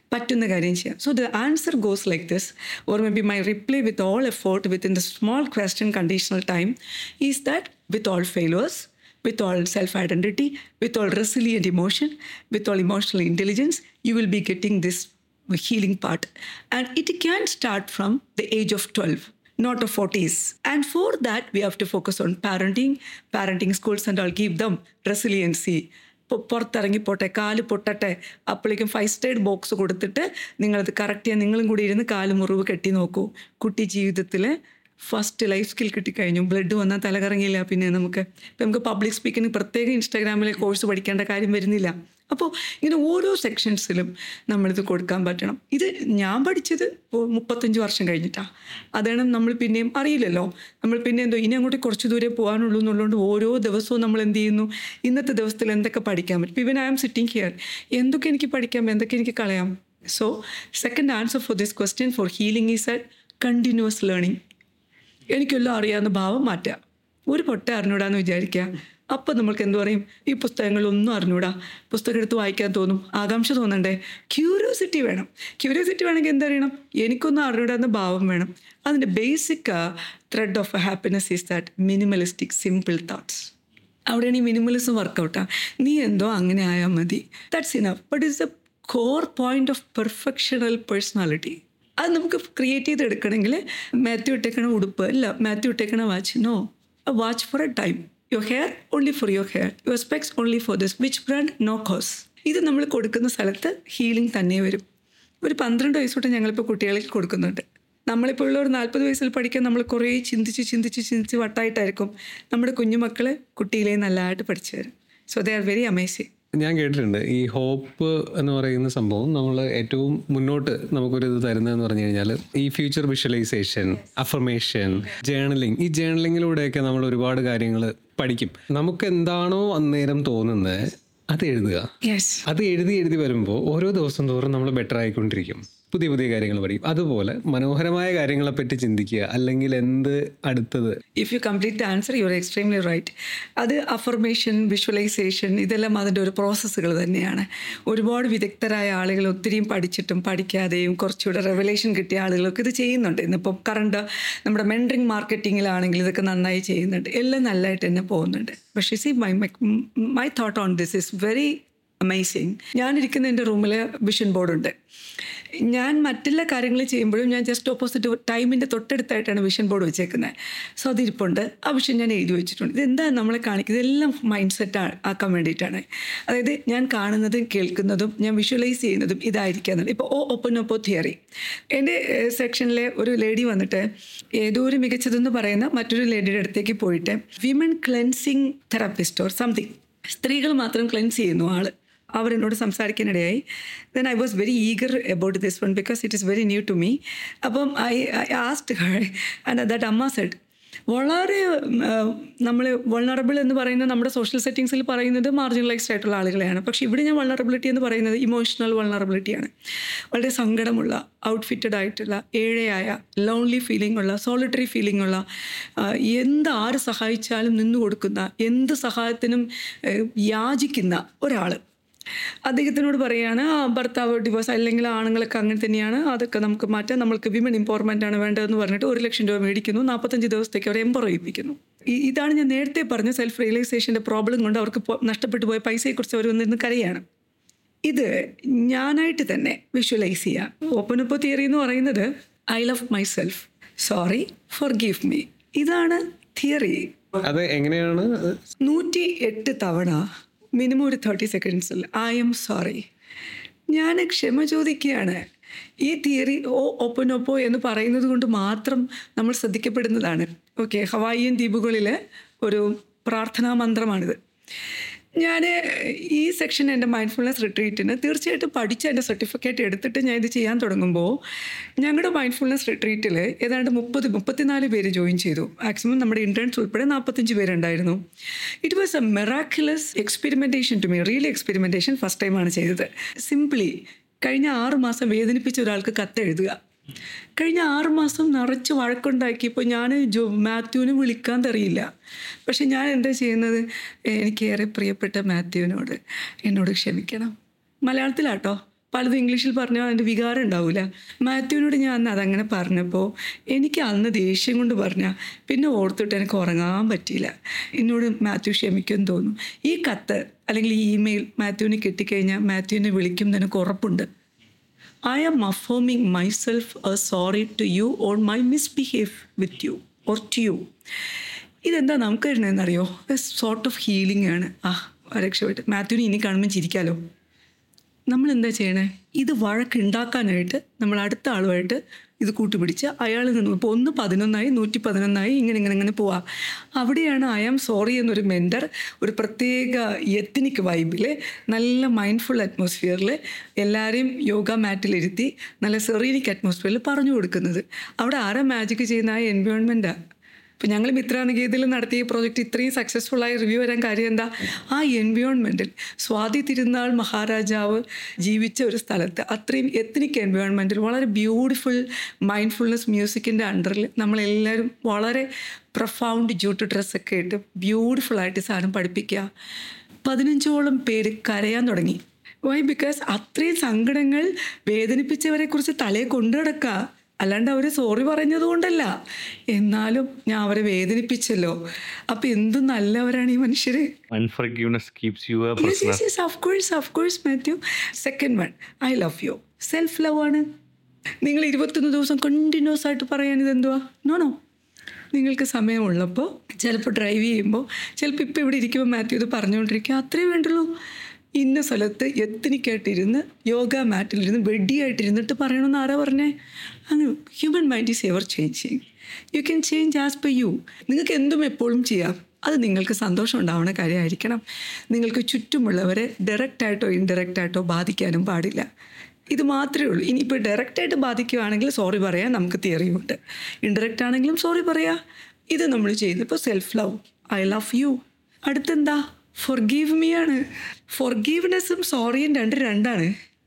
പറ്റുന്ന കാര്യം ചെയ്യാം so the answer goes like this or may be my reply with all effort within the small question conditional time is that with all failures with all self identity, with all resilient emotion, with all emotional intelligence, you will be getting this healing part. And it can start from the age of 12, not of 40s. And for that, we have to focus on parenting, parenting schools, and I'll give them resiliency. ഇപ്പോൾ പുറത്തിറങ്ങിപ്പോട്ടെ കാല് പൊട്ടട്ടെ അപ്പോഴേക്കും five stayed box കൊടുത്തിട്ട് നിങ്ങളത് correct ചെയ്യാൻ നിങ്ങളും കൂടി ഇരുന്ന് കാല് മുറിവ് കെട്ടി നോക്കൂ കുട്ടി ജീവിതത്തിൽ ഫസ്റ്റ് ലൈഫ് സ്കിൽ കിട്ടിക്കഴിഞ്ഞു ബ്ലഡ് വന്നാൽ തലകറങ്ങിയില്ല പിന്നെ നമുക്ക് ഇപ്പം നമുക്ക് പബ്ലിക് സ്പീക്കിംഗ് പ്രത്യേക ഇൻസ്റ്റാഗ്രാമിലെ കോഴ്സ് പഠിക്കേണ്ട കാര്യം വരുന്നില്ല അപ്പോൾ ഇങ്ങനെ ഓരോ സെക്ഷൻസിലും നമ്മളിത് കൊടുക്കാൻ പറ്റണം ഇത് ഞാൻ പഠിച്ചത് ഇപ്പോൾ മുപ്പത്തഞ്ച് വർഷം കഴിഞ്ഞിട്ടാണ് അതാണ് നമ്മൾ പിന്നെയും അറിയില്ലല്ലോ നമ്മൾ പിന്നെ എന്തോ ഇനി അങ്ങോട്ട് കുറച്ച് ദൂരെ പോകാനുള്ളൂ എന്നുള്ളതുകൊണ്ട് ഓരോ ദിവസവും നമ്മൾ എന്ത് ചെയ്യുന്നു ഇന്നത്തെ ദിവസത്തിൽ എന്തൊക്കെ പഠിക്കാൻ പറ്റും ഇവൻ ഐ ആം സിറ്റിംഗ് ഹിയർ എന്തൊക്കെ എനിക്ക് പഠിക്കാം എന്തൊക്കെ എനിക്ക് കളയാം so second answer for this question for healing is a continuous learning എനിക്കെല്ലാം അറിയാവുന്ന ഭാവം മാറ്റുക ഒരു പൊട്ട അറിഞ്ഞൂടാന്ന് വിചാരിക്കുക അപ്പം നമ്മൾക്ക് എന്തു പറയും ഈ പുസ്തകങ്ങളൊന്നും അറിഞ്ഞൂടാ പുസ്തകം എടുത്ത് വായിക്കാൻ തോന്നും ആകാംക്ഷ തോന്നണ്ടേ ക്യൂരിയോസിറ്റി വേണം ക്യൂരിയോസിറ്റി വേണമെങ്കിൽ എന്തറിയണം എനിക്കൊന്നും അറിഞ്ഞൂടാന്ന ഭാവം വേണം അതിൻ്റെ basic thread of a happiness is that minimalistic simple thoughts അവിടെയാണ് ഈ മിനിമലിസം വർക്കൗട്ടാ നീ എന്തോ അങ്ങനെ ആയാൽ മതി that's enough but it's a core point of perfectional personality അത് നമുക്ക് ക്രിയേറ്റ് ചെയ്തെടുക്കണമെങ്കിൽ മാത്യു ഇട്ടേക്കണ ഉടുപ്പ് അല്ല മാത്യു ഇട്ടേക്കണ watch no watch for a time your hair only for your hair your specs only for this which brand no cause ഇത് നമ്മൾ കൊടുക്കുന്ന സ്ഥലത്ത് ഹീലിംഗ് തന്നെ വരും ഒരു പന്ത്രണ്ട് വയസ്സ് തൊട്ട് ഞങ്ങളിപ്പോൾ കുട്ടികൾക്ക് കൊടുക്കുന്നുണ്ട് നമ്മളിപ്പോൾ ഉള്ള ഒരു നാൽപ്പത് വയസ്സിൽ പഠിക്കാൻ നമ്മൾ കുറേ ചിന്തിച്ച് ചിന്തിച്ച് ചിന്തിച്ച് വട്ടായിട്ടായിരിക്കും നമ്മുടെ കുഞ്ഞുമക്കൾ കുട്ടിയിലെ നല്ലതായിട്ട് പഠിച്ചു വരും so they are very amazing ഞാൻ കേട്ടിട്ടുണ്ട് ഈ ഹോപ്പ് എന്ന് പറയുന്ന സംഭവം നമ്മൾ ഏറ്റവും മുന്നോട്ട് നമുക്കൊരു ഇത് തരുന്നതെന്ന് പറഞ്ഞു കഴിഞ്ഞാൽ ഈ ഫ്യൂച്ചർ വിഷ്വലൈസേഷൻ അഫർമേഷൻ ജേണലിംഗ് ഈ ജേണലിങ്ങിലൂടെയൊക്കെ നമ്മൾ ഒരുപാട് കാര്യങ്ങൾ പഠിക്കും നമുക്ക് എന്താണോ അന്നേരം തോന്നുന്നത് അത് എഴുതുക യെസ് അത് എഴുതി എഴുതി വരുമ്പോൾ ഓരോ ദിവസം തോറും നമ്മൾ ബെറ്റർ ആയിക്കൊണ്ടിരിക്കും പുതിയ പുതിയ കാര്യങ്ങൾ പഠിക്കും അതുപോലെ മനോഹരമായ കാര്യങ്ങളെ പറ്റി ചിന്തിക്കുക അല്ലെങ്കിൽ എന്ത് അടുത്തത് if you complete the answer you are extremely right അത് അഫർമേഷൻ വിഷ്വലൈസേഷൻ ഇതെല്ലാം അതിൻ്റെ ഒരു പ്രോസസ്സുകൾ തന്നെയാണ് ഒരുപാട് വിദഗ്ധരായ ആളുകൾ ഒത്തിരിയും പഠിച്ചിട്ടും പഠിക്കാതെയും കുറച്ചുകൂടെ റെവലേഷൻ കിട്ടിയ ആളുകളൊക്കെ ഇത് ചെയ്യുന്നുണ്ട് ഇന്നിപ്പം കറണ്ട് നമ്മുടെ മെൻഡറിങ് മാർക്കറ്റിങ്ങിലാണെങ്കിൽ ഇതൊക്കെ നന്നായി ചെയ്യുന്നുണ്ട് എല്ലാം നല്ലതായിട്ട് തന്നെ പോകുന്നുണ്ട് പക്ഷേ see my my thought on this is very amazing ഞാനിരിക്കുന്ന എൻ്റെ റൂമിൽ വിഷൻ ബോർഡുണ്ട് ഞാൻ മറ്റുള്ള കാര്യങ്ങൾ ചെയ്യുമ്പോഴും ഞാൻ ജസ്റ്റ് ഓപ്പോസിറ്റ് ടൈമിൻ്റെ തൊട്ടടുത്തായിട്ടാണ് വിഷൻ ബോർഡ് വെച്ചേക്കുന്നത് സോ അതിരിപ്പുണ്ട് ആ വിഷൻ ഞാൻ എഴുതി വെച്ചിട്ടുണ്ട് ഇതെന്താ നമ്മളെ കാണിക്കുന്നത് ഇതെല്ലാം മൈൻഡ് സെറ്റ് ആക്കാൻ വേണ്ടിയിട്ടാണ് അതായത് ഞാൻ കാണുന്നതും കേൾക്കുന്നതും ഞാൻ വിഷ്വലൈസ് ചെയ്യുന്നതും ഇതായിരിക്കാന്നുള്ളത് ഇപ്പോൾ ഓ ഒപ്പൻ ഒപ്പോ തിയറി എൻ്റെ സെക്ഷനിലെ ഒരു ലേഡി വന്നിട്ട് ഏതോ ഒരു മികച്ചതെന്ന് പറയുന്ന മറ്റൊരു ലേഡിയുടെ അടുത്തേക്ക് പോയിട്ട് women cleansing therapist or something സ്ത്രീകൾ മാത്രം ക്ലെൻസ് ചെയ്യുന്നു ആള് അവരെന്നോട് സംസാരിക്കാനിടയായി then I was very eager about this one because it is very new to me അപ്പം I I asked and that അമ്മ സെഡ് വളരെ നമ്മൾ വൾണറബിൾ എന്ന് പറയുന്നത് നമ്മുടെ സോഷ്യൽ സെറ്റിങ്സിൽ പറയുന്നത് മാർജിനലൈസ്ഡ് ആയിട്ടുള്ള ആളുകളെയാണ് പക്ഷേ ഇവിടെ ഞാൻ വൾണറബിലിറ്റി എന്ന് പറയുന്നത് ഇമോഷണൽ വൾണറബിലിറ്റിയാണ് വളരെ സങ്കടമുള്ള ഔട്ട്ഫിറ്റഡ് ആയിട്ടുള്ള ഏഴയായ ലോൺലി ഫീലിംഗ് ഉള്ള സോളിറ്ററി ഫീലിംഗ് ഉള്ള ആ, എന്ത് ആര് സഹായിച്ചാലും നിന്നു കൊടുക്കുന്ന എന്ത് സഹായത്തിനും ഏഹ്, യാചിക്കുന്ന ഒരാൾ അദ്ദേഹത്തിനോട് പറയുകയാണ് ആ ഭർത്താവ് ഡിവോഴ്സ് അല്ലെങ്കിൽ ആണുങ്ങളൊക്കെ അങ്ങനെ തന്നെയാണ് അതൊക്കെ നമുക്ക് മാറ്റാം നമ്മൾക്ക് വിമൻ എംപവർമെൻ്റ് ആണ് വേണ്ടതെന്ന് പറഞ്ഞിട്ട് ഒരു ലക്ഷം രൂപ മേടിക്കുന്നു നാൽപ്പത്തഞ്ച് ദിവസത്തേക്ക് അവർ എംപവർ ചെയ്യിപ്പിക്കുന്നു ഈ- ഇതാണ് ഞാൻ നേരത്തെ പറഞ്ഞ സെൽഫ് റിയലൈസേഷൻ്റെ പ്രോബ്ലം കൊണ്ട് അവർക്ക് പോ- നഷ്ടപ്പെട്ടു പോയ പൈസയെക്കുറിച്ച് അവർ വന്നിരുന്ന് കരയാണ് ഇത് ഞാനായിട്ട് തന്നെ വിഷ്വലൈസ് ചെയ്യുക ഓപ്പൺ ഒപ്പോ തിയറി എന്ന് പറയുന്നത് I love my self sorry for give me ഇതാണ് തിയറി അത് എങ്ങനെയാണ് നൂറ്റി എട്ട് തവണ മിനിമം ഒരു തേർട്ടി സെക്കൻഡ്സിൽ ഐ എം സോറി ഞാൻ ക്ഷമ ചോദിക്കുകയാണ് ഈ തിയറി ഓ ഒപ്പനൊപ്പോ എന്ന് പറയുന്നത് കൊണ്ട് മാത്രം നമ്മൾ ശ്രദ്ധിക്കപ്പെടുന്നതാണ് ഓക്കെ ഹവായിയൻ ദ്വീപുകളിലെ ഒരു പ്രാർത്ഥനാ മന്ത്രമാണിത് ഞാൻ ഈ സെക്ഷൻ എൻ്റെ മൈൻഡ്ഫുൾനെസ് റിട്രീറ്റിന് തീർച്ചയായിട്ടും പഠിച്ച് എൻ്റെ സർട്ടിഫിക്കറ്റ് എടുത്തിട്ട് ഞാൻ ഇത് ചെയ്യാൻ തുടങ്ങുമ്പോൾ ഞങ്ങളുടെ മൈൻഡ്ഫുൾനെസ് റിട്രീറ്റിൽ ഏതാണ്ട് മുപ്പത് മുപ്പത്തിനാല് പേര് ജോയിൻ ചെയ്തു മാക്സിമം നമ്മുടെ ഇൻറ്റേൺസ് ഉൾപ്പെടെ നാൽപ്പത്തഞ്ച് പേരുണ്ടായിരുന്നു it was a miraculous experimentation to me real experimentation first ടൈമാണ് ചെയ്തത് സിംപ്ലി കഴിഞ്ഞ ആറ് മാസം വേദനിപ്പിച്ച ഒരാൾക്ക് കത്തെഴുതുക കഴിഞ്ഞ ആറ് മാസം നിറച്ച് വഴക്കുണ്ടാക്കിയപ്പോൾ ഞാൻ ജോ മാത്യുവിനെ വിളിക്കാൻ തറിയില്ല പക്ഷെ ഞാൻ എന്താ ചെയ്യുന്നത് എനിക്കേറെ പ്രിയപ്പെട്ട മാത്യുവിനോട് എന്നോട് ക്ഷമിക്കണം മലയാളത്തിലാട്ടോ പലതും ഇംഗ്ലീഷിൽ പറഞ്ഞാൽ അതിൻ്റെ വികാരം ഉണ്ടാവില്ല മാത്യുവിനോട് ഞാൻ അന്ന് അതങ്ങനെ പറഞ്ഞപ്പോൾ എനിക്ക് അന്ന് ദേഷ്യം കൊണ്ട് പറഞ്ഞാൽ പിന്നെ ഓർത്തിട്ട് എനിക്ക് ഉറങ്ങാൻ പറ്റിയില്ല എന്നോട് മാത്യു ക്ഷമിക്കുമെന്ന് തോന്നും ഈ കത്ത് അല്ലെങ്കിൽ ഈ ഇമെയിൽ മാത്യുവിന് കിട്ടിക്കഴിഞ്ഞാൽ മാത്യുവിനെ വിളിക്കും എന്ന് എനിക്ക് ഉറപ്പുണ്ട് I am affirming myself a sorry to you on my misbehave with you or to you ഇതെന്താ നമുക്ക് വരുന്നതെന്നറിയോ സോർട്ട് ഓഫ് ഹീലിംഗ് ആണ് ആ രക്ഷപ്പെട്ട് മാത്യുവിനെ ഇനി കാണുമ്പോൾ ചിരിക്കാലോ നമ്മൾ എന്താ ചെയ്യണേ ഇത് വഴക്കുണ്ടാക്കാനായിട്ട് നമ്മൾ അടുത്ത ആളുമായിട്ട് ഇത് കൂട്ടുപിടിച്ച് അയാളിൽ നിന്ന് ഇപ്പോൾ ഒന്ന് പതിനൊന്നായി നൂറ്റി പതിനൊന്നായി ഇങ്ങനെ ഇങ്ങനെ ഇങ്ങനെ പോവാം അവിടെയാണ് ഐ ആം സോറി എന്നൊരു മെൻറ്റർ ഒരു പ്രത്യേക എത്തനിക് വൈബിൽ നല്ല മൈൻഡ്ഫുൾ അറ്റ്മോസ്ഫിയറിൽ എല്ലാവരെയും യോഗ മാറ്റിലിരുത്തി നല്ല സെറീനിക് അറ്റ്മോസ്ഫിയറിൽ പറഞ്ഞു കൊടുക്കുന്നത് അവിടെ ആരാ മാജിക് ചെയ്യുന്ന ആ എൻവയോൺമെൻറ്റാണ് ഇപ്പം ഞങ്ങൾ മിത്രാനികേതിൽ നടത്തിയ ഈ പ്രോജക്റ്റ് ഇത്രയും സക്സസ്ഫുൾ ആയി റിവ്യൂ വരാൻ കാര്യം എന്താ ആ എൻവയോൺമെൻറ്റിൽ സ്വാതി തിരുനാൾ മഹാരാജാവ് ജീവിച്ച ഒരു സ്ഥലത്ത് അത്രയും എത്നിക് എൻവയോൺമെൻറ്റിൽ വളരെ ബ്യൂട്ടിഫുൾ മൈൻഡ്ഫുൾനെസ് മ്യൂസിക്കിൻ്റെ അണ്ടറിൽ നമ്മളെല്ലാവരും വളരെ പ്രൊഫൗണ്ട് ജൂട്ട് ഡ്രസ്സൊക്കെ ഇട്ട് ബ്യൂട്ടിഫുള്ളായിട്ട് സാധനം പഠിപ്പിക്കുക പതിനഞ്ചോളം പേര് കരയാൻ തുടങ്ങി വൈ ബിക്കോസ് അത്രയും സങ്കടങ്ങൾ വേദനിപ്പിച്ചവരെ കുറിച്ച് തലയെ കൊണ്ടു നടക്കുക അല്ലാണ്ട് അവർ സോറി പറഞ്ഞത് കൊണ്ടല്ല എന്നാലും ഞാൻ അവരെ വേദനിപ്പിച്ചല്ലോ അപ്പം എന്ത് നല്ലവരാണ് ഈ മനുഷ്യർ unforgiveness keeps you a yes person yes yes of course of course Mathew second one I love you self love ആണ് നിങ്ങൾ ഇരുപത്തൊന്ന് ദിവസം കണ്ടിന്യൂസ് ആയിട്ട് പറയാൻ ഇതെന്തുവാ നോ നോ നിങ്ങൾക്ക് സമയമുള്ളപ്പോൾ ചിലപ്പോൾ ഡ്രൈവ് ചെയ്യുമ്പോൾ ചിലപ്പോൾ ഇപ്പോൾ ഇവിടെ ഇരിക്കുമ്പോൾ മാത്യു ഇത് പറഞ്ഞുകൊണ്ടിരിക്കുക അത്രേ വേണ്ടുള്ളൂ ഇന്ന സ്ഥലത്ത് എത്തനിക്കായിട്ടിരുന്ന് യോഗ മാറ്റിലിരുന്ന് വെഡിയായിട്ടിരുന്നിട്ട് പറയണമെന്ന് ആരാ പറഞ്ഞേ അങ്ങനെ human mind is ever changing you can change as per you നിങ്ങൾക്ക് എന്തും എപ്പോഴും ചെയ്യാം അത് നിങ്ങൾക്ക് സന്തോഷം ഉണ്ടാവുന്ന കാര്യമായിരിക്കണം നിങ്ങൾക്ക് ചുറ്റുമുള്ളവരെ ഡയറക്റ്റായിട്ടോ ഇൻഡയറക്റ്റായിട്ടോ ബാധിക്കാനും പാടില്ല ഇത് മാത്രമേ ഉള്ളൂ ഇനിയിപ്പോൾ ഡയറക്റ്റായിട്ട് ബാധിക്കുകയാണെങ്കിൽ സോറി പറയാൻ നമുക്ക് തിയറിയുണ്ട് ഇൻഡയറക്റ്റ് ആണെങ്കിലും സോറി പറയാ ഇത് നമ്മൾ ചെയ്യുന്നത് ഇപ്പോൾ self love I love you അടുത്തെന്താ ഫൊർഗീവ് മീ ആണ് ഫൊർഗീവ്നെസ്സും സോറിയും രണ്ട് രണ്ടാണ്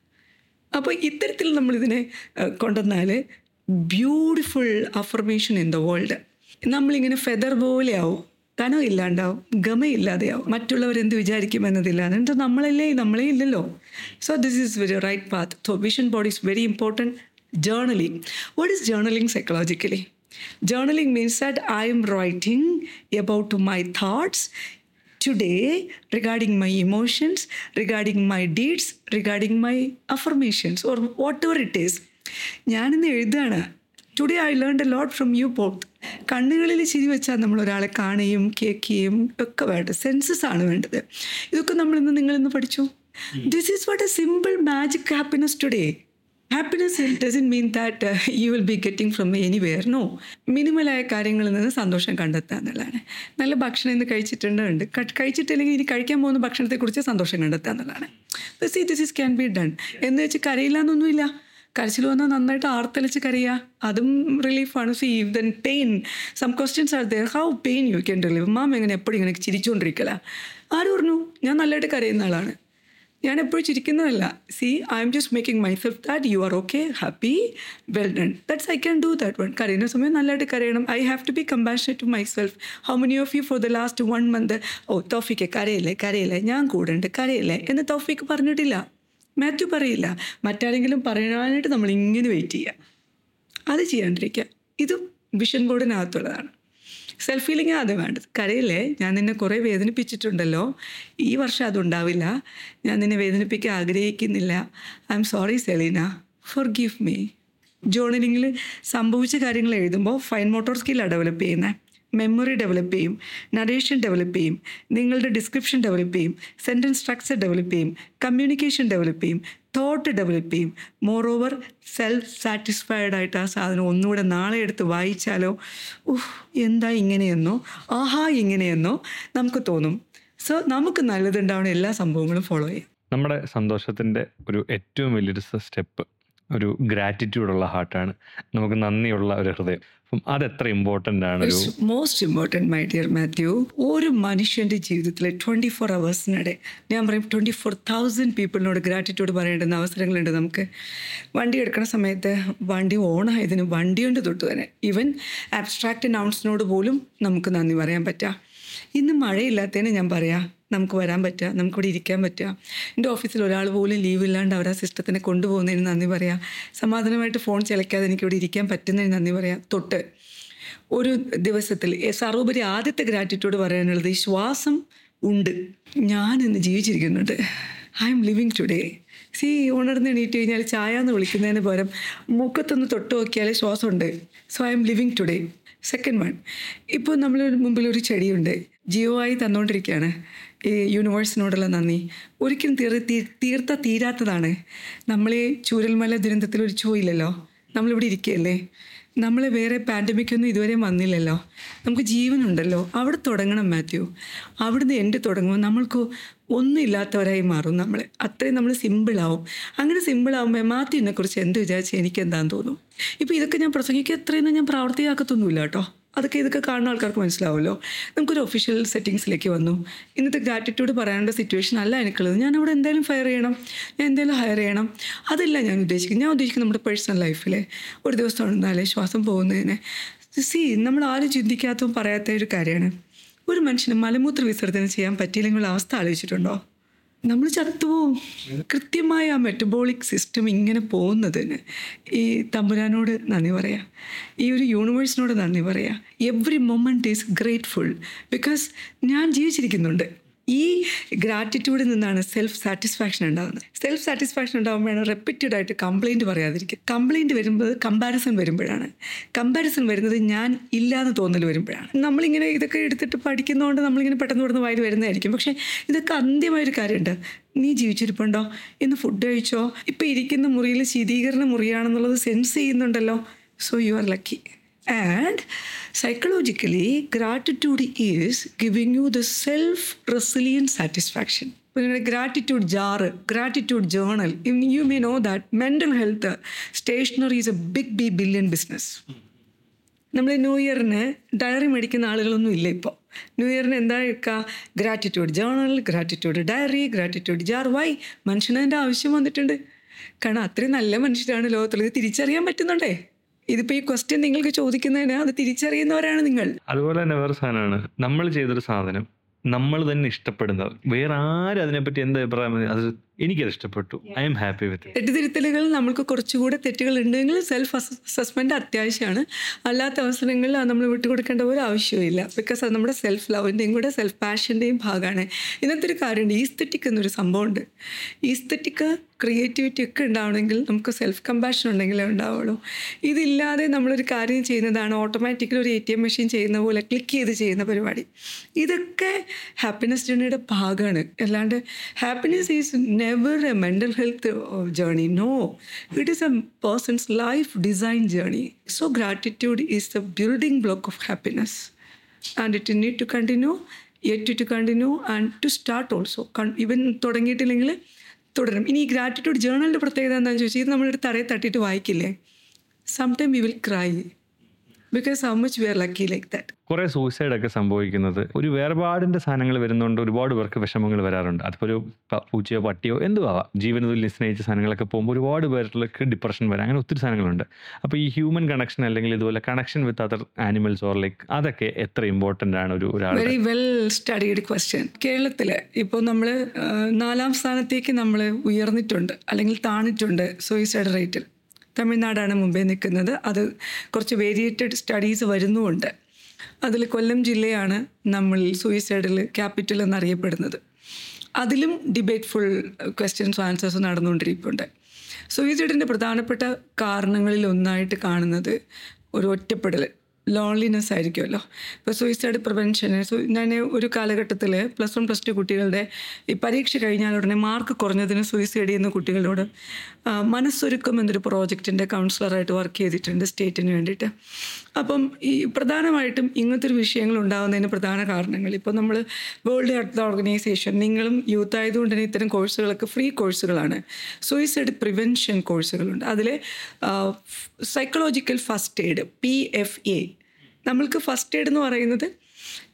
അപ്പോൾ ഇത്തരത്തിൽ നമ്മളിതിനെ ഏഹ്, കൊണ്ടുവന്നാൽ beautiful affirmation in the world നമ്മളിങ്ങനെ ഫെദർ പോലെയാവും കനം ഇല്ലാണ്ടാവും ഗമയില്ലാതെയാവും മറ്റുള്ളവർ എന്ത് വിചാരിക്കും എന്നതില്ലാതെ എന്നിട്ട് നമ്മളല്ലേ നമ്മളെ ഇല്ലല്ലോ so this is very right path so vision body is very important journaling what is journaling psychologically journaling means that I'm writing about my thoughts today regarding my emotions, regarding my deeds, regarding my affirmations or whatever it is. ഞാനിന്ന് എഴുതുകയാണ് today I learn a lot from you both കണ്ണുകളിൽ ചിരി വെച്ചാൽ നമ്മൾ ഒരാളെ കാണുകയും കേൾക്കുകയും ഒക്കെ വേണ്ടത് സെൻസസ് ആണ് വേണ്ടത് ഇതൊക്കെ നമ്മൾ ഇന്ന് നിങ്ങളിന്ന് പഠിച്ചു this is what a simple magic happiness today happiness doesn't mean that you will be getting from anywhere no മിനിമലായ കാര്യങ്ങളിൽ നിന്ന് സന്തോഷം കണ്ടെത്തുക എന്നുള്ളതാണ് നല്ല ഭക്ഷണം ഇന്ന് കഴിച്ചിട്ടുണ്ട് ഉണ്ട് ക- കഴിച്ചിട്ടില്ലെങ്കിൽ ഇനി കഴിക്കാൻ പോകുന്ന ഭക്ഷണത്തെക്കുറിച്ച് സന്തോഷം കണ്ടെത്തുക എന്നുള്ളതാണ് see this is can be done എന്ന് വെച്ച് കരയില്ല എന്നൊന്നുമില്ല കരച്ചിൽ വന്നാൽ നന്നായിട്ട് ആർത്തലിച്ച് കരയുക അതും റിലീഫാണ് see then pain some questions are there how pain you can relieve ma'am എങ്ങനെ എപ്പോഴും ഇങ്ങനെ ചിരിച്ചുകൊണ്ടിരിക്കല ആര് പറഞ്ഞു ഞാൻ നല്ലതായിട്ട് കരയുന്ന ആളാണ് ഞാൻ എപ്പോഴും ചിരിക്കുന്നതല്ല see I'm just making myself that you are okay happy well done that's I can do that one കരയുന്ന സമയം നല്ലതായിട്ട് കരയണം I have to be compassionate to myself how many of you for the last one month oh Taufiq കരയില്ലേ കരയില്ലേ ഞാൻ കൂടെ ഉണ്ട് കരയില്ലേ എന്ന് തോഫിക്ക് പറഞ്ഞിട്ടില്ല മാത്യു പറയില്ല മറ്റാരെങ്കിലും പറയാനായിട്ട് നമ്മൾ ഇങ്ങനെ വെയിറ്റ് ചെയ്യുക അത് ചെയ്യാണ്ടിരിക്കുക ഇത് വിഷൻ ബോർഡിനകത്തുള്ളതാണ് സെൽഫ് ഫീലിംഗ് അത് വേണ്ടത് കരയില്ലേ ഞാൻ നിന്നെ കുറേ വേദനിപ്പിച്ചിട്ടുണ്ടല്ലോ ഈ വർഷം അതുണ്ടാവില്ല ഞാൻ നിന്നെ വേദനിപ്പിക്കാൻ ആഗ്രഹിക്കുന്നില്ല I'm sorry Selina for give me ജേർണലിങ്ങിൽ സംഭവിച്ച കാര്യങ്ങൾ എഴുതുമ്പോൾ ഫൈൻ മോട്ടോർ സ്കില്ലാണ് ഡെവലപ്പ് ചെയ്യുന്നത് മെമ്മറി ഡെവലപ്പ് ചെയ്യും നറേഷൻ ഡെവലപ്പ് ചെയ്യും നിങ്ങളുടെ ഡിസ്ക്രിപ്ഷൻ ഡെവലപ്പ് ചെയ്യും സെൻറ്റൻസ് സ്ട്രക്ചർ ഡെവലപ്പ് ചെയ്യും കമ്മ്യൂണിക്കേഷൻ ഡെവലപ്പ് ചെയ്യും തോട്ട് ഡെവലപ്പ് ചെയ്യും മോർ ഓവർ സെൽഫ് സാറ്റിസ്ഫൈഡ് ആയിട്ട് ആ സാധനം ഒന്നുകൂടെ നാളെ എടുത്ത് വായിച്ചാലോ ഉഹ് എന്താ ഇങ്ങനെയെന്നോ ആഹാ ഇങ്ങനെയെന്നോ നമുക്ക് തോന്നും സോ നമുക്ക് നല്ലതുണ്ടാവുന്ന എല്ലാ സംഭവങ്ങളും ഫോളോ ചെയ്യാം നമ്മുടെ സന്തോഷത്തിൻ്റെ ഒരു ഏറ്റവും വലിയൊരു സ്റ്റെപ്പ് ഒരു ഗ്രാറ്റിറ്റ്യൂഡുള്ള ഹാർട്ടാണ് നമുക്ക് നന്ദിയുള്ള ഒരു ഹൃദയം അപ്പം അത് എത്ര ഇമ്പോർട്ടൻ്റ് ആണ് ഒരു most important my dear Mathew ഒരു മനുഷ്യൻ്റെ ജീവിതത്തിൽ ട്വൻറ്റി ഫോർ അവേഴ്സിനിടെ ഞാൻ പറയും ട്വൻറ്റി ഫോർ തൗസൻഡ് പീപ്പിളിനോട് ഗ്രാറ്റിറ്റ്യൂഡ് പറയേണ്ടുന്ന അവസരങ്ങളുണ്ട് നമുക്ക് വണ്ടി എടുക്കുന്ന സമയത്ത് വണ്ടി ഓണായതിന് വണ്ടി കൊണ്ട് തൊട്ട് തന്നെ ഈവൻ ആബ്സ്ട്രാക്റ്റ് നൗൺസിനോട് പോലും നമുക്ക് നന്ദി പറയാൻ പറ്റാം ഇന്ന് മഴയില്ലാത്തതിന് ഞാൻ പറയാം നമുക്ക് വരാൻ പറ്റുക നമുക്കിവിടെ ഇരിക്കാൻ പറ്റുക എൻ്റെ ഓഫീസിൽ ഒരാൾ പോലും ലീവ് ഇല്ലാണ്ട് അവർ ആ സിസ്റ്റത്തിനെ കൊണ്ടുപോകുന്നതിന് നന്ദി പറയാം സമാധാനമായിട്ട് ഫോൺ ചിലക്കാതെ എനിക്കിവിടെ ഇരിക്കാൻ പറ്റുന്നതിന് നന്ദി പറയാം തൊട്ട് ഒരു ദിവസത്തിൽ എ, സർവോപരി ആദ്യത്തെ ഗ്രാറ്റിറ്റ്യൂഡ് പറയാനുള്ളത് ഈ ശ്വാസം ഉണ്ട് ഞാൻ ഇന്ന് ജീവിച്ചിരിക്കുന്നുണ്ട് I'm living today see ഉണർന്ന് എണീറ്റ് കഴിഞ്ഞാൽ ചായ എന്ന് വിളിക്കുന്നതിന് പകരം മൂക്കത്തൊന്ന് തൊട്ട് നോക്കിയാൽ ശ്വാസമുണ്ട് so I'm living today second one ഇപ്പോൾ നമ്മൾ മുമ്പിൽ ഒരു ചെടിയുണ്ട് ജിയോ ആയി തന്നുകൊണ്ടിരിക്കുകയാണ് ഈ യൂണിവേഴ്സിനോടുള്ള നന്ദി ഒരിക്കലും തീർ തീ- തീർത്ത തീരാത്തതാണ് നമ്മളെ ചൂരൽമല ദുരന്തത്തിൽ ഒരു ചോയില്ലല്ലോ നമ്മളിവിടെ ഇരിക്കുകയല്ലേ നമ്മൾ വേറെ പാൻഡമിക്കൊന്നും ഇതുവരെ വന്നില്ലല്ലോ നമുക്ക് ജീവനുണ്ടല്ലോ അവിടെ തുടങ്ങണം മാത്യു അവിടുന്ന് എൻ്റെ തുടങ്ങുമ്പോൾ നമ്മൾക്ക് ഒന്നുമില്ലാത്തവരായി മാറും നമ്മൾ അത്രയും നമ്മൾ സിമ്പിളാവും അങ്ങനെ സിമ്പിളാവുമ്പോൾ മാത്യുവിനെ കുറിച്ച് എന്ത് വിചാരിച്ച് എനിക്ക് എന്താന്ന് തോന്നും ഇപ്പോൾ ഇതൊക്കെ ഞാൻ പ്രസംഗിക്കുക എത്രയൊന്നും ഞാൻ പ്രാവർത്തിയാക്കത്തൊന്നുമില്ല കേട്ടോ അതൊക്കെ ഇതൊക്കെ കാണുന്ന ആൾക്കാർക്ക് മനസ്സിലാവുമല്ലോ നമുക്കൊരു ഒഫീഷ്യൽ സെറ്റിങ്സിലേക്ക് വന്നു ഇന്നത്തെ ഗ്രാറ്റിറ്റ്യൂഡ് പറയാനുള്ള സിറ്റുവേഷൻ അല്ല എനിക്കുള്ളത് ഞാൻ അവിടെ എന്തായാലും ഫയർ ചെയ്യണം ഞാൻ എന്തായാലും ഹയർ ചെയ്യണം അതല്ല ഞാൻ ഉദ്ദേശിക്കുന്നത് ഞാൻ ഉദ്ദേശിക്കുന്നത് നമ്മുടെ പേഴ്സണൽ ലൈഫിൽ ഒരു ദിവസം ഉണ്ടെന്നാലേ ശ്വാസം പോകുന്നതിന് സി നമ്മൾ ആരും ചിന്തിക്കാത്തതും പറയാത്ത ഒരു കാര്യമാണ് ഒരു മനുഷ്യന് മലമൂത്ര വിസർജനം ചെയ്യാൻ പറ്റിയില്ലെങ്കിൽ അവസ്ഥ ആലോചിച്ചിട്ടുണ്ടോ നമ്മൾ ചത്തുപോവും കൃത്യമായ ആ മെറ്റബോളിക് സിസ്റ്റം ഇങ്ങനെ പോകുന്നതിന് ഈ തമ്പുരാനോട് നന്ദി പറയാം ഈ ഒരു യൂണിവേഴ്സിനോട് നന്ദി പറയാം every moment is grateful because ഞാൻ ജീവിച്ചിരിക്കുന്നുണ്ട് ഈ ഗ്രാറ്റിറ്റ്യൂഡിൽ നിന്നാണ് സെൽഫ് സാറ്റിസ്ഫാക്ഷൻ ഉണ്ടാകുന്നത് സെൽഫ് സാറ്റിസ്ഫാക്ഷൻ ഉണ്ടാകുമ്പോഴാണ് റെപ്പിറ്റഡ് ആയിട്ട് കംപ്ലൈൻറ്റ് പറയാതിരിക്കുക കംപ്ലൈൻറ്റ് വരുമ്പോൾ കമ്പാരിസൺ വരുമ്പോഴാണ് കമ്പാരിസൺ വരുന്നത് ഞാൻ ഇല്ലാന്ന് തോന്നൽ വരുമ്പോഴാണ് നമ്മളിങ്ങനെ ഇതൊക്കെ എടുത്തിട്ട് പഠിക്കുന്നതുകൊണ്ട് നമ്മളിങ്ങനെ പെട്ടെന്ന് പെട്ടെന്ന് വായിൽ വരുന്നതായിരിക്കും പക്ഷേ ഇതൊക്കെ അന്ത്യമായൊരു കാര്യമുണ്ട് നീ ജീവിച്ചിരിപ്പുണ്ടോ ഇന്ന് ഫുഡ് കഴിച്ചോ ഇപ്പം ഇരിക്കുന്ന മുറിയിൽ ശീതീകരണ മുറിയാണെന്നുള്ളത് സെൻസ് ചെയ്യുന്നുണ്ടല്ലോ so you are lucky And psychologically, gratitude is giving you the self resilient satisfaction. നിങ്ങളുടെ gratitude jar gratitude journal you may know that mental health stationery is a big b billion business നമ്മൾ new ഇയറിന് diary മേടിക്കുന്ന ആളുകളൊന്നും ഇല്ല ഇപ്പോൾ new ഇയറിന് എന്താ എടുക്കുക gratitude journal gratitude diary gratitude jar why മനുഷ്യന് അതിൻ്റെ ആവശ്യം വന്നിട്ടുണ്ട് കാരണം അത്രയും നല്ല മനുഷ്യരാണ് ലോകത്തുള്ളത് ഇത് തിരിച്ചറിയാൻ പറ്റുന്നുണ്ടേ ഇതിപ്പോൾ ഈ ക്വസ്റ്റ്യൻ നിങ്ങൾക്ക് ചോദിക്കുന്നതിന് അത് തിരിച്ചറിയുന്നവരാണ് നിങ്ങൾ അതുപോലെ തന്നെ വേറെ സാധനമാണ് നമ്മൾ ചെയ്തൊരു സാധനം നമ്മൾ തന്നെ ഇഷ്ടപ്പെടുന്നത് വേറെ ആരും അതിനെപ്പറ്റി എന്ത് അഭിപ്രായം മതി, അത് എനിക്കത് ഇഷ്ടപ്പെട്ടു ഐ എം ഹാപ്പി വിത്ത് തെറ്റിദ്ധരുത്തലുകൾ നമ്മൾക്ക് കുറച്ചുകൂടെ തെറ്റുകൾ ഉണ്ടെങ്കിൽ സെൽഫ് അസസ്മെൻ്റ് അത്യാവശ്യമാണ് അല്ലാത്ത അവസരങ്ങളിൽ അത് നമ്മൾ വിട്ടുകൊടുക്കേണ്ട ഒരു ആവശ്യമില്ല ബിക്കോസ് അത് നമ്മുടെ സെൽഫ് ലവിൻ്റെയും കൂടെ സെൽഫ് പാഷൻ്റെയും ഭാഗമാണ് ഇന്നത്തെ ഒരു കാര്യമുണ്ട് ഈസ്തറ്റിക് എന്നൊരു സംഭവമുണ്ട് ഈസ്തറ്റിക് ക്രിയേറ്റിവിറ്റി ഒക്കെ ഉണ്ടാവണമെങ്കിൽ നമുക്ക് സെൽഫ് കമ്പാഷൻ ഉണ്ടെങ്കിലേ ഉണ്ടാവുള്ളൂ ഇതില്ലാതെ നമ്മളൊരു കാര്യം ചെയ്യുന്നതാണ് ഓട്ടോമാറ്റിക്കലി ഒരു എ ടി എം മെഷീൻ ചെയ്യുന്ന പോലെ ക്ലിക്ക് ചെയ്ത് ചെയ്യുന്ന പരിപാടി ഇതൊക്കെ ഹാപ്പിനെസ് ജേണിയുടെ ഭാഗമാണ് അല്ലാണ്ട് happiness is never a mental health journey no it is a person's life design journey so gratitude is the building block of happiness and it need to continue yet to continue and to start also even തുടങ്ങിയിട്ടില്ലെങ്കിൽ തുടരും ഇനി ഈ gratitude ജേണലിൻ്റെ പ്രത്യേകത എന്താണെന്ന് ചോദിച്ചാൽ ഇത് നമ്മളൊരു തറയെ തട്ടിയിട്ട് വായിക്കില്ലേ some time we will cry because how much we are lucky like that കുറെ സൂയിസൈഡ് ഒക്കെ സംഭവിക്കുന്നത് ഒരു വേർപാടിന്റെ സാധനങ്ങൾ വരുന്നതുകൊണ്ട് ഒരുപാട് പേർക്ക് വിഷമങ്ങൾ വരാറുണ്ട് അതിപ്പോൾ ഒരു പ- പൂച്ചയോ പട്ടിയോ എന്തും ആവാം ജീവന തുല്യം സ്നേഹിച്ച സാധനങ്ങളൊക്കെ പോകുമ്പോൾ ഒരുപാട് പേർക്ക് ഡിപ്രഷൻ വരാം അങ്ങനെ ഒത്തിരി സാധനങ്ങളുണ്ട് അപ്പോൾ ഈ ഹ്യൂമൻ കണക്ഷൻ അല്ലെങ്കിൽ ഇതുപോലെ connection with other animals or like അതൊക്കെ എത്ര ഇമ്പോർട്ടൻ്റ് ആണ് ഒരു ഒരാൾ വെരി വെൽ സ്റ്റഡീഡ് ക്വസ്റ്റ്യൻ കേരളത്തിൽ ഇപ്പോൾ നമ്മൾ നാലാം സ്ഥാനത്തേക്ക് നമ്മൾ ഉയർന്നിട്ടുണ്ട് അല്ലെങ്കിൽ താണിട്ടുണ്ട് സൂയിസൈഡ് റേറ്റിൽ തമിഴ്നാടാണ് മുമ്പേ നിൽക്കുന്നത് അത് കുറച്ച് വേരിയേറ്റഡ് സ്റ്റഡീസ് വരുന്നുമുണ്ട് അതിൽ കൊല്ലം ജില്ലയാണ് നമ്മൾ സൂയിസൈഡിൽ ക്യാപിറ്റൽ എന്നറിയപ്പെടുന്നത് അതിലും ഡിബേറ്റ്ഫുൾ ക്വസ്റ്റ്യൻസും ആൻസേഴ്സും നടന്നുകൊണ്ടിരിപ്പുണ്ട് സൂയിസൈഡിൻ്റെ പ്രധാനപ്പെട്ട കാരണങ്ങളിൽ ഒന്നായിട്ട് കാണുന്നത് ഒരു ഒറ്റപ്പെടൽ ലോൺലിനെസ് ആയിരിക്കുമല്ലോ ഇപ്പോൾ സൂയിസൈഡ് പ്രിവെൻഷന് ഞാൻ ഒരു കാലഘട്ടത്തിൽ പ്ലസ് വൺ പ്ലസ് ടു കുട്ടികളുടെ ഈ പരീക്ഷ കഴിഞ്ഞാൽ ഉടനെ മാർക്ക് കുറഞ്ഞതിന് സൂയിസൈഡ് ചെയ്യുന്ന കുട്ടികളോട് ആ, മനസ്സൊരുക്കം എന്നൊരു പ്രോജക്റ്റിൻ്റെ കൗൺസിലറായിട്ട് വർക്ക് ചെയ്തിട്ടുണ്ട് സ്റ്റേറ്റിന് വേണ്ടിയിട്ട് അപ്പം ഈ പ്രധാനമായിട്ടും ഇങ്ങനത്തെ ഒരു വിഷയങ്ങൾ ഉണ്ടാകുന്നതിന് പ്രധാന കാരണങ്ങൾ ഇപ്പോൾ നമ്മൾ വേൾഡ് ഹെൽത്ത് ഓർഗനൈസേഷൻ നിങ്ങളും യൂത്ത് ആയതുകൊണ്ട് തന്നെ ഇത്തരം കോഴ്സുകളൊക്കെ ഫ്രീ കോഴ്സുകളാണ് സൂയിസൈഡ് പ്രിവെൻഷൻ കോഴ്സുകളുണ്ട് അതിൽ psychological first aid P F A നമ്മൾക്ക് ഫസ്റ്റ് എയ്ഡ് എന്ന് പറയുന്നത്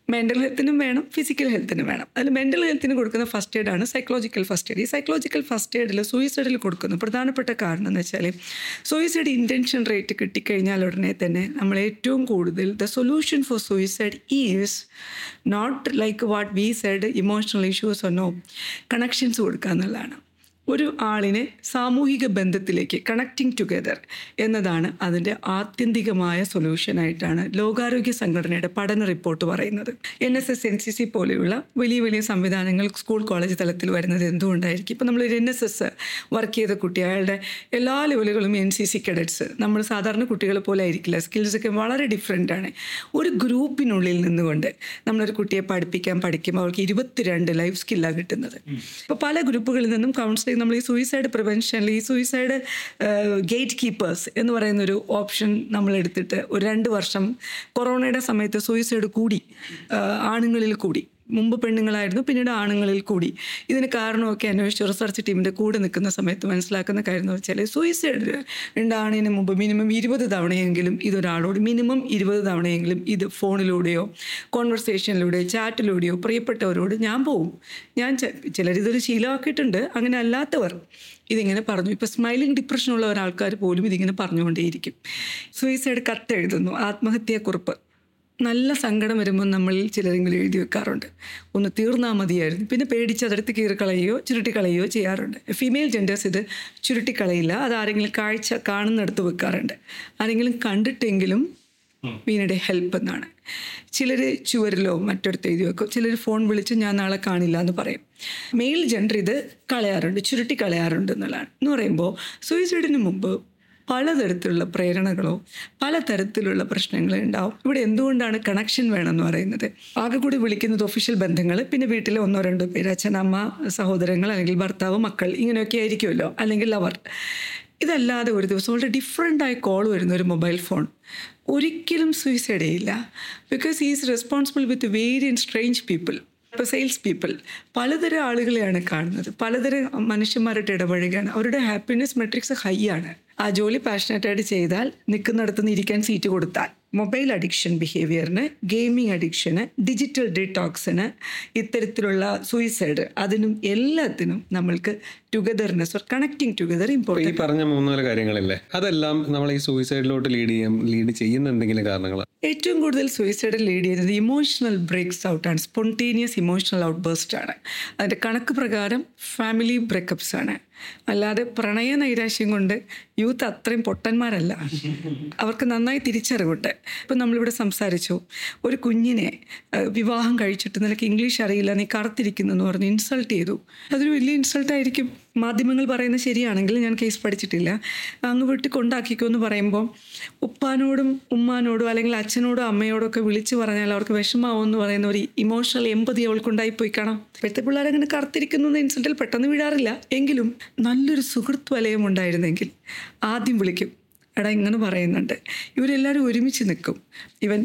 മെൻ്റൽ ഹെൽത്തിനും വേണം ഫിസിക്കൽ ഹെൽത്തിനും വേണം അതിൽ മെൻ്റൽ ഹെൽത്തിന് കൊടുക്കുന്ന ഫസ്റ്റ് എയ്ഡ് ആണ് സൈക്കോളജിക്കൽ ഫസ്റ്റ് എയ്ഡ് ഈ സൈക്കോളജിക്കൽ ഫസ്റ്റ് എയ്ഡിൽ സൂയിസൈഡിൽ കൊടുക്കുന്ന പ്രധാനപ്പെട്ട കാരണം എന്ന് വെച്ചാൽ സൂയിസൈഡ് ഇൻറ്റൻഷൻ റേറ്റ് കിട്ടിക്കഴിഞ്ഞാൽ ഉടനെ തന്നെ നമ്മൾ ഏറ്റവും കൂടുതൽ the solution for suicide is not like what we side emotional issues ഒന്നോ കണക്ഷൻസ് കൊടുക്കുക എന്നുള്ളതാണ് ഒരു ആളിനെ സാമൂഹിക ബന്ധത്തിലേക്ക് കണക്റ്റിംഗ് ടുഗെദർ എന്നതാണ് അതിൻ്റെ ആത്യന്തികമായ സൊല്യൂഷനായിട്ടാണ് ലോകാരോഗ്യ സംഘടനയുടെ പഠന റിപ്പോർട്ട് പറയുന്നത് N S S N C C പോലെയുള്ള വലിയ വലിയ സംവിധാനങ്ങൾ സ്കൂൾ കോളേജ് തലത്തിൽ വരുന്നത് എന്തുകൊണ്ടായിരിക്കും ഇപ്പം നമ്മൾ എൻ എസ് എസ് വർക്ക് ചെയ്ത കുട്ടി അയാളുടെ എല്ലാ ലെവലുകളും എൻ സി സി കഡറ്റ്സ് നമ്മൾ സാധാരണ കുട്ടികളെ പോലെ ആയിരിക്കില്ല സ്കിൽസൊക്കെ വളരെ ഡിഫറെൻ്റ് ആണ് ഒരു ഗ്രൂപ്പിനുള്ളിൽ നിന്നുകൊണ്ട് നമ്മളൊരു കുട്ടിയെ പഠിപ്പിക്കാൻ പഠിക്കുമ്പോൾ അവർക്ക് ഇരുപത്തിരണ്ട് ലൈഫ് സ്കില്ലാണ് കിട്ടുന്നത് ഇപ്പോൾ പല ഗ്രൂപ്പുകളിൽ നിന്നും കൗൺസിലിംഗ് നമ്മൾ ഈ സൂയിസൈഡ് പ്രിവെൻഷനിൽ ഈ സൂയിസൈഡ് ഗേറ്റ് കീപ്പേഴ്സ് എന്ന് പറയുന്നൊരു ഓപ്ഷൻ നമ്മൾ എടുത്തിട്ട് ഒരു രണ്ട് വർഷം കൊറോണയുടെ സമയത്ത് സൂയിസൈഡ് കൂടി ആ, ആണുങ്ങളിൽ കൂടി മുമ്പ് പെണ്ണുങ്ങളായിരുന്നു പിന്നീട് ആണുങ്ങളിൽ കൂടി ഇതിന് കാരണമൊക്കെ അന്വേഷിച്ച് റിസർച്ച് ടീമിൻ്റെ കൂടെ നിൽക്കുന്ന സമയത്ത് മനസ്സിലാക്കുന്ന കാര്യം എന്ന് വെച്ചാൽ സൂയിസൈഡ് ഉണ്ടാകുന്നതിന് മുമ്പ് മിനിമം ഇരുപത് തവണയെങ്കിലും ഇതൊരാളോട് മിനിമം ഇരുപത് തവണയെങ്കിലും ഇത് ഫോണിലൂടെയോ കോൺവെർസേഷനിലൂടെയോ ചാറ്റിലൂടെയോ പ്രിയപ്പെട്ടവരോട് ഞാൻ പോവും ഞാൻ ചെ- ചിലരിതൊരു ശീലമാക്കിയിട്ടുണ്ട് അങ്ങനെ അല്ലാത്തവർ ഇതിങ്ങനെ പറഞ്ഞു ഇപ്പോൾ സ്മൈലിംഗ് ഡിപ്രഷനുള്ള ഒരാൾക്കാർ പോലും ഇതിങ്ങനെ പറഞ്ഞുകൊണ്ടേയിരിക്കും സൂയിസൈഡ് കത്തെഴുതുന്നു ആത്മഹത്യാക്കുറിപ്പ് നല്ല സങ്കടം വരുമ്പോൾ നമ്മളിൽ ചിലരെങ്കിലും എഴുതി വെക്കാറുണ്ട് ഒന്ന് തീർന്നാൽ മതിയായിരുന്നു പിന്നെ പേടിച്ച് അതെടുത്ത് കീറിക്കളയുകയോ ചുരുട്ടിക്കളയുകയോ ചെയ്യാറുണ്ട് ഫീമെയിൽ ജെൻഡേഴ്സ് ഇത് ചുരുട്ടിക്കളയില്ല അത് ആരെങ്കിലും കാഴ്ച കാണുന്നിടത്ത് വെക്കാറുണ്ട് ആരെങ്കിലും കണ്ടിട്ടെങ്കിലും വീണിടെ ഹെൽപ്പ് എന്നാണ് ചിലർ ചുവരിലോ മറ്റൊരുത്ത് എഴുതി വെക്കും ചിലർ ഫോൺ വിളിച്ച് ഞാൻ നാളെ കാണില്ല എന്ന് പറയും മെയിൽ ജെൻഡർ ഇത് കളയാറുണ്ട് ചുരുട്ടി കളയാറുണ്ട് എന്നുള്ളതാണ് എന്ന് പറയുമ്പോൾ സൂയിസൈഡിന് മുമ്പ് പലതരത്തിലുള്ള പ്രേരണകളോ പലതരത്തിലുള്ള പ്രശ്നങ്ങളോ ഉണ്ടാവും ഇവിടെ എന്തുകൊണ്ടാണ് കണക്ഷൻ വേണമെന്ന് പറയുന്നത് ആകെ കൂടി വിളിക്കുന്നത് ഒഫീഷ്യൽ ബന്ധങ്ങൾ പിന്നെ വീട്ടിലെ ഒന്നോ രണ്ടോ പേര് അച്ഛൻ അമ്മ സഹോദരങ്ങൾ അല്ലെങ്കിൽ ഭർത്താവ് മക്കൾ ഇങ്ങനെയൊക്കെ ആയിരിക്കുമല്ലോ അല്ലെങ്കിൽ അവർ ഇതല്ലാതെ ഒരു ദിവസം വളരെ ഡിഫറെൻ്റ് ആയി കോൾ വരുന്ന ഒരു മൊബൈൽ ഫോൺ ഒരിക്കലും സൂയിസൈഡ് ചെയ്യില്ല because is responsible with various strange people ഇപ്പോൾ സെയിൽസ് പീപ്പിൾ പലതരം ആളുകളെയാണ് കാണുന്നത് പലതരം മനുഷ്യന്മാരായിട്ട് ഇടപഴകുകയാണ് അവരുടെ ഹാപ്പിനെസ് മെട്രിക്സ് ഹൈ ആണ് ആ ജോലി പാഷനറ്റായിട്ട് ചെയ്താൽ നിൽക്കുന്നിടത്ത് നിന്ന് ഇരിക്കാൻ സീറ്റ് കൊടുത്താൽ മൊബൈൽ അഡിക്ഷൻ ബിഹേവിയറിന് ഗെയിമിംഗ് അഡിക്ഷന് ഡിജിറ്റൽ ഡിറ്റോക്സിന് ഇത്തരത്തിലുള്ള സൂയിസൈഡ് അതിനും എല്ലാത്തിനും നമ്മൾക്ക് ടുഗദർനെസ് ഓർ കണക്റ്റിംഗ് ടുഗദർ ഈ ഇമ്പോർട്ടൻറ്റ് പറഞ്ഞ മൂന്നാല് കാര്യങ്ങളില്ലേ അതെല്ലാം നമ്മൾ ഈ സൂയിസൈഡിലോട്ട് ലീഡ് ചെയ്യാൻ ലീഡ് ചെയ്യുന്ന എന്തെങ്കിലും കാരണങ്ങൾ ഏറ്റവും കൂടുതൽ സൂയിസൈഡ് ലീഡ് ചെയ്യുന്നത് ഇമോഷണൽ ബ്രേക്സ് ഔട്ടാണ് സ്പോണ്ടേനിയസ് ഇമോഷണൽ ഔട്ട് ബേസ്റ്റ് ആണ് അതിൻ്റെ കണക്ക് പ്രകാരം ഫാമിലി ബ്രേക്കപ്സ് ആണ് അല്ലാതെ പ്രണയ നൈരാശ്യം കൊണ്ട് യൂത്ത് അത്രയും പൊട്ടന്മാരല്ല അവർക്ക് നന്നായി തിരിച്ചറിവുണ്ട് ഇപ്പം നമ്മളിവിടെ സംസാരിച്ചു ഒരു കുഞ്ഞിനെ അഹ്, വിവാഹം കഴിച്ചിട്ട് നിനക്ക് ഇംഗ്ലീഷ് അറിയില്ല നീ കറുത്തിരിക്കുന്നു എന്ന് പറഞ്ഞ് ഇൻസൾട്ട് ചെയ്തു അതൊരു വലിയ ഇൻസൾട്ടായിരിക്കും മാധ്യമങ്ങൾ പറയുന്നത് ശരിയാണെങ്കിൽ ഞാൻ കേസ് പഠിച്ചിട്ടില്ല അങ്ങ് വീട്ടിൽ കൊണ്ടാക്കിക്കോ എന്ന് പറയുമ്പോൾ ഉപ്പാനോടും ഉമ്മാനോടും അല്ലെങ്കിൽ അച്ഛനോടും അമ്മയോടും ഒക്കെ വിളിച്ചു പറഞ്ഞാൽ അവർക്ക് വിഷമാവും എന്ന് പറയുന്ന ഒരു ഇമോഷണൽ എമ്പതി അവൾക്കുണ്ടായി പോയി കാണാം ഇപ്പോഴത്തെ പിള്ളേർ അങ്ങനെ കറുത്തിരിക്കുന്നു എന്ന ഇൻസൾട്ടിൽ പെട്ടെന്ന് വീഴാറില്ല എങ്കിലും നല്ലൊരു സുഹൃത്ത് വലയം ഉണ്ടായിരുന്നെങ്കിൽ ആദ്യം വിളിക്കും എടാ ഇങ്ങനെ പറയുന്നുണ്ട് ഇവരെല്ലാവരും ഒരുമിച്ച് നിൽക്കും even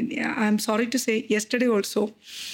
I'm sorry to say yesterday also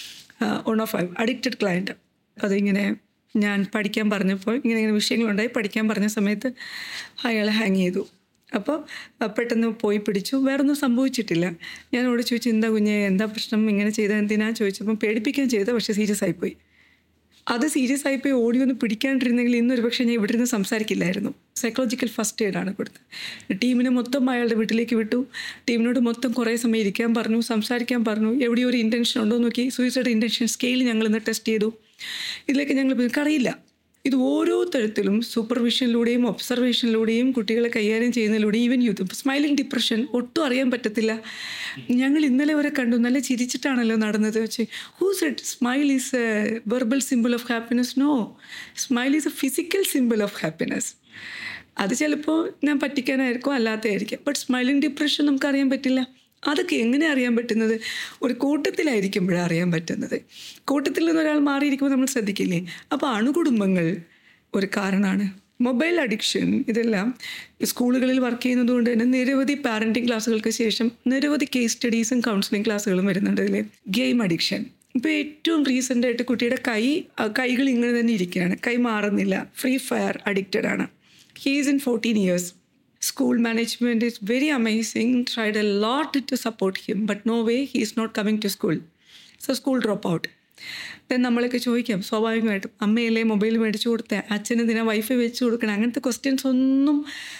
one of addicted client അതിങ്ങനെ ഞാൻ പഠിക്കാൻ പറഞ്ഞപ്പോൾ ഇങ്ങനെ ഇങ്ങനെ വിഷയങ്ങളുണ്ടായി പഠിക്കാൻ പറഞ്ഞ സമയത്ത് അയാളെ ഹാങ് ചെയ്തു അപ്പോൾ അഹ് പെട്ടെന്ന് പോയി പിടിച്ചു വേറൊന്നും സംഭവിച്ചിട്ടില്ല ഞാൻ അവിടെ ചോദിച്ചു എന്താ കുഞ്ഞെ എന്താ പ്രശ്നം ഇങ്ങനെ ചെയ്ത എന്തിനാ ചോദിച്ചപ്പം പേടിപ്പിക്കാൻ ചെയ്ത പക്ഷേ സീരിയസ് ആയിപ്പോയി അത് സീരിയസ് ആയിപ്പോയി ഓടി ഒന്ന് പിടിക്കാണ്ടിരുന്നെങ്കിൽ ഇന്നൊരു പക്ഷേ ഞാൻ ഇവിടെ നിന്ന് സംസാരിക്കില്ലായിരുന്നു സൈക്കോളജിക്കൽ ഫസ്റ്റ് എയ്ഡാണ് കൊടുത്തത് ടീമിനെ മൊത്തം അയാളുടെ വീട്ടിലേക്ക് വിട്ടു ടീമിനോട് മൊത്തം കുറേ സമയം ഇരിക്കാൻ പറഞ്ഞു സംസാരിക്കാൻ പറഞ്ഞു എവിടെയോ ഒരു ഇൻറ്റൻഷൻ ഉണ്ടോ എന്ന് നോക്കി സൂയിസൈഡ് ഇൻറ്റൻഷൻ സ്കെയിൽ ഞങ്ങൾ ഇന്ന് ടെസ്റ്റ് ചെയ്തു ഇതിലേക്ക് ഞങ്ങൾ എനിക്കറിയില്ല ഇത് ഓരോ തരത്തിലും സൂപ്പർവിഷനിലൂടെയും ഒബ്സർവേഷനിലൂടെയും കുട്ടികളെ കൈകാര്യം ചെയ്യുന്നതിലൂടെയും ഈവൻ യൂത്ത് സ്മൈലിംഗ് ഡിപ്രഷൻ ഒട്ടും അറിയാൻ പറ്റത്തില്ല ഞങ്ങൾ ഇന്നലെ വരെ കണ്ടു നല്ല ചിരിച്ചിട്ടാണല്ലോ നടന്നത് വെച്ച് who said smile is a verbal symbol of happiness no smile is a physical symbol of happiness അത് ചിലപ്പോൾ ഞാൻ പറ്റിക്കാനായിരിക്കും അല്ലാത്തതായിരിക്കും ബട്ട് സ്മൈലിംഗ് ഡിപ്രഷൻ നമുക്ക് അറിയാൻ പറ്റില്ല അതൊക്കെ എങ്ങനെ അറിയാൻ പറ്റുന്നത് ഒരു കൂട്ടത്തിലായിരിക്കുമ്പോഴാണ് അറിയാൻ പറ്റുന്നത് കൂട്ടത്തിൽ നിന്ന് ഒരാൾ മാറിയിരിക്കുമ്പോൾ നമ്മൾ ശ്രദ്ധിക്കില്ലേ അപ്പോൾ അണുകുടുംബങ്ങൾ ഒരു കാരണമാണ് മൊബൈൽ അഡിക്ഷൻ ഇതെല്ലാം സ്കൂളുകളിൽ വർക്ക് ചെയ്യുന്നത് കൊണ്ട് തന്നെ നിരവധി പാരൻറ്റിങ് ക്ലാസ്സുകൾക്ക് ശേഷം നിരവധി കേസ് സ്റ്റഡീസും കൗൺസിലിംഗ് ക്ലാസ്സുകളും വരുന്നുണ്ട് ഇതിൽ ഗെയിം അഡിക്ഷൻ ഇപ്പോൾ ഏറ്റവും റീസെൻ്റ് ആയിട്ട് കുട്ടിയുടെ കൈ ആ, കൈകൾ ഇങ്ങനെ തന്നെ ഇരിക്കുകയാണ് കൈ മാറുന്നില്ല ഫ്രീ ഫയർ അഡിക്റ്റഡ് ആണ് he's in fourteen years School management is very amazing, tried a lot to support him, but no way he is not coming to school. So school drop out then നമ്മളൊക്കെ ചോദിക്കാം സ്വാഭാവികമായിട്ടും അമ്മയല്ലേ mobile മേടിച്ചു കൊടുത്തേ അച്ഛന് ഇതിനെ wifi വെച്ച് കൊടുക്കണം അങ്ങനത്തെ ക്വസ്റ്റ്യൻസ് ഒന്നും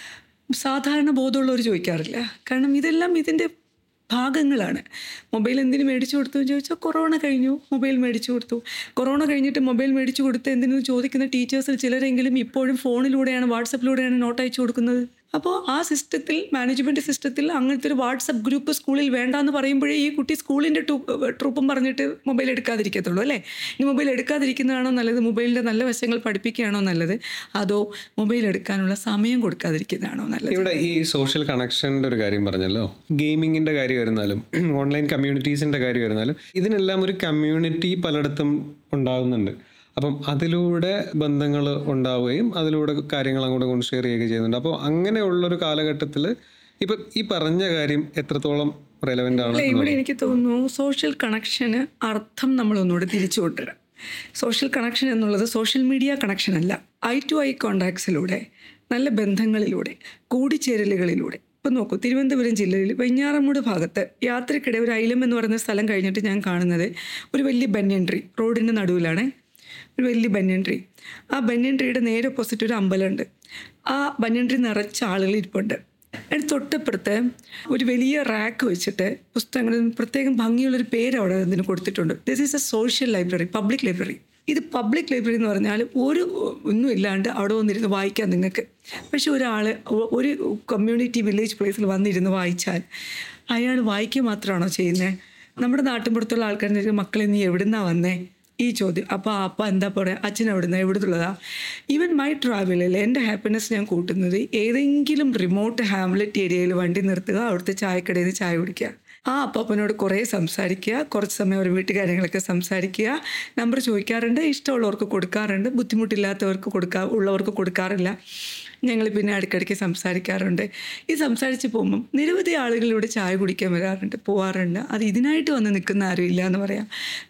സാധാരണ ബോധമുള്ളവർ ചോദിക്കാറില്ല കാരണം ഇതെല്ലാം ഇതിൻ്റെ ഭാഗങ്ങളാണ് മൊബൈൽ എന്തിനു മേടിച്ചു കൊടുത്തു എന്ന് ചോദിച്ചാൽ കൊറോണ കഴിഞ്ഞു മൊബൈൽ മേടിച്ചു കൊടുത്തു കൊറോണ കഴിഞ്ഞിട്ട് മൊബൈൽ മേടിച്ചു കൊടുത്ത് എന്തിനു ചോദിക്കുന്ന ടീച്ചേഴ്സിൽ ചിലരെങ്കിലും ഇപ്പോഴും ഫോണിലൂടെയാണ് വാട്സപ്പിലൂടെയാണ് നോട്ട് അയച്ചു കൊടുക്കുന്നത് അപ്പോൾ ആ സിസ്റ്റത്തിൽ മാനേജ്മെൻറ്റ് സിസ്റ്റത്തിൽ അങ്ങനത്തെ ഒരു വാട്സപ്പ് ഗ്രൂപ്പ് സ്കൂളിൽ വേണ്ടാന്ന് പറയുമ്പോഴേ ഈ കുട്ടി സ്കൂളിൻ്റെ ട്രൂപ്പും പറഞ്ഞിട്ട് മൊബൈൽ എടുക്കാതിരിക്കത്തുള്ളൂ അല്ലേ ഈ മൊബൈൽ എടുക്കാതിരിക്കുന്നതാണോ നല്ലത് മൊബൈലിൻ്റെ നല്ല വശങ്ങൾ പഠിപ്പിക്കുകയാണോ നല്ലത് അതോ മൊബൈൽ എടുക്കാനുള്ള സമയം കൊടുക്കാതിരിക്കുന്നതാണോ നല്ലത് ഇവിടെ ഈ സോഷ്യൽ കണക്ഷൻ്റെ ഒരു കാര്യം പറഞ്ഞല്ലോ ഗെയിമിങ്ങിന്റെ കാര്യം വരുന്നാലും ഓൺലൈൻ കമ്മ്യൂണിറ്റീസിന്റെ കാര്യം വരുന്നാലും ഇതിനെല്ലാം ഒരു കമ്മ്യൂണിറ്റി പലയിടത്തും ഉണ്ടാകുന്നുണ്ട് അപ്പം അതിലൂടെ ബന്ധങ്ങൾ ഉണ്ടാവുകയും അതിലൂടെ കാര്യങ്ങൾ അങ്ങോട്ടും ഇങ്ങോട്ടും ഷെയർ ചെയ്യുകയും ചെയ്യുന്നുണ്ട് അപ്പോൾ അങ്ങനെയുള്ളൊരു കാലഘട്ടത്തിൽ ഇപ്പം ഈ പറഞ്ഞ കാര്യം എത്രത്തോളം റെലവെൻ്റ് ആണ് അല്ല ഇവിടെ എനിക്ക് തോന്നുന്നു സോഷ്യൽ കണക്ഷന് അർത്ഥം നമ്മളൊന്നുകൂടെ തിരിച്ചു കൊണ്ടുവരാം സോഷ്യൽ കണക്ഷൻ എന്നുള്ളത് സോഷ്യൽ മീഡിയ കണക്ഷൻ അല്ല ഐ ടു ഐ കോണ്ടാക്ട്സിലൂടെ നല്ല ബന്ധങ്ങളിലൂടെ കൂടിച്ചേരലുകളിലൂടെ ഇപ്പം നോക്കൂ തിരുവനന്തപുരം ജില്ലയിൽ വെഞ്ഞാറമൂട് ഭാഗത്ത് യാത്രക്കിടെ ഒരു ഐലം എന്ന് പറയുന്ന സ്ഥലം കഴിഞ്ഞിട്ട് ഞാൻ കാണുന്നത് ഒരു വലിയ ബന്യൻ ട്രീ റോഡിൻ്റെ നടുവിലാണ് ഒരു വലിയ ബന്യൻ ട്രീ ആ ബന്യൻ ട്രീയുടെ നേരെ ഓപ്പോസിറ്റ് ഒരു അമ്പലമുണ്ട് ആ ബന്യൻ ട്രീ നിറച്ച ആളുകൾ ഇരിപ്പുണ്ട് അതിന് തൊട്ടപ്പുറത്ത് ഒരു വലിയ റാക്ക് വെച്ചിട്ട് പുസ്തകങ്ങൾ പ്രത്യേകം ഭംഗിയുള്ളൊരു പേര് അവിടെ അതിന് കൊടുത്തിട്ടുണ്ട് this is a social library public library ഇത് പബ്ലിക് ലൈബ്രറി എന്ന് പറഞ്ഞാൽ ഒരു ഒന്നും ഇല്ലാണ്ട് അവിടെ വന്നിരുന്ന് വായിക്കാം നിങ്ങൾക്ക് പക്ഷെ ഒരാൾ ഒരു കമ്മ്യൂണിറ്റി വില്ലേജ് പ്ലേസിൽ വന്നിരുന്ന് വായിച്ചാൽ അയാൾ വായിക്കുക മാത്രമാണോ ചെയ്യുന്നത് നമ്മുടെ നാട്ടിൻപുറത്തുള്ള ആൾക്കാരുടെ മക്കളെ നീ എവിടുന്നാ വന്നേ ഈ ചോദ്യം അപ്പോൾ അപ്പ എന്താ പറയുക അച്ഛൻ എവിടുന്ന എവിടുന്നുള്ളതാ ഈവൻ മൈ ട്രാവലിൽ എൻ്റെ ഹാപ്പിനെസ് ഞാൻ കൂട്ടുന്നത് ഏതെങ്കിലും റിമോട്ട് ഹാംലെറ്റ് ഏരിയയിൽ വണ്ടി നിർത്തുക അവിടുത്തെ ചായക്കടയിൽ നിന്ന് ചായ കുടിക്കുക ആ അപ്പാപ്പനോട് കുറേ സംസാരിക്കുക കുറച്ച് സമയം ഒരു വീട്ടുകാര്യങ്ങളൊക്കെ സംസാരിക്കുക നമ്പർ ചോദിക്കാറുണ്ട് ഇഷ്ടമുള്ളവർക്ക് കൊടുക്കാറുണ്ട് ബുദ്ധിമുട്ടില്ലാത്തവർക്ക് കൊടുക്കാ ഉള്ളവർക്ക് കൊടുക്കാറില്ല ഞങ്ങൾ പിന്നെ ഇടയ്ക്കിടയ്ക്ക് സംസാരിക്കാറുണ്ട് ഈ സംസാരിച്ച് പോകുമ്പം നിരവധി ആളുകൾ ഇവിടെ ചായ കുടിക്കാൻ വരാറുണ്ട് പോവാറുണ്ട് അത് ഇതിനായിട്ട് വന്ന് നിൽക്കുന്ന ആരും ഇല്ല എന്ന് പറയാം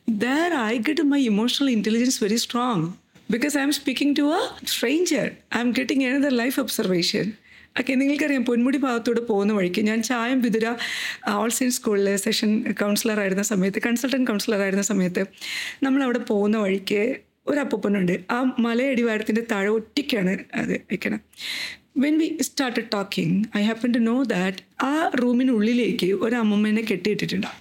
there I get my emotional intelligence very strong because I'm speaking to a stranger I'm getting another life observation okay നിങ്ങൾക്കറിയാം പൊന്മുടി ഭാഗത്തൂടെ പോകുന്ന വഴിക്ക് ഞാൻ ചായം വിതുര ഓൾ സയൻസ് സ്കൂളിൽ സെഷൻ കൗൺസിലർ ആയിരുന്ന സമയത്ത് കൺസൾട്ടൻറ്റ് കൗൺസിലർ ആയിരുന്ന സമയത്ത് നമ്മളവിടെ പോകുന്ന വഴിക്ക് ഒരു അപ്പൂപ്പനുണ്ട് ആ മലയടിവാരത്തിൻ്റെ താഴെ ഒറ്റയ്ക്കാണ് അത് വെക്കണം when we start talking I happen to know that ആ റൂമിനുള്ളിലേക്ക് ഒരു അമ്മമ്മേനെ കെട്ടിയിട്ടിട്ടുണ്ടാവും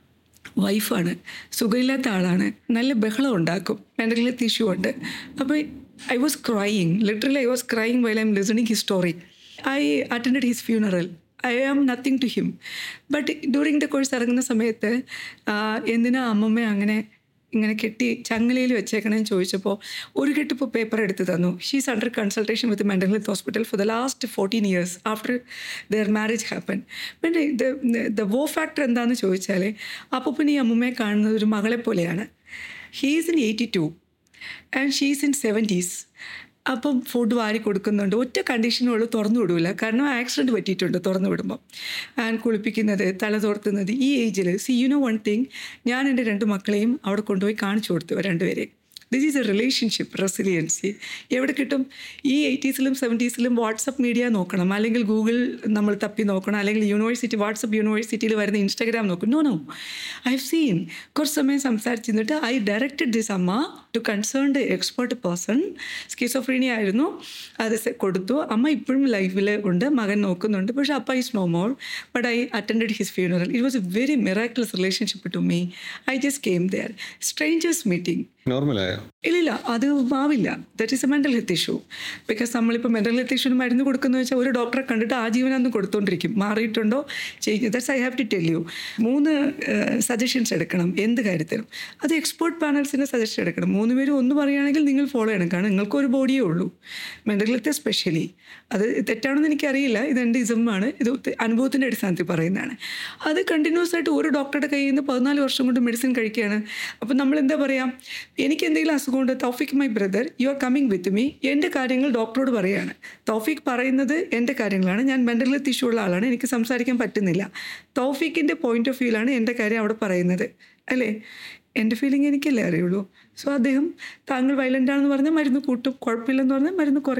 വൈഫാണ് സുഖമില്ലാത്ത ആളാണ് നല്ല ബഹളം ഉണ്ടാക്കും മെൻ്റൽ ഹെൽത്ത് ഇഷ്യൂ ഉണ്ട് അപ്പോൾ I was crying literally I was crying while I'm listening his story I attend his funeral I am nothing to him but during the course ഇറങ്ങുന്ന സമയത്ത് ആ, എന്തിനാ അമ്മമ്മ അങ്ങനെ ഇങ്ങനെ കെട്ടി ചങ്ങലയിൽ വെച്ചേക്കണേന്ന് ചോദിച്ചപ്പോൾ ഒരു കെട്ടിപ്പോൾ പേപ്പർ എടുത്ത് തന്നു she's under consultation with mental health hospital for the last fourteen years after their marriage happen പിന്നെ ദ വോ ഫാക്ടർ എന്താണെന്ന് ചോദിച്ചാൽ അപ്പോൾ പിന്നെ ഈ അമ്മമ്മയെ കാണുന്നത് ഒരു മകളെ പോലെയാണ് he's in eighty two and she's in seventies അപ്പം ഫുഡ് വാരി കൊടുക്കുന്നുണ്ട് ഒറ്റ കണ്ടീഷനുള്ളൂ തുറന്നു വിടൂല കാരണം ആക്സിഡൻറ്റ് പറ്റിയിട്ടുണ്ട് തുറന്നു വിടുമ്പോൾ ആൻഡ് കുളിപ്പിക്കുന്നത് തല തോർത്തുന്നത് ഈ ഏജിൽ see you know one thing ഞാൻ എൻ്റെ രണ്ട് മക്കളെയും അവിടെ കൊണ്ടുപോയി കാണിച്ചു കൊടുത്തു രണ്ടുപേരെ this is a relationship resiliency എവിടെ കിട്ടും ഈ എയ്റ്റീസിലും സെവൻറ്റീസിലും വാട്സപ്പ് മീഡിയ നോക്കണം അല്ലെങ്കിൽ ഗൂഗിൾ നമ്മൾ തപ്പി നോക്കണം അല്ലെങ്കിൽ യൂണിവേഴ്സിറ്റി വാട്സപ്പ് യൂണിവേഴ്സിറ്റിയിൽ വരുന്ന ഇൻസ്റ്റാഗ്രാം നോക്കും no no I have seen കുറച്ച് സമയം സംസാരിച്ചിരുന്നിട്ട് ഐ ഡയറക്റ്റഡ് ദിസ് അമ്മ to concerned expert person schizophrenia ആയിരുന്നു അത് സെ- കൊടുത്തു അമ്മ ഇപ്പോഴും ലൈഫിൽ ഉണ്ട് മകൻ നോക്കുന്നുണ്ട് പക്ഷേ അപ്പ is no more but I attended his funeral it was a very miracles relationship to me I just came there strangers meeting നോർമലായോ ഇല്ലില്ല അത് ആവില്ല that is a mental health issue because നമ്മളിപ്പോൾ മെൻ്റൽ ഹെൽത്ത് ഇഷ്യൂന് മരുന്ന് കൊടുക്കുന്ന വെച്ചാൽ ഒരു ഡോക്ടറെ കണ്ടിട്ട് ആജീവനാന്ന് കൊടുത്തോണ്ടിരിക്കും മാറിയിട്ടുണ്ടോ ചെയ്യും that's I have to tell you മൂന്ന് സജഷൻസ് എടുക്കണം എന്ത് കാര്യത്തിലും അത് എക്സ്പേർട്ട് പാനൽസിൻ്റെ സജഷൻ എടുക്കണം മൂന്ന് പേരും ഒന്ന് പറയുകയാണെങ്കിൽ നിങ്ങൾ ഫോളോ ചെയ്യണം കാരണം നിങ്ങൾക്ക് ഒരു ബോഡിയേ ഉള്ളൂ മെൻ്റൽ ഹെൽത്ത് സ്പെഷ്യലി അത് തെറ്റാണെന്ന് എനിക്കറിയില്ല ഇത് എൻ്റെ ഇസമാണ് ഇത് അനുഭവത്തിൻ്റെ അടിസ്ഥാനത്തിൽ പറയുന്നതാണ് അത് കണ്ടിന്യൂസ് ആയിട്ട് ഒരു ഡോക്ടറുടെ കയ്യിൽ നിന്ന് പതിനാല് വർഷം കൊണ്ട് മെഡിസിൻ കഴിക്കുകയാണ് അപ്പം നമ്മൾ എന്താ പറയുക എനിക്ക് എന്തെങ്കിലും അസുഖമുണ്ട് Taufiq my brother you are coming with me എൻ്റെ കാര്യങ്ങൾ ഡോക്ടറോട് പറയുകയാണ് തൗഫിക് പറയുന്നത് എൻ്റെ കാര്യങ്ങളാണ് ഞാൻ മെൻ്റൽ ഹെൽത്ത് ഇഷ്യൂ ഉള്ള ആളാണ് എനിക്ക് സംസാരിക്കാൻ പറ്റുന്നില്ല തൗഫിക്കിൻ്റെ പോയിന്റ് ഓഫ് വ്യൂവിലാണ് എൻ്റെ കാര്യം അവിടെ പറയുന്നത് അല്ലേ എൻ്റെ ഫീലിംഗ് എനിക്കല്ലേ അറിയുള്ളൂ സോ അദ്ദേഹം താങ്കൾ വയലൻ്റ് ആണെന്ന് പറഞ്ഞാൽ മരുന്ന് കൂട്ടും കുഴപ്പമില്ലെന്ന് പറഞ്ഞാൽ മരുന്ന് കുറയ്ക്കും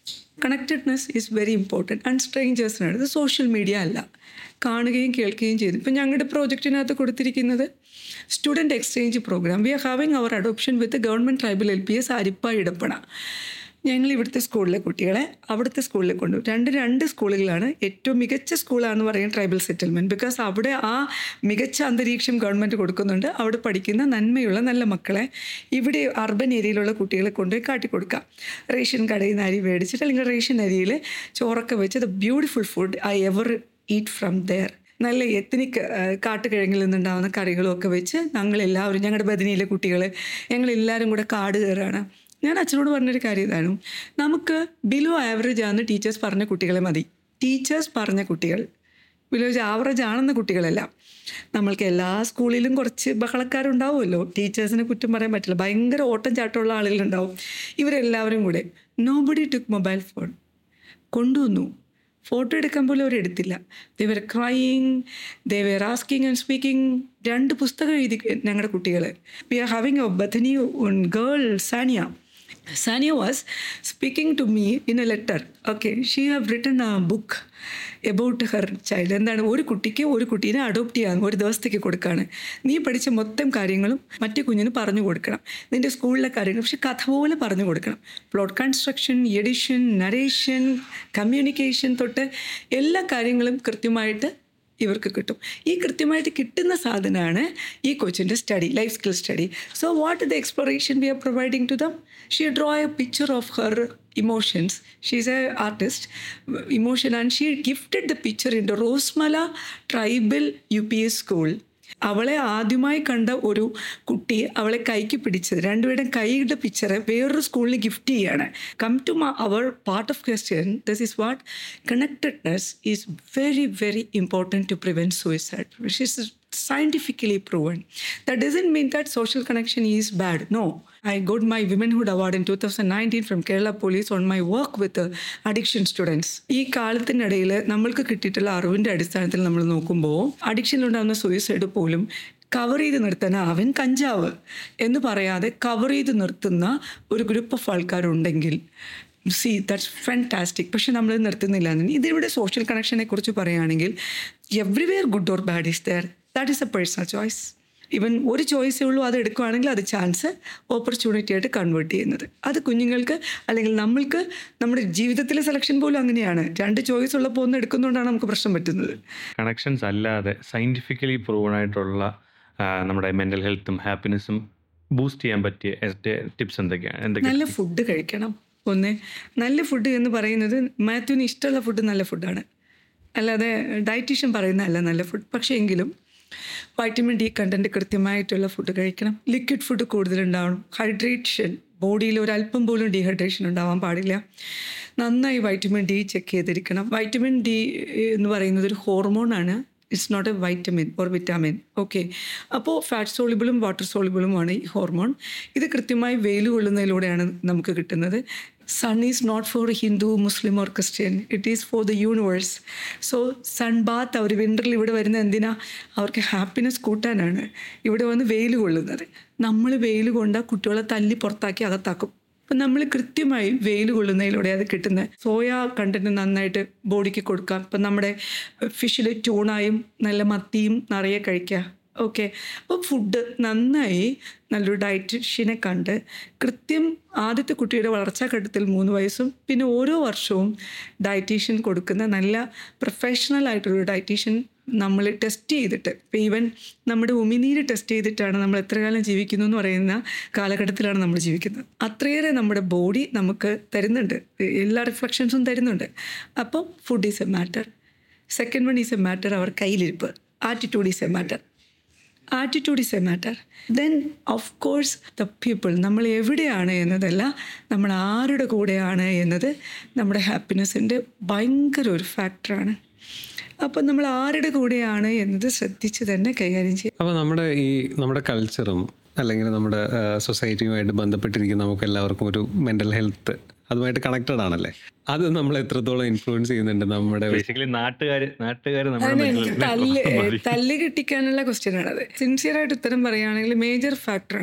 connectedness is very important and സ്ട്രേഞ്ചേഴ്സിനാണ് ഇത് സോഷ്യൽ മീഡിയ അല്ല കാണുകയും കേൾക്കുകയും ചെയ്തു ഇപ്പം ഞങ്ങളുടെ പ്രോജക്റ്റിനകത്ത് കൊടുത്തിരിക്കുന്നത് student exchange programme we are having our adoption with government tribal L P S Arippa Idappana ഞങ്ങൾ ഇവിടുത്തെ സ്കൂളിലെ കുട്ടികളെ അവിടുത്തെ സ്കൂളിൽ കൊണ്ടു രണ്ട് രണ്ട് സ്കൂളുകളാണ് ഏറ്റവും മികച്ച സ്കൂളാണെന്ന് പറയും ട്രൈബൽ സെറ്റിൽമെൻറ്റ് ബിക്കോസ് അവിടെ ആ മികച്ച അന്തരീക്ഷം ഗവൺമെൻറ് കൊടുക്കുന്നുണ്ട് അവിടെ പഠിക്കുന്ന നന്മയുള്ള നല്ല മക്കളെ ഇവിടെ അർബൻ ഏരിയയിലുള്ള കുട്ടികളെ കൊണ്ടുപോയി കാട്ടിക്കൊടുക്കാം റേഷൻ കടയിൽ നിന്ന് അരി മേടിച്ചിട്ട് അല്ലെങ്കിൽ റേഷൻ അരിയിൽ ചോറൊക്കെ വെച്ച് the beautiful food I ever eat from there നല്ല എത്തനിക് കാട്ടുകിഴങ്ങിൽ നിന്നുണ്ടാവുന്ന കറികളും ഒക്കെ വെച്ച് ഞങ്ങളെല്ലാവരും ഞങ്ങളുടെ ബദിനിയിലെ കുട്ടികൾ ഞങ്ങളെല്ലാവരും കൂടെ കാട് കയറുകയാണ് ഞാൻ അച്ഛനോട് പറഞ്ഞൊരു കാര്യം ഇതാണ് നമുക്ക് ബിലോ ആവറേജ് ആണെന്ന് ടീച്ചേഴ്സ് പറഞ്ഞ കുട്ടികളെ മതി ടീച്ചേഴ്സ് പറഞ്ഞ കുട്ടികൾ ബിലോ ആവറേജ് ആണെന്ന കുട്ടികളല്ല നമ്മൾക്ക് എല്ലാ സ്കൂളിലും കുറച്ച് ബഹളക്കാരുണ്ടാവുമല്ലോ ടീച്ചേഴ്സിനെ കുറ്റം പറയാൻ പറ്റില്ല ഭയങ്കര ഓട്ടം ചാട്ടമുള്ള ആളുകളുണ്ടാവും ഇവരെല്ലാവരും കൂടെ no body took mobile phone കൊണ്ടുവന്നു ഫോട്ടോ എടുക്കാൻ പോലും അവർ എടുത്തില്ല they were crying they were asking and speaking രണ്ട് പുസ്തകം എഴുതി ഞങ്ങളുടെ കുട്ടികൾ we are having a Bethany girl Sania Sania was speaking to me in a letter okay she have written a book about her child എന്താണ് ഒരു കുട്ടിക്ക് ഒരു കുട്ടീനെ അഡോപ്റ്റ് ചെയ്യാൻ ഒരു ദിവസത്തേക്ക് കൊടുക്കുകയാണ് നീ പഠിച്ച മൊത്തം കാര്യങ്ങളും മറ്റേ കുഞ്ഞിന് പറഞ്ഞു കൊടുക്കണം നിൻ്റെ സ്കൂളിലെ കാര്യങ്ങൾ പക്ഷെ കഥ പോലെ പറഞ്ഞു കൊടുക്കണം plot construction edition narration communication തൊട്ട് എല്ലാ കാര്യങ്ങളും കൃത്യമായിട്ട് ഇവർക്ക് കിട്ടും ഈ കൃത്യമായിട്ട് കിട്ടുന്ന സാധനമാണ് ഈ കൊച്ചിൻ്റെ study life skill study so what the exploration we are providing to them she draw a picture of her emotions she is a artist emotion and she gifted the picture into Rosemala tribal U P S school അവളെ ആദ്യമായി കണ്ട ഒരു കുട്ടി അവളെ കൈക്ക് പിടിച്ചത് രണ്ടുപേരുടെ കൈയുടെ പിക്ചറ് വേറൊരു സ്കൂളിന് ഗിഫ്റ്റ് ചെയ്യാണ് come to our part of question this is what connectedness is very very important to prevent suicide which is scientifically proven. That doesn't mean that social connection is bad. No. I got my Womenhood Award in 2019 from Kerala Police on my work with uh, addiction students. ഈ കാലത്തിനിടയിൽ നമ്മൾക്ക് കിട്ടിയിട്ടുള്ള അറിവിൻ്റെ അടിസ്ഥാനത്തിൽ നമ്മൾ നോക്കുമ്പോൾ അഡിക്ഷനിലുണ്ടാകുന്ന suicide പോലും cover ചെയ്ത് നിർത്താൻ അവൻ കഞ്ചാവ് എന്ന് പറയാതെ കവർ ചെയ്ത് നിർത്തുന്ന ഒരു ഗ്രൂപ്പ് ഓഫ് ആൾക്കാരുണ്ടെങ്കിൽ സി ദാറ്റ്സ് ഫാൻറ്റാസ്റ്റിക് പക്ഷെ നമ്മൾ നിർത്തുന്നില്ല ഇതിവിടെ സോഷ്യൽ കണക്ഷനെ കുറിച്ച് പറയുകയാണെങ്കിൽ everywhere good or bad is there that is a personal choice even ഒരു ചോയ്സേ ഉള്ളൂ അത് എടുക്കുകയാണെങ്കിൽ അത് ചാൻസ് ഓപ്പർച്യൂണിറ്റി ആയിട്ട് കൺവേർട്ട് ചെയ്യുന്നത് അത് കുഞ്ഞുങ്ങൾക്ക് അല്ലെങ്കിൽ നമ്മൾക്ക് നമ്മുടെ ജീവിതത്തിലെ സെലക്ഷൻ പോലും അങ്ങനെയാണ് രണ്ട് ചോയ്സ് ഉള്ളപ്പോൾ ഒന്ന് എടുക്കുന്നതുകൊണ്ടാണ് നമുക്ക് പ്രശ്നം പറ്റുന്നത് കണക്ഷൻസ് അല്ലാതെ സയൻറ്റിഫിക്കലി പ്രൂവൺ ആയിട്ടുള്ള ആ, നമ്മുടെ മെൻ്റൽ ഹെൽത്തും ഹാപ്പിനെസ്സും ബൂസ്റ്റ് ചെയ്യാൻ പറ്റിയ ടിപ്സ് എന്തൊക്കെയാണ് എന്തൊക്കെ നല്ല ഫുഡ് കഴിക്കണം ഒന്ന് നല്ല ഫുഡ് എന്ന് പറയുന്നത് മാത്യുവിന് ഇഷ്ടമുള്ള ഫുഡ് നല്ല ഫുഡാണ് അല്ലാതെ ഡയറ്റീഷ്യൻ പറയുന്നതല്ല നല്ല ഫുഡ് പക്ഷേ എങ്കിലും വൈറ്റമിൻ ഡി കണ്ടൻറ്റ് കൃത്യമായിട്ടുള്ള ഫുഡ് കഴിക്കണം ലിക്വിഡ് ഫുഡ് കൂടുതലുണ്ടാവണം ഹൈഡ്രേഷൻ ബോഡിയിൽ ഒരല്പം പോലും ഡീഹൈഡ്രേഷൻ ഉണ്ടാവാൻ പാടില്ല നന്നായി വൈറ്റമിൻ ഡി ചെക്ക് ചെയ്തിരിക്കണം വൈറ്റമിൻ ഡി എന്ന് പറയുന്നത് ഒരു ഹോർമോണാണ് it's not a vitamin or vitamin okay അപ്പോൾ ഫാറ്റ് സോളിബിളും വാട്ടർ സോളിബിളുമാണ് ഈ ഹോർമോൺ ഇത് കൃത്യമായി വെയിൽ കൊള്ളുന്നതിലൂടെയാണ് നമുക്ക് കിട്ടുന്നത് sun is not for Hindu Muslim or Christian it is for the universe so sun bath അവർ വിൻ്ററിൽ ഇവിടെ വരുന്ന എന്തിനാ അവർക്ക് ഹാപ്പിനെസ് കൂട്ടാനാണ് ഇവിടെ വന്ന് വെയിൽ കൊള്ളുന്നത് നമ്മൾ വെയിൽ കൊണ്ടാൽ കുട്ടികളെ തല്ലി പുറത്താക്കി അകത്താക്കും അപ്പം നമ്മൾ കൃത്യമായി വെയിൽ കൊള്ളുന്നതിലൂടെ അത് കിട്ടുന്ന സോയ കണ്ടന്റ് നന്നായിട്ട് ബോഡിക്ക് കൊടുക്കാം ഇപ്പം നമ്മുടെ ഫിഷിൽ ട്യൂണായും നല്ല മത്തിയും നിറയെ കഴിക്കുക ഓക്കെ അപ്പോൾ ഫുഡ് നന്നായി നല്ലൊരു ഡയറ്റീഷ്യനെ കണ്ട് കൃത്യം ആദ്യത്തെ കുട്ടിയുടെ വളർച്ചാ ഘട്ടത്തിൽ മൂന്ന് വയസ്സും പിന്നെ ഓരോ വർഷവും ഡയറ്റീഷ്യൻ കൊടുക്കുന്ന നല്ല പ്രൊഫഷണൽ ആയിട്ടുള്ളൊരു ഡയറ്റീഷ്യൻ നമ്മൾ ടെസ്റ്റ് ചെയ്തിട്ട് ഇപ്പം ഈവൻ നമ്മുടെ ഉമിനീര് ടെസ്റ്റ് ചെയ്തിട്ടാണ് നമ്മൾ എത്ര കാലം ജീവിക്കുന്നു എന്ന് പറയുന്ന കാലഘട്ടത്തിലാണ് നമ്മൾ ജീവിക്കുന്നത് അത്രയേറെ നമ്മുടെ ബോഡി നമുക്ക് തരുന്നുണ്ട് എല്ലാ റിഫ്ലക്ഷൻസും തരുന്നുണ്ട് അപ്പോൾ food is a matter second one is a matter അവർ കയ്യിലിരിപ്പ് attitude is a matter attitude is a matter then of course the people നമ്മൾ എവിടെയാണ് എന്നതല്ല നമ്മൾ ആരുടെ കൂടെയാണ് എന്നത് നമ്മുടെ ഹാപ്പിനെസ്സിൻ്റെ ഭയങ്കര ഒരു ഫാക്ടറാണ് അപ്പം നമ്മൾ ആരുടെ കൂടെയാണ് എന്നത് ശ്രദ്ധിച്ച് തന്നെ കൈകാര്യം ചെയ്യും അപ്പോൾ നമ്മുടെ ഈ നമ്മുടെ കൾച്ചറും അല്ലെങ്കിൽ നമ്മുടെ സൊസൈറ്റിയുമായിട്ട് ബന്ധപ്പെട്ടിരിക്കുന്ന നമുക്ക് എല്ലാവർക്കും ഒരു മെൻ്റൽ ഹെൽത്ത് അതുമായിട്ട് കണക്റ്റഡ് ആണല്ലേ അത് നമ്മൾ എത്രത്തോളം ഇൻഫ്ലുവൻസ് ചെയ്യുന്നുണ്ട് നമ്മുടെ ബേസിക്കലി നാട്ടുകാർ നാട്ടുകാർ നമ്മുടെ അതിന് mental എനിക്ക് health തല്ല് മതി. തല്ല് കിട്ടിക്കാനുള്ള ക്വസ്റ്റ്യൻ ആണത് സിൻസിയർ ആയിട്ട് ഉത്തരം പറയുകയാണെങ്കിൽ മേജർ ഫാക്ടറാണ്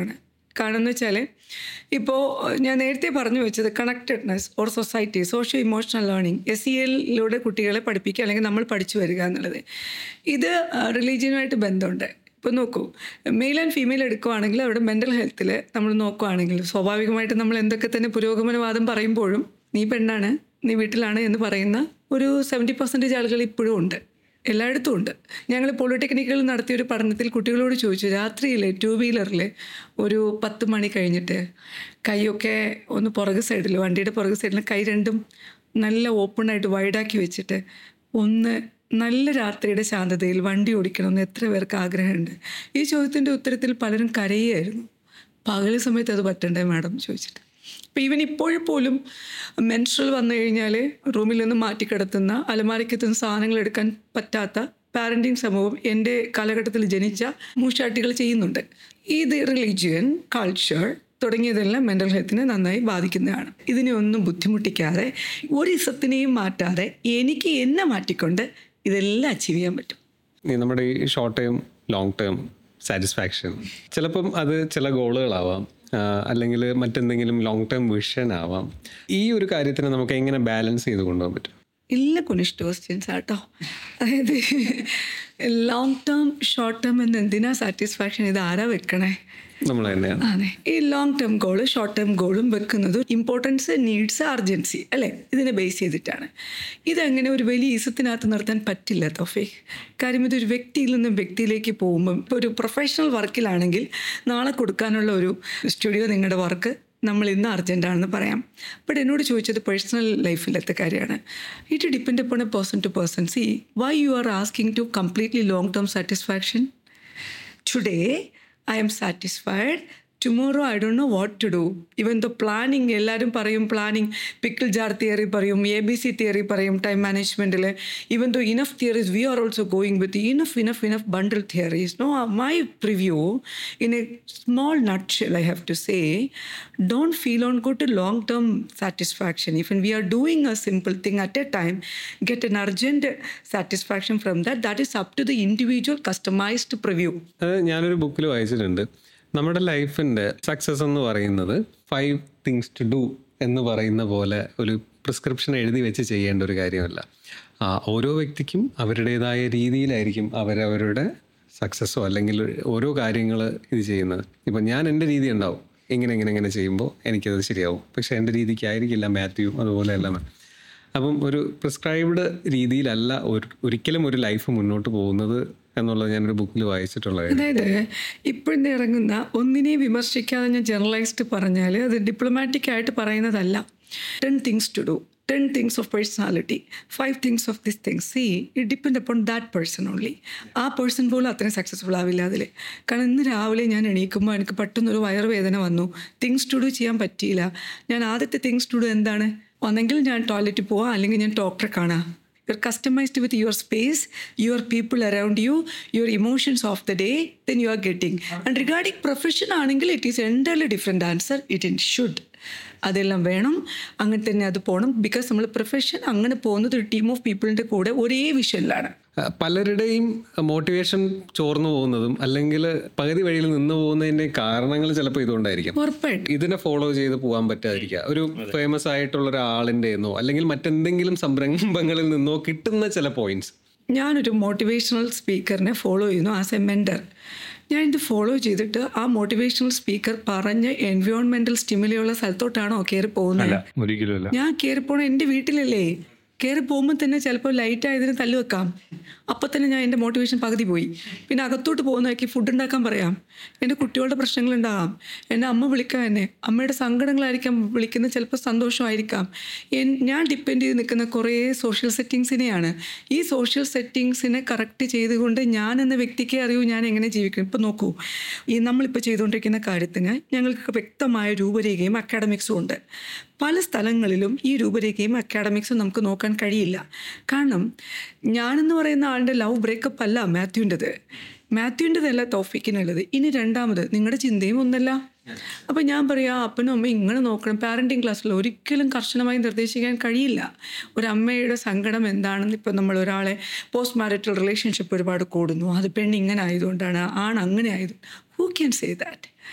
കാരണം എന്ന് വെച്ചാൽ ഇപ്പോൾ ഞാൻ നേരത്തെ പറഞ്ഞു വെച്ചത് connectedness or society socio emotional learning S C എല്ലിലൂടെ കുട്ടികളെ പഠിപ്പിക്കുക അല്ലെങ്കിൽ നമ്മൾ പഠിച്ചു വരിക എന്നുള്ളത് ഇത് റിലീജിയനുമായിട്ട് ബന്ധമുണ്ട് ഇപ്പോൾ നോക്കൂ മെയിൽ ആൻഡ് ഫീമെയിൽ എടുക്കുവാണെങ്കിൽ അവിടെ മെൻ്റൽ ഹെൽത്തിൽ നമ്മൾ നോക്കുവാണെങ്കിൽ സ്വാഭാവികമായിട്ട് നമ്മൾ എന്തൊക്കെ തന്നെ പുരോഗമനവാദം പറയുമ്പോഴും നീ പെണ്ണാണ് നീ വീട്ടിലാണ് എന്ന് പറയുന്ന ഒരു സെവൻറ്റി പെർസെൻറ്റേജ് ആളുകൾ ഇപ്പോഴും ഉണ്ട് എല്ലായിടത്തും ഉണ്ട് ഞങ്ങൾ പോളിടെക്നിക്കിൽ നടത്തിയ ഒരു പഠനത്തിൽ കുട്ടികളോട് ചോദിച്ചു രാത്രിയിൽ ടൂ വീലറിൽ ഒരു പത്ത് മണി കഴിഞ്ഞിട്ട് കൈയൊക്കെ ഒന്ന് പുറകു സൈഡിൽ വണ്ടിയുടെ പുറകു സൈഡിൽ കൈ രണ്ടും നല്ല ഓപ്പണായിട്ട് വൈഡാക്കി വെച്ചിട്ട് ഒന്ന് നല്ല രാത്രിയുടെ ശാന്തതയിൽ വണ്ടി ഓടിക്കണമെന്ന് എത്ര പേർക്ക് ആഗ്രഹമുണ്ട് ഈ ചോദ്യത്തിൻ്റെ ഉത്തരത്തിൽ പലരും കരയുമായിരുന്നു പകൽ സമയത്ത് അത് പറ്റണ്ടേ മാഡം ചോദിച്ചിട്ട് അപ്പോൾ ഈവൻ ഇപ്പോഴും പോലും മെൻസ്ട്രൽ വന്നു കഴിഞ്ഞാൽ റൂമിൽ നിന്ന് മാറ്റിക്കിടത്തുന്ന അലമാരിക്കെത്തുന്ന സാധനങ്ങൾ എടുക്കാൻ പറ്റാത്ത പാരൻറ്റിങ് സമൂഹം എൻ്റെ കാലഘട്ടത്തിൽ ജനിച്ച മൂഷാട്ടികൾ ചെയ്യുന്നുണ്ട് ഇത് റിലീജിയൻ കൾച്ചർ തുടങ്ങിയതെല്ലാം മെൻ്റൽ ഹെൽത്തിനെ നന്നായി ബാധിക്കുന്നതാണ് ഇതിനെ ഒന്നും ബുദ്ധിമുട്ടിക്കാതെ ഒരു ഇസത്തിനെയും മാറ്റാതെ എനിക്ക് എന്നെ മാറ്റിക്കൊണ്ട് ഇതെല്ലാം അച്ചീവ് ചെയ്യാൻ പറ്റും ഈ നമ്മുടെ ഈ short term long term satisfaction ചിലപ്പം അത് ചില ഗോളുകളാവാം ആഹ് അല്ലെങ്കിൽ മറ്റെന്തെങ്കിലും ലോങ് ടേം വിഷൻ ആവാം ഈ ഒരു കാര്യത്തിന് നമുക്ക് എങ്ങനെ ബാലൻസ് ചെയ്ത് കൊണ്ടുപോകാൻ പറ്റും എല്ലാ കുനിഷ്ട ക്വസ്റ്റ്യൻസ് ആട്ടോ അതായത് ലോങ് ടേം ഷോർട്ട് ടേം എന്ന് എന്തിനാ സാറ്റിസ്ഫാക്ഷൻ ഇത് ആരാ വെക്കണേ നമ്മൾ തന്നെയാണ് അതെ ഈ long term goal short term ഗോളും വെക്കുന്നത് ഇമ്പോർട്ടൻസ് നീഡ്സ് അർജൻസി അല്ലേ ഇതിനെ ബേസ് ചെയ്തിട്ടാണ് ഇതങ്ങനെ ഒരു വലിയ ഈസത്തിനകത്ത് നിർത്താൻ പറ്റില്ല തോഫീഖ് കാര്യം ഇതൊരു വ്യക്തിയിൽ നിന്നും വ്യക്തിയിലേക്ക് പോകുമ്പം ഇപ്പോൾ ഒരു പ്രൊഫഷണൽ വർക്കിലാണെങ്കിൽ നാളെ കൊടുക്കാനുള്ള ഒരു സ്റ്റുഡിയോ നിങ്ങളുടെ വർക്ക് നമ്മൾ ഇന്ന് അർജൻറ്റാണെന്ന് പറയാം ബട്ട് എന്നോട് ചോദിച്ചത് പേഴ്സണൽ ലൈഫിലത്തെ കാര്യമാണ് it depend upon a person to person see why you are asking to completely long term satisfaction today I'm satisfied tomorrow I don't know what to do even the planning എല്ലാവരും പറയും planning pickle jar theory പറയും A B C theory പറയും time മാനേജ്മെൻറ്റിൽ even though enough theories we are also going with enough enough enough bundle theories no my preview in a small nut shell I have to say don't feel on go to long term satisfaction if we are doing a simple thing at a time get an urgent satisfaction from that that is up to the individual customized preview അത് ഞാനൊരു ബുക്കിൽ വായിച്ചിട്ടുണ്ട് നമ്മുടെ ലൈഫിൻ്റെ success എന്ന് പറയുന്നത് five things to do എന്ന് പറയുന്ന പോലെ ഒരു പ്രിസ്ക്രിപ്ഷൻ എഴുതി വെച്ച് ചെയ്യേണ്ട ഒരു കാര്യമല്ല ആ, ഓരോ വ്യക്തിക്കും അവരുടേതായ രീതിയിലായിരിക്കും അവരവരുടെ സക്സസ്സോ അല്ലെങ്കിൽ ഓരോ കാര്യങ്ങൾ ഇത് ചെയ്യുന്നത് ഇപ്പം ഞാൻ എൻ്റെ രീതി ഉണ്ടാവും ഇങ്ങനെ ഇങ്ങനെ ഇങ്ങനെ ചെയ്യുമ്പോൾ എനിക്കത് ശരിയാവും പക്ഷേ എൻ്റെ രീതിക്കായിരിക്കില്ല മാത്യു അതുപോലെ എല്ലാം അപ്പം ഒരു പ്രിസ്ക്രൈബ്ഡ് രീതിയിലല്ല ഒരു ഒരിക്കലും ഒരു ലൈഫ് മുന്നോട്ട് പോകുന്നത് എന്നുള്ളത് ഞാനൊരു ബുക്കിൽ വായിച്ചിട്ടുള്ളത് അതായത് ഇപ്പോഴത്തെ ഇറങ്ങുന്ന ഒന്നിനെയും വിമർശിക്കാതെ ഞാൻ ജനറലൈസ്ഡ് പറഞ്ഞാൽ അത് ഡിപ്ലോമാറ്റിക് ആയിട്ട് പറയുന്നതല്ല ten things to do ten things of personality five things of this things see it depend upon that person only ആ പേഴ്സൺ പോലും അത്രയും സക്സസ്ഫുൾ ആവില്ല അതിൽ കാരണം ഇന്ന് രാവിലെ ഞാൻ എണീക്കുമ്പോൾ എനിക്ക് പെട്ടെന്നൊരു വയറുവേദന വന്നു തിങ്സ് ടു ഡു ചെയ്യാൻ പറ്റിയില്ല ഞാൻ ആദ്യത്തെ തിങ്സ് ടു ഡു എന്താണ് ഒന്നെങ്കിൽ ഞാൻ ടോയ്ലറ്റിൽ പോവാം അല്ലെങ്കിൽ ഞാൻ ഡോക്ടറെ കാണാം you're customized with your space your people around you your emotions of the day then you are getting and regarding profession ആണെങ്കിൽ it is entirely different answer it should അതെല്ലാം വേണം അങ്ങനെ തന്നെ അത് പോകണം ബിക്കോസ് നമ്മൾ പ്രൊഫഷൻ അങ്ങനെ പോകുന്നത് ഒരു ടീം ഓഫ് പീപ്പിളിൻ്റെ കൂടെ ഒരേ വിഷനിലാണ് ആ, പലരുടെയും മോട്ടിവേഷൻ ചോർന്നു പോകുന്നതും അല്ലെങ്കിൽ പകുതി വഴിയിൽ നിന്ന് പോകുന്നതിന്റെ കാരണങ്ങൾ ചിലപ്പോൾ ഇതുകൊണ്ടായിരിക്കും ഉറപ്പായിട്ടും ഇതിനെ ഫോളോ ചെയ്ത് പോകാൻ പറ്റാതിരിക്കുക ഒരു ഫേമസ് ആയിട്ടുള്ള ഒരാളിൻ്റെന്നോ അല്ലെങ്കിൽ മറ്റെന്തെങ്കിലും സംരംഭങ്ങളിൽ നിന്നോ കിട്ടുന്ന ചില പോയിന്റ്സ് ഞാനൊരു മോട്ടിവേഷണൽ സ്പീക്കറിനെ ഫോളോ ചെയ്യുന്നു ആസ് എ മെൻറ്റർ ഞാൻ ഇത് ഫോളോ ചെയ്തിട്ട് ആ മോട്ടിവേഷണൽ സ്പീക്കർ പറഞ്ഞ എൻവയോൺമെൻറ്റൽ സ്റ്റിമുലിയുള്ള സ്ഥലത്തോട്ടാണോ കയറി പോകുന്നത് അല്ല ഒരിക്കലും അല്ല ഞാൻ കയറി പോണ എൻ്റെ വീട്ടിലല്ലേ കയറി പോകുമ്പോൾ തന്നെ ചിലപ്പോൾ ലൈറ്റ് ആയതിന് തല്ലു വെക്കാം അപ്പം തന്നെ ഞാൻ എൻ്റെ മോട്ടിവേഷൻ പകുതി പോയി പിന്നെ അകത്തോട്ട് പോകുന്നതാക്കി ഫുഡ് ഉണ്ടാക്കാൻ പറയാം എൻ്റെ കുട്ടികളുടെ പ്രശ്നങ്ങളുണ്ടാകാം എൻ്റെ അമ്മ വിളിക്കാം എന്നെ അമ്മയുടെ സങ്കടങ്ങളായിരിക്കാം വിളിക്കുന്നത് ചിലപ്പോൾ സന്തോഷമായിരിക്കാം എൻ- ഞാൻ ഡിപ്പെൻഡ് ചെയ്ത് നിൽക്കുന്ന കുറേ സോഷ്യൽ സെറ്റിങ്സിനെയാണ് ഈ സോഷ്യൽ സെറ്റിങ്സിനെ കറക്റ്റ് ചെയ്തുകൊണ്ട് ഞാൻ എന്ന വ്യക്തിക്ക് അറിയൂ ഞാൻ എങ്ങനെ ജീവിക്കും ഇപ്പം നോക്കൂ ഈ നമ്മളിപ്പോൾ ചെയ്തുകൊണ്ടിരിക്കുന്ന കാര്യത്തിന് ഞങ്ങൾക്ക് വ്യക്തമായ രൂപരേഖയും അക്കാഡമിക്സും ഉണ്ട് പല സ്ഥലങ്ങളിലും ഈ രൂപരേഖയും അക്കാഡമിക്സും നമുക്ക് നോക്കാൻ കഴിയില്ല കാരണം ഞാനെന്ന് പറയുന്ന ആളുടെ ലവ് ബ്രേക്കപ്പ് അല്ല മാത്യുവിൻ്റെത് മാത്യുവിൻ്റെതല്ല തോഫിക്കിനുള്ളത് ഇനി രണ്ടാമത് നിങ്ങളുടെ ചിന്തയും ഒന്നല്ല അപ്പം ഞാൻ പറയാം അപ്പനും അമ്മയും ഇങ്ങനെ നോക്കണം പാരൻറ്റിങ് ക്ലാസ്സിൽ ഒരിക്കലും കർശനമായി നിർദ്ദേശിക്കാൻ കഴിയില്ല ഒരു അമ്മയുടെ സങ്കടം എന്താണെന്ന് ഇപ്പം നമ്മൾ ഒരാളെ പോസ്റ്റ് മാരിറ്റൽ റിലേഷൻഷിപ്പ് ഒരുപാട് കൂടുന്നു അത് പെണ്ണ് ഇങ്ങനെ ആയതുകൊണ്ടാണ് ആണ് അങ്ങനെ ആയത് ഹൂ ക്യാൻ സേ ദാറ്റ്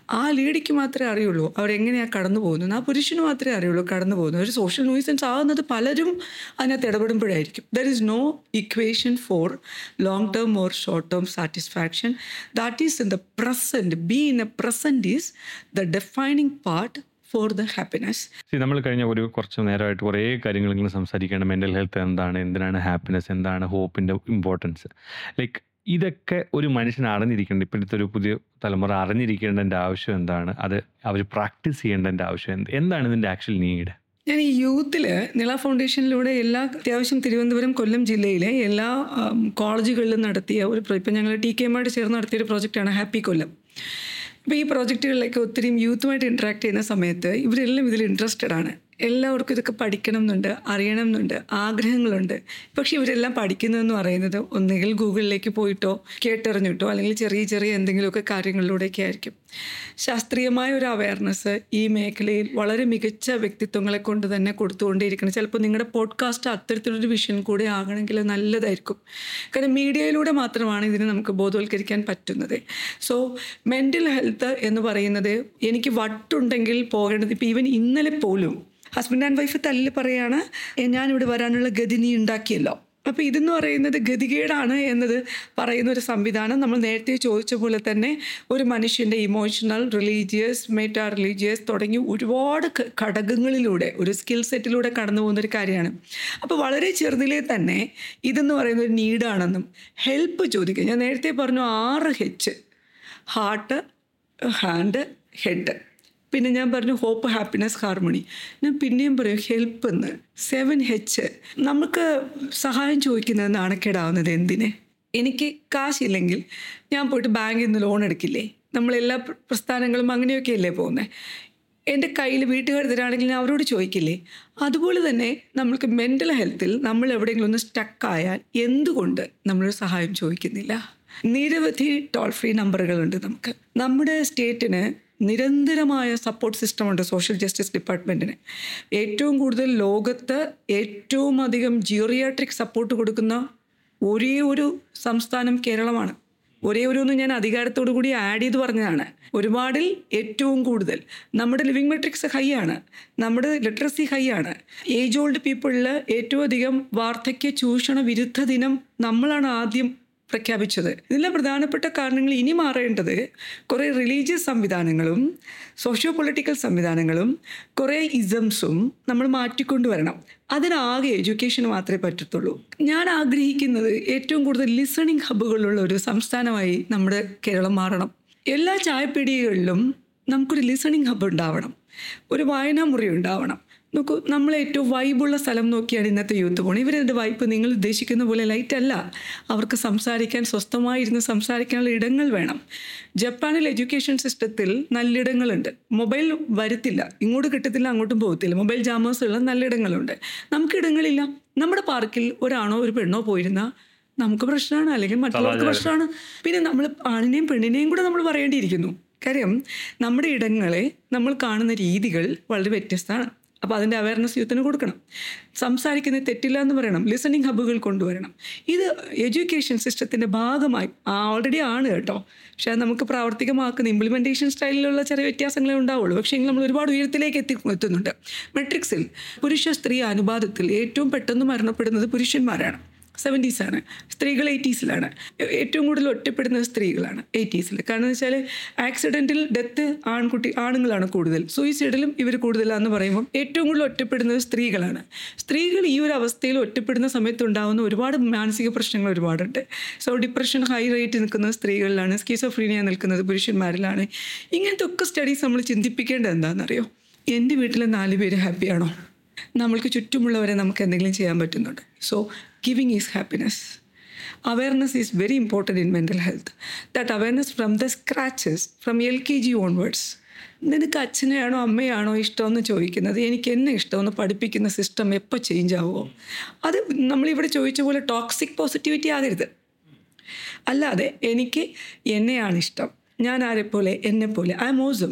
ആ ലേഡിക്ക് മാത്രമേ അറിയുള്ളൂ അവരെങ്ങനെയാണ് കടന്നു പോകുന്നത് ആ പുരുഷന് മാത്രമേ അറിയുള്ളൂ കടന്നു പോകുന്നത് ഒരു സോഷ്യൽ ന്യൂസൻസ് ആകുന്നത് പലരും അതിനകത്ത് ഇടപെടുമ്പോഴായിരിക്കും there is no equation for long term or short term satisfaction that is in the present be in a present is the defining part for the happiness See, നമ്മൾ കഴിഞ്ഞ ഒരു കുറച്ച് നേരമായിട്ട് കുറേ കാര്യങ്ങൾ ഇങ്ങനെ സംസാരിക്കുകയാണ് മെൻ്റൽ ഹെൽത്ത് എന്താണ് എന്തിനാണ് ഹാപ്പിനെസ് എന്താണ് ഹോപ്പിൻ്റെ ഇമ്പോർട്ടൻസ് ലൈക്ക് ഇതൊക്കെ ഒരു മനുഷ്യൻ അറിഞ്ഞിരിക്കേണ്ട ഇപ്പോഴത്തെ ഒരു പുതിയ തലമുറ അറിഞ്ഞിരിക്കേണ്ടതിൻ്റെ ആവശ്യം എന്താണ് അത് അവർ പ്രാക്ടീസ് ചെയ്യേണ്ടതിൻ്റെ ആവശ്യം എന്ത് എന്താണ് ഇതിൻ്റെ ആക്ച്വൽ നീഡ് ഞാൻ ഈ യൂത്തിൽ നിള ഫൗണ്ടേഷനിലൂടെ എല്ലാ അത്യാവശ്യം തിരുവനന്തപുരം കൊല്ലം ജില്ലയിലെ എല്ലാ ആം, കോളേജുകളിലും നടത്തിയ ഒരു പ്രോ- ഇപ്പം ഞങ്ങൾ ടി കെ എമ്മായിട്ട് ചേർന്ന് നടത്തിയ ഒരു പ്രോജക്റ്റാണ് ഹാപ്പി കൊല്ലം അപ്പോൾ ഈ പ്രോജക്റ്റുകളിലൊക്കെ ഒത്തിരി യൂത്തുമായിട്ട് ഇൻട്രാക്ട് ചെയ്യുന്ന സമയത്ത് ഇവരെല്ലാം ഇതിൽ ഇൻട്രസ്റ്റഡ് ആണ് എല്ലാവർക്കും ഇതൊക്കെ പഠിക്കണം എന്നുണ്ട് അറിയണം എന്നുണ്ട് ആഗ്രഹങ്ങളുണ്ട് പക്ഷെ ഇവരെല്ലാം പഠിക്കുന്നതെന്ന് പറയുന്നത് ഒന്നുകിൽ ഗൂഗിളിലേക്ക് പോയിട്ടോ കേട്ടറിഞ്ഞിട്ടോ അല്ലെങ്കിൽ ചെറിയ ചെറിയ എന്തെങ്കിലുമൊക്കെ കാര്യങ്ങളിലൂടെയൊക്കെ ആയിരിക്കും ശാസ്ത്രീയമായ ഒരു അവയർനെസ് ഈ മേഖലയിൽ വളരെ മികച്ച വ്യക്തിത്വങ്ങളെ കൊണ്ട് തന്നെ കൊടുത്തുകൊണ്ടേയിരിക്കണം ചിലപ്പോൾ നിങ്ങളുടെ പോഡ്കാസ്റ്റ് അത്തരത്തിലൊരു വിഷയം കൂടെ ആകണമെങ്കിൽ നല്ലതായിരിക്കും കാരണം മീഡിയയിലൂടെ മാത്രമാണ് ഇതിനെ നമുക്ക് ബോധവൽക്കരിക്കാൻ പറ്റുന്നത് സോ മെൻ്റൽ ഹെൽത്ത് എന്ന് പറയുന്നത് എനിക്ക് വട്ടുണ്ടെങ്കിൽ പോകേണ്ടത് ഇപ്പോൾ ഈവൻ ഇന്നലെ പോലും ഹസ്ബൻഡ് ആൻഡ് വൈഫ് തല്ലിൽ പറയാണ് "ഏ, ഞാനിവിടെ വരാനുള്ള ഗതി നീ ഉണ്ടാക്കിയല്ലോ അപ്പോൾ ഇതെന്ന് പറയുന്നത് ഗതികേടാണ് എന്നത് പറയുന്ന ഒരു സംവിധാനം നമ്മൾ നേരത്തെ ചോദിച്ച പോലെ തന്നെ ഒരു മനുഷ്യൻ്റെ ഇമോഷണൽ റിലീജിയസ് മെറ്റാ റിലീജിയസ് തുടങ്ങി ഒരുപാട് ഘ- ഘടകങ്ങളിലൂടെ ഒരു സ്കിൽ സെറ്റിലൂടെ കടന്നു പോകുന്ന ഒരു കാര്യമാണ് അപ്പോൾ വളരെ ചെറുതിലേ തന്നെ ഇതെന്ന് പറയുന്ന ഒരു നീഡാണെന്നും ഹെൽപ്പ് ചോദിക്കുക ഞാൻ നേരത്തെ പറഞ്ഞു ആറ് ഹെച്ച് ഹാർട്ട് ഹാൻഡ് ഹെഡ് പിന്നെ ഞാൻ പറഞ്ഞു ഹോപ്പ് ഹാപ്പിനെസ് ഹാർമണി ഞാൻ പിന്നെയും പറയും ഹെൽപ്പ് എന്ന് സെവൻ ഹെച്ച് നമുക്ക് സഹായം ചോദിക്കുന്നത് നാണക്കേടാവുന്നത് എന്തിന് എനിക്ക് കാശില്ലെങ്കിൽ ഞാൻ പോയിട്ട് ബാങ്കിൽ നിന്ന് ലോൺ എടുക്കില്ലേ നമ്മളെല്ലാ പ്ര- പ്രസ്ഥാനങ്ങളും അങ്ങനെയൊക്കെയല്ലേ പോകുന്നത് എൻ്റെ കയ്യിൽ വീട്ടുകാർ തരാണെങ്കിൽ ഞാൻ അവരോട് ചോദിക്കില്ലേ അതുപോലെ തന്നെ നമ്മൾക്ക് മെൻ്റൽ ഹെൽത്തിൽ നമ്മൾ എവിടെയെങ്കിലും ഒന്ന് സ്റ്റക്കായാൽ എന്തുകൊണ്ട് നമ്മളൊരു സഹായം ചോദിക്കുന്നില്ല നിരവധി ടോൾ ഫ്രീ നമ്പറുകളുണ്ട് നമുക്ക് നമ്മുടെ സ്റ്റേറ്റിന് നിരന്തരമായ സപ്പോർട്ട് സിസ്റ്റമുണ്ട് സോഷ്യൽ ജസ്റ്റിസ് ഡിപ്പാർട്ട്മെൻറ്റിന് ഏറ്റവും കൂടുതൽ ലോകത്ത് ഏറ്റവും അധികം ജിയോറിയാട്രിക് സപ്പോർട്ട് കൊടുക്കുന്ന ഒരേ ഒരു സംസ്ഥാനം കേരളമാണ് ഒരേ ഒരു ഒന്ന് ഞാൻ അധികാരത്തോടു കൂടി ആഡ് ചെയ്ത് പറഞ്ഞതാണ് ഒരുപാടിൽ ഏറ്റവും കൂടുതൽ നമ്മുടെ ലിവിങ് മെട്രിക്സ് ഹൈ ആണ് നമ്മുടെ ലിറ്ററസി ഹൈ ആണ് ഏജ് ഓൾഡ് പീപ്പിളിൽ ഏറ്റവും അധികം വാർദ്ധക്യ ചൂഷണ വിരുദ്ധ ദിനം നമ്മളാണ് ആദ്യം പ്രഖ്യാപിച്ചത് ഇതിലെ പ്രധാനപ്പെട്ട കാരണങ്ങൾ ഇനി മാറേണ്ടത് കുറേ റിലീജിയസ് സംവിധാനങ്ങളും സോഷ്യോ പൊളിറ്റിക്കൽ സംവിധാനങ്ങളും കുറേ ഇസംസും നമ്മൾ മാറ്റിക്കൊണ്ടുവരണം അതിനാകെ എഡ്യൂക്കേഷൻ മാത്രമേ പറ്റത്തുള്ളൂ ഞാൻ ആഗ്രഹിക്കുന്നത് ഏറ്റവും കൂടുതൽ ലിസണിങ് ഹബ്ബുകളുള്ള ഒരു സംസ്ഥാനമായി നമ്മുടെ കേരളം മാറണം എല്ലാ ചായപ്പീടികകളിലും നമുക്കൊരു ലിസണിങ് ഹബ്ബ് ഉണ്ടാവണം ഒരു വായനാ മുറി ഉണ്ടാവണം നോക്കൂ നമ്മൾ ഏറ്റവും വൈബുള്ള സ്ഥലം നോക്കിയാണ് ഇന്നത്തെ യൂത്ത് പോണത് ഇവരുടെ വൈബ് നിങ്ങൾ ഉദ്ദേശിക്കുന്ന പോലെ ലൈറ്റ് അല്ല അവർക്ക് സംസാരിക്കാൻ സ്വസ്ഥമായിരുന്ന് സംസാരിക്കാനുള്ള ഇടങ്ങൾ വേണം ജപ്പാനിൽ എഡ്യൂക്കേഷൻ സിസ്റ്റത്തിൽ നല്ലിടങ്ങളുണ്ട് മൊബൈൽ വരത്തില്ല ഇങ്ങോട്ട് കിട്ടത്തില്ല അങ്ങോട്ടും പോകത്തില്ല മൊബൈൽ ജാമേഴ്സ് ഉള്ള നല്ലിടങ്ങളുണ്ട് നമുക്കിടങ്ങളില്ല നമ്മുടെ പാർക്കിൽ ഒരാണോ ഒരു പെണ്ണോ പോയിരുന്നാൽ നമുക്ക് പ്രശ്നമാണ് അല്ലെങ്കിൽ മറ്റുള്ളവർക്ക് പ്രശ്നമാണ് പിന്നെ നമ്മൾ ആണിനെയും പെണ്ണിനെയും കൂടെ നമ്മൾ പറയേണ്ടിയിരിക്കുന്നു കാര്യം നമ്മുടെ ഇടങ്ങളെ നമ്മൾ കാണുന്ന രീതികൾ വളരെ വ്യത്യസ്തമാണ് അപ്പോൾ അതിൻ്റെ അവയർനെസ് യൂത്തിന് കൊടുക്കണം സംസാരിക്കുന്നത് തെറ്റില്ല എന്ന് പറയണം ലിസണിങ് ഹബ്ബുകൾ കൊണ്ടുവരണം ഇത് എഡ്യൂക്കേഷൻ സിസ്റ്റത്തിൻ്റെ ഭാഗമായി ഓൾറെഡി ആണ് കേട്ടോ പക്ഷേ അത് നമുക്ക് പ്രാവർത്തികമാക്കുന്ന ഇംപ്ലിമെൻറ്റേഷൻ സ്റ്റൈലിലുള്ള ചെറിയ വ്യത്യാസങ്ങളേ ഉണ്ടാവുള്ളൂ പക്ഷേ നമ്മൾ ഒരുപാട് ഉയരത്തിലേക്ക് എത്തി എത്തുന്നുണ്ട് മെട്രിക്സിൽ പുരുഷ സ്ത്രീ അനുപാതത്തിൽ ഏറ്റവും പെട്ടെന്ന് മരണപ്പെടുന്നത് പുരുഷന്മാരാണ് സെവൻറ്റീസാണ് സ്ത്രീകൾ എയ്റ്റീസിലാണ് ഏറ്റവും കൂടുതൽ ഒറ്റപ്പെടുന്നത് സ്ത്രീകളാണ് എയ്റ്റീസിൽ കാരണം എന്ന് വെച്ചാൽ ആക്സിഡൻറ്റിൽ ഡെത്ത് ആൺകുട്ടി ആണുങ്ങളാണ് കൂടുതൽ സൂയിസൈഡിലും ഇവർ കൂടുതലാണെന്ന് പറയുമ്പോൾ ഏറ്റവും കൂടുതൽ ഒറ്റപ്പെടുന്നത് സ്ത്രീകളാണ് സ്ത്രീകൾ ഈ ഒരു അവസ്ഥയിൽ ഒറ്റപ്പെടുന്ന സമയത്ത് ഉണ്ടാകുന്ന ഒരുപാട് മാനസിക പ്രശ്നങ്ങൾ ഒരുപാടുണ്ട് സോ ഡിപ്രഷൻ ഹൈ റേറ്റ് നിൽക്കുന്നത് സ്ത്രീകളിലാണ് സ്കീസോഫ്രീനിയ നിൽക്കുന്നത് പുരുഷന്മാരിലാണ് ഇങ്ങനത്തെ ഒക്കെ സ്റ്റഡീസ് നമ്മൾ ചിന്തിപ്പിക്കേണ്ടത് എന്താണെന്നറിയോ എൻ്റെ വീട്ടിലെ നാല് പേര് ഹാപ്പിയാണോ നമ്മൾക്ക് ചുറ്റുമുള്ളവരെ നമുക്ക് എന്തെങ്കിലും ചെയ്യാൻ പറ്റുന്നുണ്ട് so giving is happiness awareness is very important in mental health that awareness from the scratches from L K G onwards നിനക്ക് അച്ഛനെയാണോ അമ്മയാണോ ഇഷ്ടമെന്ന് ചോദിക്കുന്നത് എനിക്ക് എന്നെ ഇഷ്ടമെന്ന് പഠിപ്പിക്കുന്ന സിസ്റ്റം എപ്പോൾ ചേഞ്ച് ആവുമോ അത് നമ്മളിവിടെ ചോദിച്ച പോലെ ടോക്സിക് പോസിറ്റിവിറ്റി ആകരുത് അല്ലാതെ എനിക്ക് എന്നെയാണ് ഇഷ്ടം ഞാൻ ആരെപ്പോലെ എന്നെപ്പോലെ ഐ എം ഓസം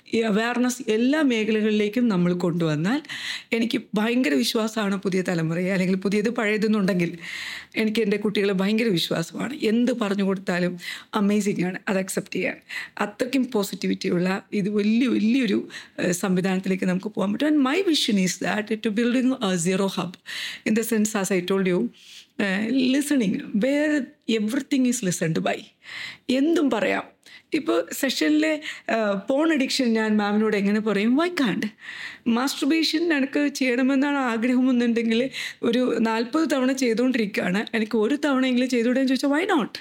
ഈ അവയർനെസ് എല്ലാ മേഖലകളിലേക്കും നമ്മൾ കൊണ്ടുവന്നാൽ എനിക്ക് ഭയങ്കര വിശ്വാസമാണ് പുതിയ തലമുറയെ അല്ലെങ്കിൽ പുതിയത് പഴയതെന്നുണ്ടെങ്കിൽ എനിക്ക് എൻ്റെ കുട്ടികളെ ഭയങ്കര വിശ്വാസമാണ് എന്ത് പറഞ്ഞു കൊടുത്താലും അമേസിംഗ് ആണ് അത് അക്സെപ്റ്റ് ചെയ്യാൻ അത്രയ്ക്കും പോസിറ്റിവിറ്റി ഉള്ള ഇത് വലിയ വലിയൊരു ഏഹ്, സംവിധാനത്തിലേക്ക് നമുക്ക് പോകാൻ പറ്റും and my vision is that to building a zero hub in the sense as I told you listening where everything is listened by എന്തും പറയാം ഇപ്പോൾ സെഷനിലെ പോൺ അഡിക്ഷൻ ഞാൻ മാമിനോട് എങ്ങനെ പറയും വൈ കാണ്ട് മാസ്റ്റർബേഷൻ എനിക്ക് ചെയ്യണമെന്നാണ് ആഗ്രഹമെന്നുണ്ടെങ്കിൽ ഒരു നാൽപ്പത് തവണ ചെയ്തുകൊണ്ടിരിക്കുകയാണ് എനിക്ക് ഒരു തവണയെങ്കിലും ചെയ്തുകൂടെന്ന് ചോദിച്ചാൽ വൈ നോട്ട്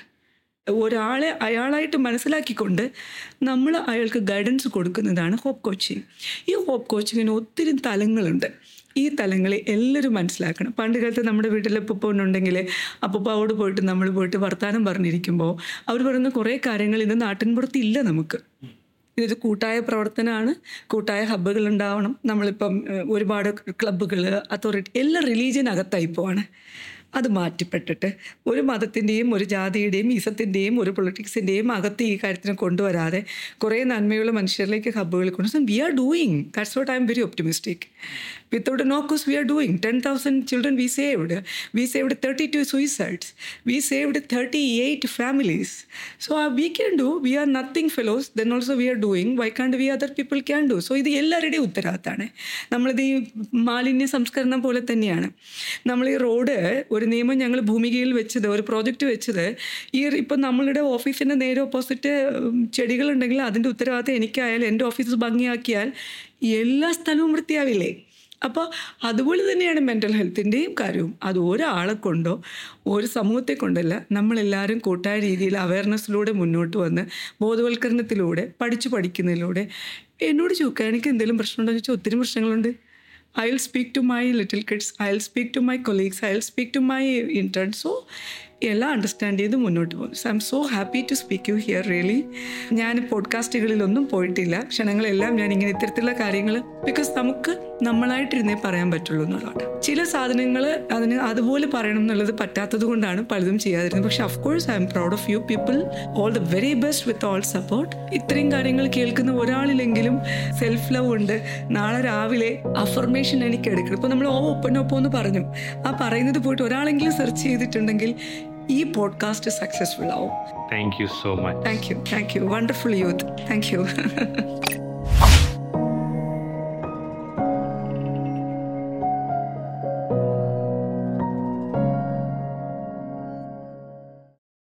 ഒരാളെ അയാളായിട്ട് മനസ്സിലാക്കിക്കൊണ്ട് നമ്മൾ അയാൾക്ക് ഗൈഡൻസ് കൊടുക്കുന്നതാണ് ഹോപ്പ് കോച്ചിങ് ഈ ഹോപ്പ് കോച്ചിങ്ങിന് ഒത്തിരി തലങ്ങളുണ്ട് ഈ തലങ്ങളെ എല്ലാവരും മനസ്സിലാക്കണം പണ്ട് കാലത്ത് നമ്മുടെ വീട്ടിൽ ഉണ്ടെങ്കിൽ അപ്പൂപ്പാവോട് പോയിട്ട് നമ്മൾ പോയിട്ട് വർത്തമാനം പറഞ്ഞിരിക്കുമ്പോൾ അവർ പറയുന്ന കുറേ കാര്യങ്ങൾ ഇന്ന് നാട്ടിൻപുറത്ത് ഇല്ല നമുക്ക് ഇതൊരു കൂട്ടായ പ്രവർത്തനമാണ് കൂട്ടായ ഹബ്ബുകൾ ഉണ്ടാവണം നമ്മളിപ്പം ഏഹ്, ഒരുപാട് ക്ലബ്ബുകൾ അതോറിറ്റി എല്ലാം റിലീജിയനകത്തായി പോവാണ് അത് മാറ്റിപ്പെട്ടിട്ട് ഒരു മതത്തിൻ്റെയും ഒരു ജാതിയുടെയും ഈസത്തിൻ്റെയും ഒരു പൊളിറ്റിക്സിൻ്റെയും അകത്ത് ഈ കാര്യത്തിനെ കൊണ്ടുവരാതെ കുറേ നന്മയുള്ള മനുഷ്യരിലേക്ക് ഹബ്ബുകൾ കൊണ്ടുവന്നു we are doing that's what I'm very optimistic without no cause we are doing ten thousand children we saved we saved thirty two suicides we saved thirty eight families so we can do we are nothing fellows then also we are doing why can't we other people can do so ഇത് എല്ലാവരുടെയും ഉത്തരവാദിത്തമാണ് നമ്മളിത് ഈ മാലിന്യ സംസ്കരണം പോലെ തന്നെയാണ് നമ്മൾ ഈ റോഡ് ഒരു നിയമം ഞങ്ങൾ ഭൂമികയിൽ വെച്ചത് ഒരു പ്രോജക്റ്റ് വെച്ചത് ഈ ഇപ്പം നമ്മളുടെ ഓഫീസിൻ്റെ നേരെ ഓപ്പോസിറ്റ് ചെടികളുണ്ടെങ്കിൽ അതിൻ്റെ ഉത്തരവാദിത്തം എനിക്കായാലും എൻ്റെ ഓഫീസ് ഭംഗിയാക്കിയാൽ എല്ലാ സ്ഥലവും വൃത്തിയാവില്ലേ അപ്പോൾ അതുപോലെ തന്നെയാണ് മെൻ്റൽ ഹെൽത്തിൻ്റെയും കാര്യവും അത് ഒരാളെ കൊണ്ടോ ഒരു സമൂഹത്തെ കൊണ്ടല്ല നമ്മളെല്ലാവരും കൂട്ടായ രീതിയിൽ അവയർനെസ്സിലൂടെ മുന്നോട്ട് വന്ന് ബോധവൽക്കരണത്തിലൂടെ പഠിച്ചു പഠിക്കുന്നതിലൂടെ എന്നോട് ചോദിക്കുക എനിക്ക് എന്തെങ്കിലും പ്രശ്നമുണ്ടോ എന്ന് ചോദിച്ചാൽ ഒത്തിരി പ്രശ്നങ്ങളുണ്ട് I will speak to my little kids I will speak to my colleagues I will speak to my intern so എല്ലാം അണ്ടർസ്റ്റാൻഡ് ചെയ്ത് മുന്നോട്ട് പോകും so I'm so happy to speak you here really ഞാൻ പോഡ്കാസ്റ്റുകളിലൊന്നും പോയിട്ടില്ല ക്ഷണങ്ങളെല്ലാം ഞാൻ ഇങ്ങനെ ഇത്തരത്തിലുള്ള കാര്യങ്ങൾ ബിക്കോസ് നമുക്ക് നമ്മളായിട്ടിരുന്നേ പറയാൻ പറ്റുള്ളൂ എന്നുള്ളതാണ് ചില സാധനങ്ങൾ അതിന് അതുപോലെ പറയണം എന്നുള്ളത് പറ്റാത്തത് കൊണ്ടാണ് പലതും ചെയ്യാതിരുന്നത് പക്ഷെ of course I'm proud of you people all the very best with all support ഇത്രയും കാര്യങ്ങൾ കേൾക്കുന്ന ഒരാളിലെങ്കിലും സെൽഫ് ലവ് ഉണ്ട് നാളെ രാവിലെ അഫർമേഷൻ എനിക്ക് എടുക്കണം ഇപ്പോൾ നമ്മൾ ഓ ഒപ്പനൊപ്പം എന്ന് പറഞ്ഞു ആ പറയുന്നത് പോയിട്ട് ഒരാളെങ്കിലും സെർച്ച് ചെയ്തിട്ടുണ്ടെങ്കിൽ ഈ പോഡ്കാസ്റ്റ് സക്സസ്ഫുൾ ആവും thank you so much thank you thank you wonderful youth thank U